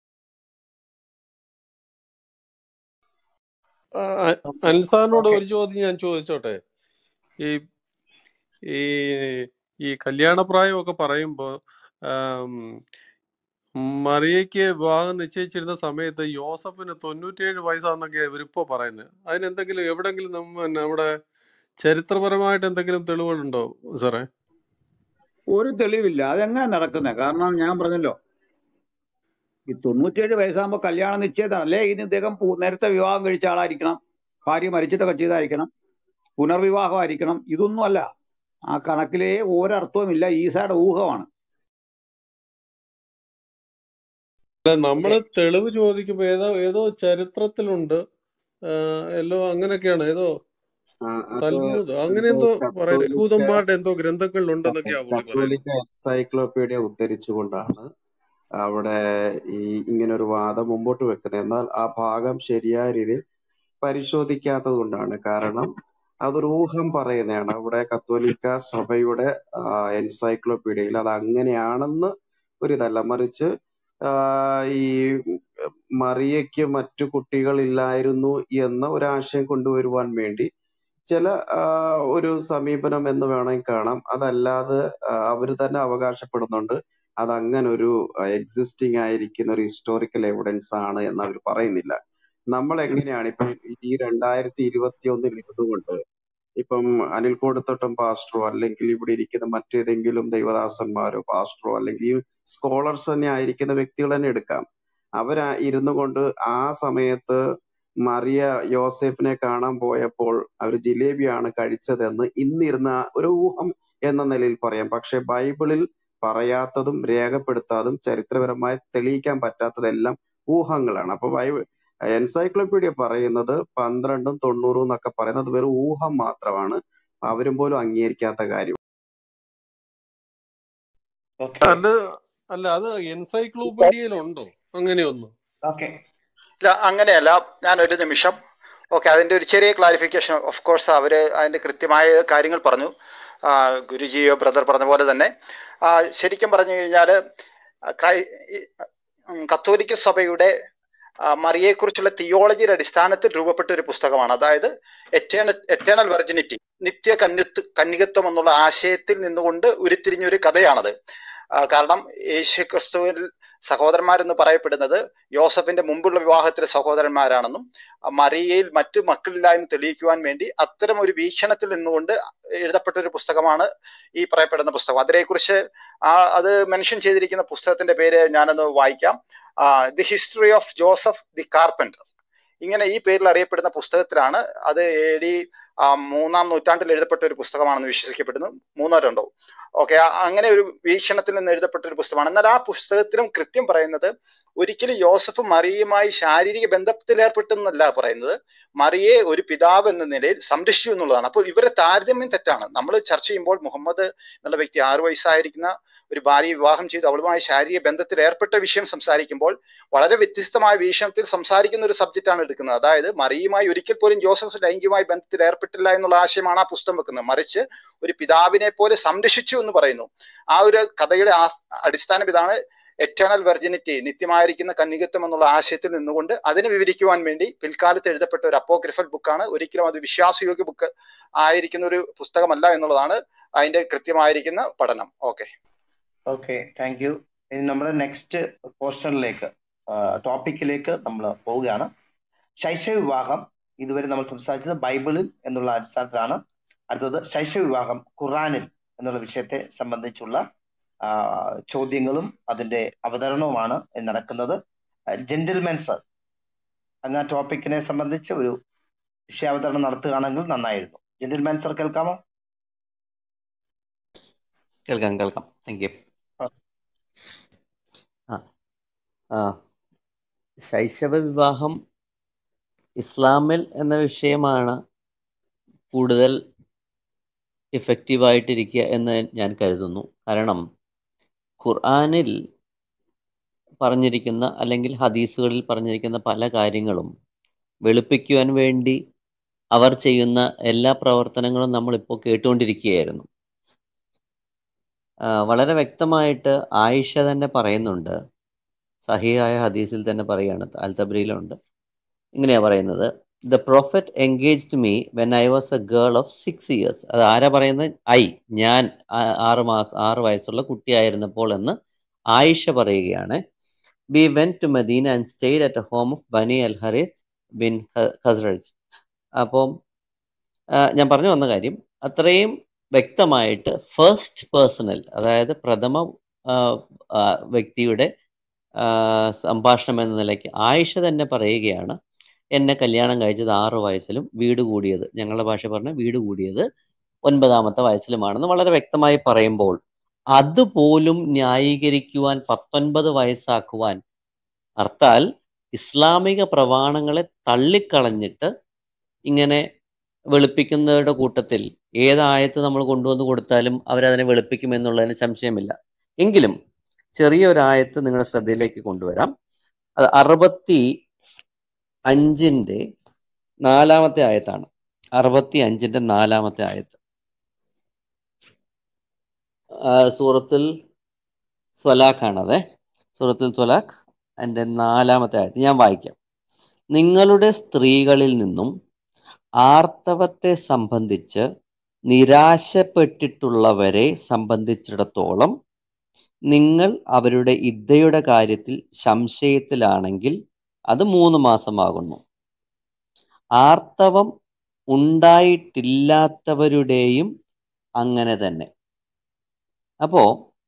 ആ, അ- അനിൽസാറിനോട് ഓക്കെ ഒരു ചോദ്യം ഞാൻ ചോദിച്ചോട്ടെ ഈ ഈ ഈ കല്യാണപ്രായമൊക്കെ പറയുമ്പോൾ മറിയയ്ക്ക് വിവാഹം നിശ്ചയിച്ചിരുന്ന സമയത്ത് യോസഫിന് തൊണ്ണൂറ്റിയേഴ് വയസ്സാന്നൊക്കെ ഇവരിപ്പോ പറയുന്നത് അതിനെന്തെങ്കിലും എവിടെങ്കിലും നമ്മ നമ്മുടെ ചരിത്രപരമായിട്ട് എന്തെങ്കിലും തെളിവുകളുണ്ടോ സാറേ ഒരു തെളിവില്ല അതെങ്ങനെ നടക്കുന്നത് കാരണം ഞാൻ പറഞ്ഞല്ലോ ഈ തൊണ്ണൂറ്റിയേഴ് വയസ്സാകുമ്പോൾ കല്യാണം നിശ്ചയതാണ് അല്ലേ ഇനി ഇദ്ദേഹം പു- നേരത്തെ വിവാഹം കഴിച്ച ആളായിരിക്കണം ഭാര്യ മരിച്ചിട്ടൊക്കെ ചെയ്തായിരിക്കണം പുനർവിവാഹമായിരിക്കണം ഇതൊന്നും അല്ല ആ കണക്കിലെ ഒരർത്ഥവുമില്ല ഈസയുടെ ഊഹമാണ് അല്ല നമ്മള് ഓക്കെ തെളിവ് ചോദിക്കുമ്പോ ഏതോ ഏതോ ചരിത്രത്തിലുണ്ട് ആ, എല്ലോ അങ്ങനെയൊക്കെയാണ് ഏതോ ആ, അത് തൽമൂദ് അങ്ങനെ ഇത് എന്തോ പറയുന്നത് കത്തോലിക്ക യഹൂദന്മാരുടെ എന്തോ ഗ്രന്ഥങ്ങളിലുണ്ടെന്നൊക്കെയാ പുള്ളി പറയുന്നത് കത്തോലിക്ക എൻസൈക്ലോപീഡിയ ഉദ്ധരിച്ചുകൊണ്ടാണ് അവിടെ ഈ ഇങ്ങനെ ഒരു വാദം മുമ്പോട്ട് വെക്കുന്നത് എന്നാൽ ആ ഭാഗം ശരിയായ രീതിയിൽ പരിശോധിക്കാത്തത് കൊണ്ടാണ് കാരണം അതൊരു ഊഹം പറയുന്നതാണ് അവിടെ കത്തോലിക്ക സഭയുടെ എൻസൈക്ലോപീഡിയയിൽ അത് അങ്ങനെയാണെന്ന് ഒരിതല്ല മറിച്ച് ആ, ഈ മറിയയ്ക്ക് മറ്റു കുട്ടികളില്ലായിരുന്നു എന്ന ഒരു ആശയം കൊണ്ടുവരുവാൻ വേണ്ടി ചില ആ, ഒരു സമീപനം എന്ന് വേണമെങ്കിൽ കാണാം അതല്ലാതെ അവർ തന്നെ അവകാശപ്പെടുന്നുണ്ട് അത് അങ്ങനെ ഒരു എക്സിസ്റ്റിംഗ് ആയിരിക്കുന്ന ഒരു ഹിസ്റ്റോറിക്കൽ എവിഡൻസ് ആണ് എന്ന് അവർ പറയുന്നില്ല നമ്മൾ എങ്ങനെയാണ് ഇപ്പം ഈ രണ്ടായിരത്തി ഇരുപത്തി ഒന്നിൽ ഇരുന്നുകൊണ്ട് ഇപ്പം അനിൽ കോടത്തോട്ടം പാസ്റ്ററോ അല്ലെങ്കിൽ ഇവിടെ ഇരിക്കുന്ന മറ്റേതെങ്കിലും ദൈവദാസന്മാരോ പാസ്റ്ററോ അല്ലെങ്കിൽ ഈ സ്കോളേഴ്സ് തന്നെ ആയിരിക്കുന്ന വ്യക്തികൾ തന്നെ എടുക്കാം അവരാ ഇരുന്നു കൊണ്ട് ആ സമയത്ത് മറിയ യോസെഫിനെ കാണാൻ പോയപ്പോൾ അവർ ജിലേബിയാണ് കഴിച്ചതെന്ന് ഇന്നിരുന്ന ഒരു ഊഹം എന്ന നിലയിൽ പറയാം പക്ഷെ ബൈബിളിൽ പറയാത്തതും രേഖപ്പെടുത്താതും ചരിത്രപരമായി തെളിയിക്കാൻ പറ്റാത്തതെല്ലാം ഊഹങ്ങളാണ് അപ്പൊ ബൈബിൾ എൻസൈക്ലോപീഡിയ പറയുന്നത് പന്ത്രണ്ടും തൊണ്ണൂറും എന്നൊക്കെ പറയുന്നത് വെറും ഊഹം മാത്രമാണ് അവരും പോലും അംഗീകരിക്കാത്ത കാര്യം ഓക്കെ അല്ല അല്ല അത് എൻസൈക്ലോപീഡിയയിലുണ്ടോ അങ്ങനെയൊന്നും ഓക്കെ ഇല്ല അങ്ങനെയല്ല ഞാൻ ഒരു നിമിഷം ഓക്കെ അതിന്റെ ഒരു ചെറിയ ക്ലാരിഫിക്കേഷൻ ഓഫ് കോഴ്സ് അവര് അതിന്റെ കൃത്യമായ കാര്യങ്ങൾ പറഞ്ഞു ആ, ഗുരുജിയോ ബ്രദർ പറഞ്ഞ പോലെ തന്നെ ആ, ശരിക്കും പറഞ്ഞു കഴിഞ്ഞാൽ കത്തോലിക്ക സഭയുടെ ആ, മറിയെക്കുറിച്ചുള്ള തിയോളജിയുടെ അടിസ്ഥാനത്തിൽ രൂപപ്പെട്ട ഒരു പുസ്തകമാണ് അതായത് എറ്റേണൽ എറ്റേണൽ വെർജിനിറ്റി നിത്യ കന്യത്വ കന്യകത്വം എന്നുള്ള ആശയത്തിൽ നിന്നുകൊണ്ട് ഉരുത്തിരിഞ്ഞ ഒരു കഥയാണത് ആ, കാരണം യേശു ക്രിസ്തുവിൽ സഹോദരന്മാരെന്ന് പറയപ്പെടുന്നത് യോസഫിന്റെ മുമ്പുള്ള വിവാഹത്തിലെ സഹോദരന്മാരാണെന്നും ആ, മറിയയിൽ മറ്റു മക്കളില്ല എന്ന് തെളിയിക്കുവാൻ വേണ്ടി അത്തരം ഒരു വീക്ഷണത്തിൽ നിന്നുകൊണ്ട് എഴുതപ്പെട്ട ഒരു പുസ്തകമാണ് ഈ പറയപ്പെടുന്ന പുസ്തകം അതിനെക്കുറിച്ച് ആ അത് മെൻഷൻ ചെയ്തിരിക്കുന്ന പുസ്തകത്തിന്റെ പേര് ഞാനൊന്ന് വായിക്കാം the history of Joseph the carpenter ഇങ്ങനെ ഈ പേരിൽ അറിയപ്പെടുന്ന പുസ്തകത്തിലാണ് അത് എ ഡി ആ മൂന്നാം നൂറ്റാണ്ടിൽ എഴുതപ്പെട്ട ഒരു പുസ്തകമാണെന്ന് വിശ്വസിക്കപ്പെടുന്നു മൂന്നോ രണ്ടോ ഓക്കെ അങ്ങനെ ഒരു വീക്ഷണത്തിൽ നിന്ന് എഴുതപ്പെട്ട ഒരു പുസ്തകമാണ് എന്നാൽ ആ പുസ്തകത്തിലും കൃത്യം പറയുന്നത് ഒരിക്കലും യോസഫ് മറിയുമായി ശാരീരിക ബന്ധത്തിൽ ഏർപ്പെട്ടെന്നല്ല പറയുന്നത് മറിയെ ഒരു പിതാവ് എന്ന നിലയിൽ സംരക്ഷിച്ചു എന്നുള്ളതാണ് അപ്പോൾ ഇവരെ താരതമ്യം തെറ്റാണ് നമ്മൾ ചർച്ച ചെയ്യുമ്പോൾ മുഹമ്മദ് എന്നുള്ള വ്യക്തി ആറു വയസ്സായിരിക്കുന്ന ഒരു ഭാര്യയെ വിവാഹം ചെയ്ത് അവളുമായി ശാരീരിക ബന്ധത്തിൽ ഏർപ്പെട്ട വിഷയം സംസാരിക്കുമ്പോൾ വളരെ വ്യത്യസ്തമായ വീക്ഷണത്തിൽ സംസാരിക്കുന്ന ഒരു സബ്ജക്റ്റാണ് എടുക്കുന്നത് അതായത് മറിയുമായി ഒരിക്കൽ പോലും ജോസഫ് ലൈംഗികമായി ബന്ധത്തിൽ ഏർപ്പെട്ടില്ല എന്നുള്ള ആശയമാണ് ആ പുസ്തകം വെക്കുന്നത് മറിച്ച് ഒരു പിതാവിനെ പോലെ സംരക്ഷിച്ചു എന്ന് പറയുന്നു ആ ഒരു കഥയുടെ ആ അടിസ്ഥാനം ഇതാണ് എറ്റേണൽ വെർജിനിറ്റി നിത്യമായിരിക്കുന്ന കന്യകത്വം എന്നുള്ള ആശയത്തിൽ നിന്നുകൊണ്ട് അതിനെ വിവരിക്കുവാൻ വേണ്ടി പിൽക്കാലത്ത് എഴുതപ്പെട്ട ഒരു അപ്പോഗ്രിഫൽ ബുക്കാണ് ഒരിക്കലും അത് വിശ്വാസയോഗ്യ ബുക്ക് ആയിരിക്കുന്ന ഒരു പുസ്തകമല്ല എന്നുള്ളതാണ് അതിന്റെ കൃത്യമായിരിക്കുന്ന പഠനം ഓക്കെ ഓക്കെ താങ്ക് യു ഇനി നമ്മുടെ നെക്സ്റ്റ് പോർഷനിലേക്ക് ടോപ്പിക്കിലേക്ക് നമ്മൾ പോവുകയാണ് ശൈശവ വിവാഹം ഇതുവരെ നമ്മൾ സംസാരിച്ചത് ബൈബിളിൽ എന്നുള്ള അടിസ്ഥാനത്തിലാണ് അടുത്തത് ശൈശവ വിവാഹം ഖുറാനിൽ എന്നുള്ള വിഷയത്തെ സംബന്ധിച്ചുള്ള ആ, ചോദ്യങ്ങളും അതിന്റെ അവതരണവുമാണ് ഇന്ന് നടക്കുന്നത് ജെന്റിൽമെൻ സർ അങ്ങ് ആ ടോപ്പിക്കിനെ സംബന്ധിച്ച് ഒരു വിഷയാവതരണം നടത്തുകയാണെങ്കിൽ നന്നായിരുന്നു ജെന്റിൽമാൻ സർ കേൾക്കാമോ കേൾക്കാം കേൾക്കാം താങ്ക് യു ആ ആ ശൈശവ വിവാഹം ഇസ്ലാമിൽ എന്ന വിഷയമാണ് കൂടുതൽ ഇഫക്റ്റീവായിട്ടിരിക്കുക എന്ന് ഞാൻ കരുതുന്നു കാരണം ഖുർആനിൽ പറഞ്ഞിരിക്കുന്ന അല്ലെങ്കിൽ ഹദീസുകളിൽ പറഞ്ഞിരിക്കുന്ന പല കാര്യങ്ങളും വെളുപ്പിക്കുവാൻ വേണ്ടി അവർ ചെയ്യുന്ന എല്ലാ പ്രവർത്തനങ്ങളും നമ്മളിപ്പോൾ കേട്ടുകൊണ്ടിരിക്കുകയായിരുന്നു ആ, വളരെ വ്യക്തമായിട്ട് ആയിഷ തന്നെ പറയുന്നുണ്ട് സഹിയായ ഹദീസിൽ തന്നെ പറയുകയാണ് അൽ തബ്രിയിലുണ്ട് ഇങ്ങനെയാ പറയുന്നത് the prophet engaged me when I was a girl of six years അത് ആരാ പറയുന്നത് ഐ ഞാൻ ആ- ആറ് മാസം ആറ് വയസ്സുള്ള കുട്ടിയായിരുന്നപ്പോൾ എന്ന് ആയിഷ പറയുകയാണ് we went to Medina and stayed at a home of Bani al ഹറിസ് bin Khazraj അപ്പം ആ, ഞാൻ പറഞ്ഞു വന്ന കാര്യം അത്രയും വ്യക്തമായിട്ട് ഫസ്റ്റ് പേഴ്സണൽ അതായത് പ്രഥമ ആ, ആ, വ്യക്തിയുടെ ആ, സംഭാഷണം എന്ന നിലയ്ക്ക് ആയിഷ തന്നെ പറയുകയാണ് എന്നെ കല്യാണം കഴിച്ചത് ആറ് വയസ്സിലും വീട് കൂടിയത് ഞങ്ങളുടെ ഭാഷ പറഞ്ഞ വീട് കൂടിയത് ഒൻപതാമത്തെ വയസ്സിലുമാണെന്ന് വളരെ വ്യക്തമായി പറയുമ്പോൾ അതുപോലും ന്യായീകരിക്കുവാൻ പത്തൊൻപത് വയസ്സാക്കുവാൻ അർത്ഥാൽ ഇസ്ലാമിക പ്രമാണങ്ങളെ തള്ളിക്കളഞ്ഞിട്ട് ഇങ്ങനെ വെളുപ്പിക്കുന്നവരുടെ കൂട്ടത്തിൽ ഏതായത്ത് നമ്മൾ കൊണ്ടുവന്ന് കൊടുത്താലും അവരതിനെ വെളുപ്പിക്കും എന്നുള്ളതിന് സംശയമില്ല എങ്കിലും ചെറിയ ഒരു ആയത്ത് നിങ്ങളുടെ ശ്രദ്ധയിലേക്ക് കൊണ്ടുവരാം അത് അറുപത്തി അഞ്ചിന്റെ നാലാമത്തെ ആയത്താണ് അറുപത്തി അഞ്ചിന്റെ നാലാമത്തെ ആയത്ത് ആ, സൂറത്തുൽ സ്വലാഖാണതെ സൂറത്തുൽ സ്വലാഖ് അതിന്റെ നാലാമത്തെ ആയത്ത് ഞാൻ വായിക്കാം നിങ്ങളുടെ സ്ത്രീകളിൽ നിന്നും ആർത്തവത്തെ സംബന്ധിച്ച് നിരാശപ്പെട്ടിട്ടുള്ളവരെ സംബന്ധിച്ചിടത്തോളം നിങ്ങൾ അവരുടെ ഇദ്ദയുടെ കാര്യത്തിൽ സംശയത്തിലാണെങ്കിൽ അത് മൂന്ന് മാസമാകുന്നു ആർത്തവം ഉണ്ടായിട്ടില്ലാത്തവരുടെയും അങ്ങനെ തന്നെ അപ്പോ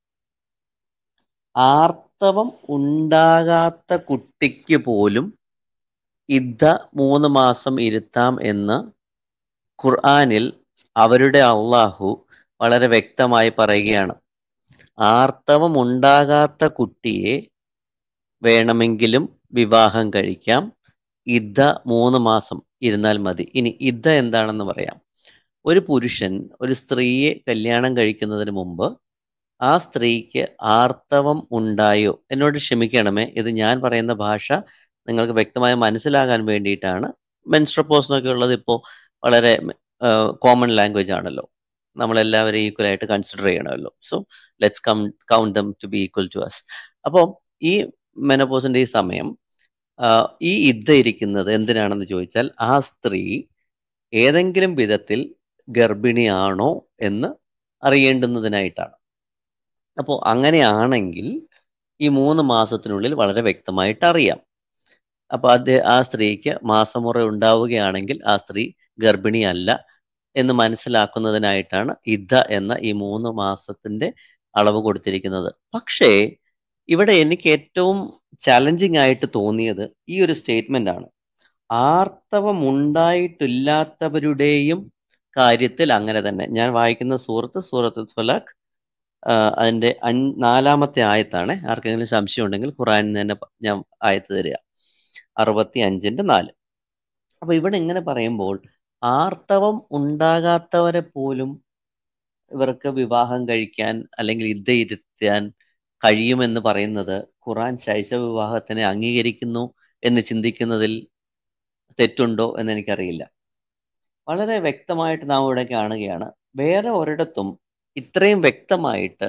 ആർത്തവം ഉണ്ടാകാത്ത കുട്ടിക്ക് പോലും ഇദ്ദ മൂന്ന് മാസം ഇരുത്താം എന്ന് ഖുർആനിൽ അവരുടെ അള്ളാഹു വളരെ വ്യക്തമായി പറയുകയാണ് ആർത്തവം ഉണ്ടാകാത്ത കുട്ടിയെ വേണമെങ്കിലും വിവാഹം കഴിക്കാം ഇദ്ദ മൂന്ന് മാസം ഇരുന്നാൽ മതി ഇനി ഇദ്ദ എന്താണെന്ന് പറയാം ഒരു പുരുഷൻ ഒരു സ്ത്രീയെ കല്യാണം കഴിക്കുന്നതിന് മുമ്പ് ആ സ്ത്രീക്ക് ആർത്തവം ഉണ്ടായോ എന്നോട് ക്ഷമിക്കണമേ ഇത് ഞാൻ പറയുന്ന ഭാഷ നിങ്ങൾക്ക് വ്യക്തമായി മനസ്സിലാകാൻ വേണ്ടിയിട്ടാണ് മെൻസ്ട്രപ്പോസ് എന്നൊക്കെ ഉള്ളത് ഇപ്പോൾ വളരെ കോമൺ ലാംഗ്വേജ് ആണല്ലോ നമ്മളെല്ലാവരും ഈക്വൽ ആയിട്ട് കൺസിഡർ ചെയ്യണമല്ലോ so let's come count them to be equal to us അപ്പോൾ ഈ മെനപ്പോസിന്റെ ഈ സമയം ആ, ഈ ഇദ്ദ ഇരിക്കുന്നത് എന്തിനാണെന്ന് ചോദിച്ചാൽ ആ സ്ത്രീ ഏതെങ്കിലും വിധത്തിൽ ഗർഭിണിയാണോ എന്ന് അറിയേണ്ടുന്നതിനായിട്ടാണ് അപ്പോൾ അങ്ങനെയാണെങ്കിൽ ഈ മൂന്ന് മാസത്തിനുള്ളിൽ വളരെ വ്യക്തമായിട്ട് അറിയാം അപ്പൊ അത് ആ സ്ത്രീക്ക് മാസമുറ ഉണ്ടാവുകയാണെങ്കിൽ ആ സ്ത്രീ ഗർഭിണിയല്ല എന്ന് മനസ്സിലാക്കുന്നതിനായിട്ടാണ് ഇദ്ദ എന്ന ഈ മൂന്ന് മാസത്തിന്റെ അളവ് കൊടുത്തിരിക്കുന്നത് പക്ഷേ ഇവിടെ എനിക്ക് ഏറ്റവും ചലഞ്ചിങ് ആയിട്ട് തോന്നിയത് ഈ ഒരു സ്റ്റേറ്റ്മെന്റ് ആണ് ആർത്തവം ഉണ്ടായിട്ടില്ലാത്തവരുടെയും കാര്യത്തിൽ അങ്ങനെ തന്നെ ഞാൻ വായിക്കുന്ന സൂറത്ത് സൂറത്ത് സ്വലാഖ് അതിന്റെ അഞ്ച് നാലാമത്തെ ആയത്താണ് ആർക്കെങ്കിലും സംശയം ഉണ്ടെങ്കിൽ ഖുറാനിൽ നിന്ന് തന്നെ പ- ഞാൻ ആയത്ത് തരിക അറുപത്തി അഞ്ചിന്റെ നാല് അപ്പൊ ഇവിടെ ഇങ്ങനെ പറയുമ്പോൾ ആർത്തവം ഉണ്ടാകാത്തവരെ പോലും ഇവർക്ക് വിവാഹം കഴിക്കാൻ അല്ലെങ്കിൽ ഇദ്ദ ഇരുത്താൻ കഴിയുമെന്ന് പറയുന്നത് ഖുറാൻ ശൈശവ വിവാഹത്തിനെ അംഗീകരിക്കുന്നു എന്ന് ചിന്തിക്കുന്നതിൽ തെറ്റുണ്ടോ എന്ന് എനിക്കറിയില്ല വളരെ വ്യക്തമായിട്ട് നാം ഇവിടെ കാണുകയാണ് വേറെ ഒരിടത്തും ഇത്രയും വ്യക്തമായിട്ട്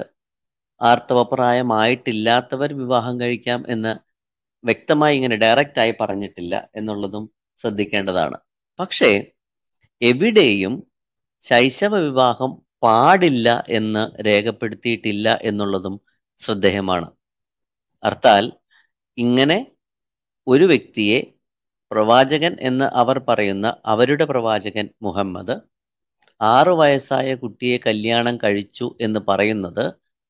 ആർത്തവപ്രായമായിട്ടില്ലാത്തവർ വിവാഹം കഴിക്കാം എന്ന് വ്യക്തമായി ഇങ്ങനെ ഡയറക്റ്റ് ആയി പറഞ്ഞിട്ടില്ല എന്നുള്ളതും ശ്രദ്ധിക്കേണ്ടതാണ് പക്ഷേ എവിടെയും ശൈശവ വിവാഹം പാടില്ല എന്ന് രേഖപ്പെടുത്തിയിട്ടില്ല എന്നുള്ളതും ശ്രദ്ധേയമാണ് അർത്ഥാൽ ഇങ്ങനെ ഒരു വ്യക്തിയെ പ്രവാചകൻ എന്ന് അവർ പറയുന്ന അവരുടെ പ്രവാചകൻ മുഹമ്മദ് ആറു വയസ്സായ കുട്ടിയെ കല്യാണം കഴിച്ചു എന്ന് പറയുന്നത്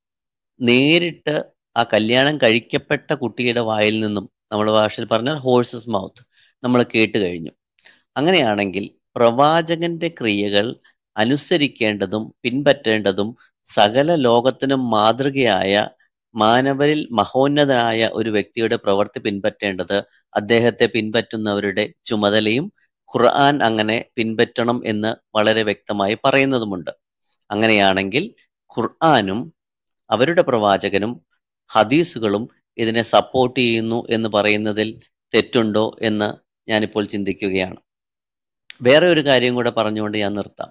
നേരിട്ട് ആ കല്യാണം കഴിക്കപ്പെട്ട കുട്ടിയുടെ വായിൽ നിന്നും നമ്മുടെ ഭാഷയിൽ പറഞ്ഞാൽ ഹോഴ്സസ് മൗത്ത് നമ്മൾ കേട്ട് കഴിഞ്ഞു അങ്ങനെയാണെങ്കിൽ പ്രവാചകന്റെ ക്രിയകൾ അനുസരിക്കേണ്ടതും പിൻപറ്റേണ്ടതും സകല ലോകത്തിനും മാതൃകയായ മാനവരിൽ മഹോന്നതനായ ഒരു വ്യക്തിയുടെ പ്രവൃത്തി പിൻപറ്റേണ്ടത് അദ്ദേഹത്തെ പിൻപറ്റുന്നവരുടെ ചുമതലയും ഖുർആൻ അങ്ങനെ പിൻപറ്റണം എന്ന് വളരെ വ്യക്തമായി പറയുന്നതുമുണ്ട് അങ്ങനെയാണെങ്കിൽ ഖുർആനും അവരുടെ പ്രവാചകനും ഹദീസുകളും ഇതിനെ സപ്പോർട്ട് ചെയ്യുന്നു എന്ന് പറയുന്നതിൽ തെറ്റുണ്ടോ എന്ന് ഞാനിപ്പോൾ ചിന്തിക്കുകയാണ് വേറെ ഒരു കാര്യം കൂടെ പറഞ്ഞുകൊണ്ട് ഞാൻ നിർത്താം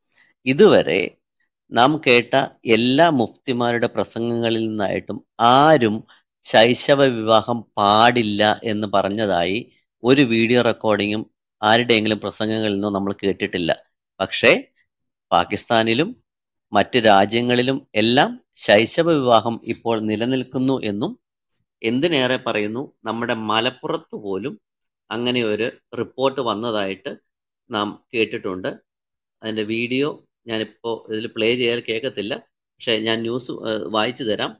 ഇതുവരെ നാം കേട്ട എല്ലാ മുഫ്തിമാരുടെ പ്രസംഗങ്ങളിൽ നിന്നായിട്ടും ആരും ശൈശവ വിവാഹം പാടില്ല എന്ന് പറഞ്ഞതായി ഒരു വീഡിയോ റെക്കോർഡിങ്ങും ആരുടെയെങ്കിലും പ്രസംഗങ്ങളിൽ നിന്നോ നമ്മൾ കേട്ടിട്ടില്ല പക്ഷേ പാകിസ്ഥാനിലും മറ്റ് രാജ്യങ്ങളിലും എല്ലാം ശൈശവ വിവാഹം ഇപ്പോൾ നിലനിൽക്കുന്നു എന്നും എന്തിനേറെ പറയുന്നു നമ്മുടെ മലപ്പുറത്ത് പോലും അങ്ങനെ ഒരു റിപ്പോർട്ട് വന്നതായിട്ട് നാം കേട്ടിട്ടുണ്ട് അതിന്റെ വീഡിയോ ഞാനിപ്പോൾ ഇതിൽ പ്ലേ ചെയ്യാൻ കേൾക്കത്തില്ല പക്ഷെ ഞാൻ ന്യൂസ് വായിച്ചു തരാം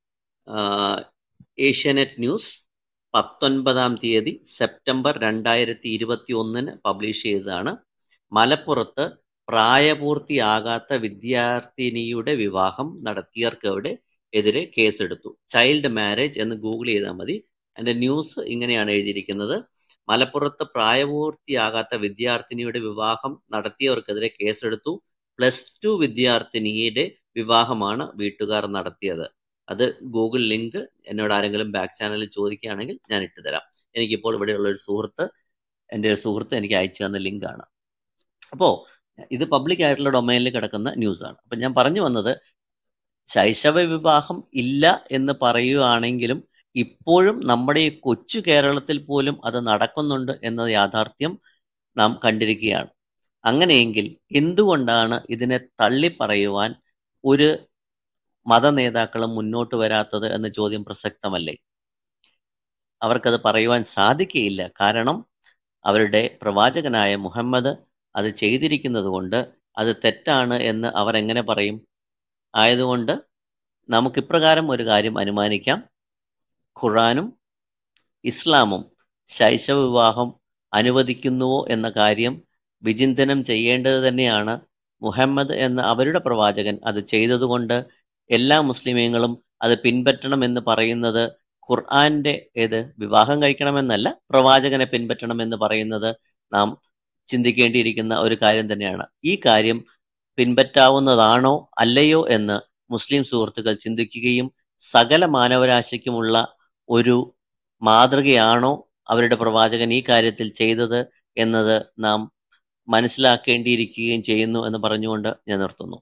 ആഹ് ഏഷ്യാനെറ്റ് ന്യൂസ് പത്തൊൻപതാം തീയതി സെപ്റ്റംബർ രണ്ടായിരത്തി ഇരുപത്തി ഒന്നിന് പബ്ലിഷ് ചെയ്തതാണ് മലപ്പുറത്ത് പ്രായപൂർത്തിയാകാത്ത വിദ്യാർത്ഥിനിയുടെ വിവാഹം നടത്തിയവർക്കവിടെ എതിരെ കേസെടുത്തു ചൈൽഡ് മാരേജ് എന്ന് ഗൂഗിൾ ചെയ്താൽ മതി അതിന്റെ ന്യൂസ് ഇങ്ങനെയാണ് എഴുതിയിരിക്കുന്നത് മലപ്പുറത്ത് പ്രായപൂർത്തിയാകാത്ത വിദ്യാർത്ഥിനിയുടെ വിവാഹം നടത്തിയവർക്കെതിരെ കേസെടുത്തു പ്ലസ് ടു വിദ്യാർത്ഥിനിയുടെ വിവാഹമാണ് വീട്ടുകാർ നടത്തിയത് അത് ഗൂഗിൾ ലിങ്ക് എന്നോട് ആരെങ്കിലും ബാക്ക് ചാനലിൽ ചോദിക്കുകയാണെങ്കിൽ ഞാൻ ഇട്ടുതരാം എനിക്കിപ്പോൾ ഇവിടെയുള്ള ഒരു സുഹൃത്ത് എൻ്റെ ഒരു സുഹൃത്ത് എനിക്ക് അയച്ചു തന്ന ലിങ്കാണ് അപ്പോൾ ഇത് പബ്ലിക് ആയിട്ടുള്ള ഡൊമൈനിൽ കിടക്കുന്ന ന്യൂസാണ് അപ്പം ഞാൻ പറഞ്ഞു വന്നത് ശൈശവ വിവാഹം ഇല്ല എന്ന് പറയുകയാണെങ്കിലും ഇപ്പോഴും നമ്മുടെ ഈ കൊച്ചു കേരളത്തിൽ പോലും അത് നടക്കുന്നുണ്ട് എന്ന യാഥാർത്ഥ്യം നാം കണ്ടിരിക്കുകയാണ് അങ്ങനെയെങ്കിൽ എന്തുകൊണ്ടാണ് ഇതിനെ തള്ളിപ്പറയുവാൻ ഒരു മത നേതാക്കളും മുന്നോട്ട് വരാത്തത് എന്ന ചോദ്യം പ്രസക്തമല്ലേ അവർക്കത് പറയുവാൻ സാധിക്കുകയില്ല കാരണം അവരുടെ പ്രവാചകനായ മുഹമ്മദ് അത് ചെയ്തിരിക്കുന്നത് കൊണ്ട് അത് തെറ്റാണ് എന്ന് അവർ എങ്ങനെ പറയും ആയതുകൊണ്ട് നമുക്ക് ഇപ്രകാരം ഒരു കാര്യം അനുമാനിക്കാം ഖുറാനും ഇസ്ലാമും ശൈശവ വിവാഹം അനുവദിക്കുന്നുവോ എന്ന കാര്യം വിചിന്തനം ചെയ്യേണ്ടത് തന്നെയാണ് മുഹമ്മദ് എന്ന അവരുടെ പ്രവാചകൻ അത് ചെയ്തതുകൊണ്ട് എല്ലാ മുസ്ലിമീങ്ങളും അത് പിൻപറ്റണം എന്ന് പറയുന്നത് ഖുർആന്റെ ഏത് വിവാഹം കഴിക്കണമെന്നല്ല പ്രവാചകനെ പിൻപറ്റണം എന്ന് പറയുന്നത് നാം ചിന്തിക്കേണ്ടിയിരിക്കുന്ന ഒരു കാര്യം തന്നെയാണ് ഈ കാര്യം പിൻപറ്റാവുന്നതാണോ അല്ലയോ എന്ന് മുസ്ലിം സുഹൃത്തുക്കൾ ചിന്തിക്കുകയും സകല മാനവരാശിക്കുമുള്ള ഒരു മാതൃകയാണോ അവരുടെ പ്രവാചകൻ ഈ കാര്യത്തിൽ ചെയ്തത് എന്നത് നാം മനസ്സിലാക്കേണ്ടിയിരിക്കുകയും ചെയ്യുന്നു എന്ന് പറഞ്ഞുകൊണ്ട് ഞാൻ നിർത്തുന്നു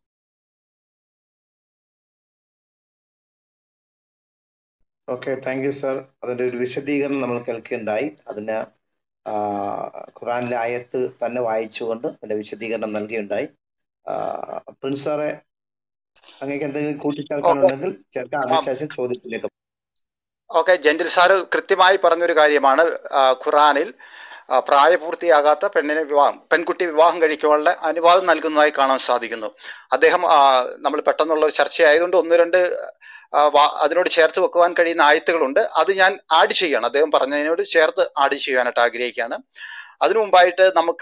ഓക്കെ താങ്ക് യു സർ അതിന്റെ ഒരു വിശദീകരണം നമ്മൾ കേൾക്കുകയുണ്ടായി അതിന് ആ, ഖുറാനിലെ ആയത്ത് തന്നെ വായിച്ചുകൊണ്ട് അതിന്റെ വിശദീകരണം നൽകുകയുണ്ടായി ആ, പ്രിൻസ് സാറെ അങ്ങേക്ക് എന്തെങ്കിലും ഓക്കെ കൂട്ടിച്ചേർക്കാനുണ്ടെങ്കിൽ ചേർക്കാം അതിനുശേഷം ചോദ്യത്തിലേക്ക് ഓക്കെ ജെന്റിൽ സാറ് കൃത്യമായി പറഞ്ഞൊരു കാര്യമാണ് ആ, ഖുറാനിൽ ആ, പ്രായപൂർത്തിയാകാത്ത പെണ്ണിനെ വിവാഹം പെൺകുട്ടി വിവാഹം കഴിക്കുവാനുള്ള അനുവാദം നൽകുന്നതായി കാണാൻ സാധിക്കുന്നു അദ്ദേഹം ആ, നമ്മൾ പെട്ടെന്നുള്ള ഒരു ചർച്ചയായതുകൊണ്ട് ഒന്ന് രണ്ട് ആ, വാ- അതിനോട് ചേർത്ത് വെക്കുവാൻ കഴിയുന്ന ആയത്തുകളുണ്ട് അത് ഞാൻ ആഡ് ചെയ്യാണ് അദ്ദേഹം പറഞ്ഞതിനോട് ചേർത്ത് ആഡ് ചെയ്യാനായിട്ട് ആഗ്രഹിക്കുകയാണ് അതിനു മുമ്പായിട്ട് നമുക്ക്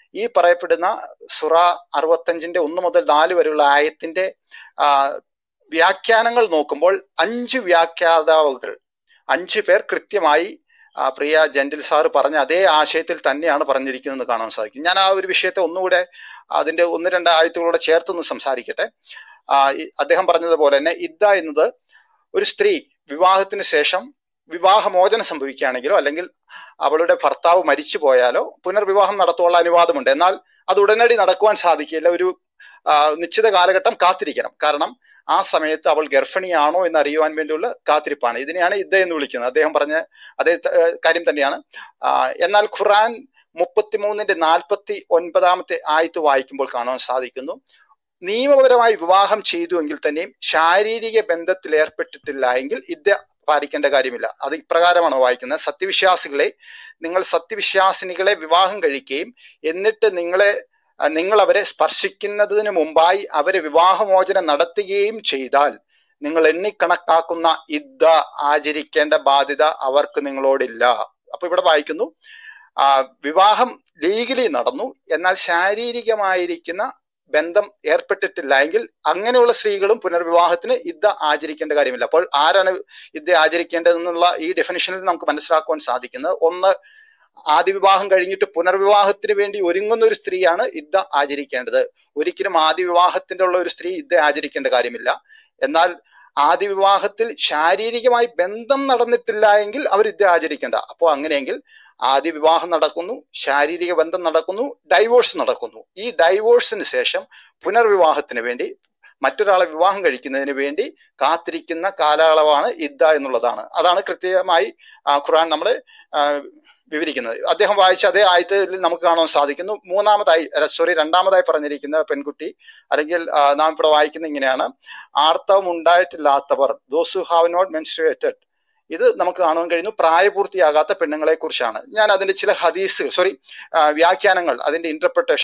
ഈ പറയപ്പെടുന്ന സുറ അറുപത്തഞ്ചിന്റെ ഒന്ന് മുതൽ നാല് വരെയുള്ള ആയത്തിന്റെ ആ, വ്യാഖ്യാനങ്ങൾ നോക്കുമ്പോൾ അഞ്ച് വ്യാഖ്യാതാവുകൾ അഞ്ച് പേർ കൃത്യമായി ആ, പ്രിയ ജെന്റിൽ സാറ് പറഞ്ഞ അതേ ആശയത്തിൽ തന്നെയാണ് പറഞ്ഞിരിക്കുന്നത് കാണാൻ സാധിക്കും ഞാൻ ആ ഒരു വിഷയത്തെ ഒന്നുകൂടെ അതിന്റെ ഒന്ന് രണ്ട് ആയത്തുകളോടെ ചേർത്തൊന്ന് സംസാരിക്കട്ടെ ആ, ഈ- അദ്ദേഹം പറഞ്ഞതുപോലെ തന്നെ ഇദ്ദ എന്നത് ഒരു സ്ത്രീ വിവാഹത്തിന് ശേഷം വിവാഹമോചനം സംഭവിക്കുകയാണെങ്കിലോ അല്ലെങ്കിൽ അവളുടെ ഭർത്താവ് മരിച്ചു പോയാലോ പുനർവിവാഹം നടത്തുവാനുള്ള അനുവാദമുണ്ട് എന്നാൽ അത് ഉടനടി നടക്കുവാൻ സാധിക്കില്ല ഒരു ആ, നിശ്ചിത കാലഘട്ടം കാത്തിരിക്കണം കാരണം ആ സമയത്ത് അവൾ ഗർഭിണിയാണോ എന്ന് അറിയുവാൻ വേണ്ടിയുള്ള കാത്തിരിപ്പാണ് ഇതിനെയാണ് ഇദ്ദ എന്ന് വിളിക്കുന്നത് അദ്ദേഹം പറഞ്ഞ അതേ ത- ഏർ കാര്യം തന്നെയാണ് ആ, എന്നാൽ ഖുറാൻ മുപ്പത്തിമൂന്നിന്റെ നാൽപ്പത്തി ഒൻപതാമത്തെ ആയത്ത് വായിക്കുമ്പോൾ കാണാൻ സാധിക്കുന്നു നിയമപരമായി വിവാഹം ചെയ്തു എങ്കിൽ തന്നെയും ശാരീരിക ബന്ധത്തിൽ ഏർപ്പെട്ടിട്ടില്ല എങ്കിൽ ഇത് പാലിക്കേണ്ട കാര്യമില്ല അത് ഇപ്രകാരമാണ് വായിക്കുന്നത് സത്യവിശ്വാസികളെ നിങ്ങൾ സത്യവിശ്വാസിനികളെ വിവാഹം കഴിക്കുകയും എന്നിട്ട് നിങ്ങളെ അഹ് നിങ്ങൾ അവരെ സ്പർശിക്കുന്നതിന് മുമ്പായി അവരെ വിവാഹമോചനം നടത്തുകയും ചെയ്താൽ നിങ്ങൾ എണ്ണിക്കണക്കാക്കുന്ന ഇദ്ദ ആചരിക്കേണ്ട ബാധ്യത അവർക്ക് നിങ്ങളോടില്ല അപ്പൊ ഇവിടെ വായിക്കുന്നു ആ, വിവാഹം ലീഗലി നടന്നു എന്നാൽ ശാരീരികമായിരിക്കുന്ന ബന്ധം ഏർപ്പെട്ടിട്ടില്ല എങ്കിൽ അങ്ങനെയുള്ള സ്ത്രീകളും പുനർവിവാഹത്തിന് ഇദ്ദ ആചരിക്കേണ്ട കാര്യമില്ല അപ്പോൾ ആരാണ് ഇദ്ദ ആചരിക്കേണ്ടതെന്നുള്ള ഈ ഡെഫിനിഷനിൽ നമുക്ക് മനസ്സിലാക്കുവാൻ സാധിക്കുന്നത് ഒന്ന് ആദ്യ വിവാഹം കഴിഞ്ഞിട്ട് പുനർവിവാഹത്തിന് വേണ്ടി ഒരുങ്ങുന്ന ഒരു സ്ത്രീയാണ് ഇദ്ദ ആചരിക്കേണ്ടത് ഒരിക്കലും ആദ്യ വിവാഹത്തിന്റെ ഉള്ള ഒരു സ്ത്രീ ഇദ്ദ ആചരിക്കേണ്ട കാര്യമില്ല എന്നാൽ ആദ്യ വിവാഹത്തിൽ ശാരീരികമായി ബന്ധം നടന്നിട്ടില്ല എങ്കിൽ അവർ ഇദ്ദ ആചരിക്കേണ്ട അപ്പോൾ അങ്ങനെയെങ്കിൽ ആദ്യ വിവാഹം നടക്കുന്നു ശാരീരിക ബന്ധം നടക്കുന്നു ഡൈവോഴ്സ് നടക്കുന്നു ഈ ഡൈവോഴ്സിന് ശേഷം പുനർവിവാഹത്തിന് വേണ്ടി മറ്റൊരാളെ വിവാഹം കഴിക്കുന്നതിന് വേണ്ടി കാത്തിരിക്കുന്ന കാലയളവാണ് ഇദ്ദ എന്നുള്ളതാണ് അതാണ് കൃത്യമായി ആ, ഖുർആൻ നമ്മളെ ആ, വിവരിക്കുന്നത് അദ്ദേഹം വായിച്ച അതേ ആയത്തിൽ നമുക്ക് കാണാൻ സാധിക്കുന്നു മൂന്നാമതായി സോറി രണ്ടാമതായി പറഞ്ഞിരിക്കുന്ന പെൺകുട്ടി അല്ലെങ്കിൽ ആ, നാം ഇവിടെ വായിക്കുന്ന ഇങ്ങനെയാണ് ആർത്തവം ഉണ്ടായിട്ടില്ലാത്തവർ those who have not menstruated ഇത് നമുക്ക് കാണുവാൻ കഴിയുന്നു പ്രായപൂർത്തിയാകാത്ത പെണ്ണുങ്ങളെ കുറിച്ചാണ് ഞാൻ അതിന്റെ ചില ഹദീസ് സോറി വ്യാഖ്യാനങ്ങൾ അതിന്റെ ഇന്റർപ്രിട്ടേഷൻ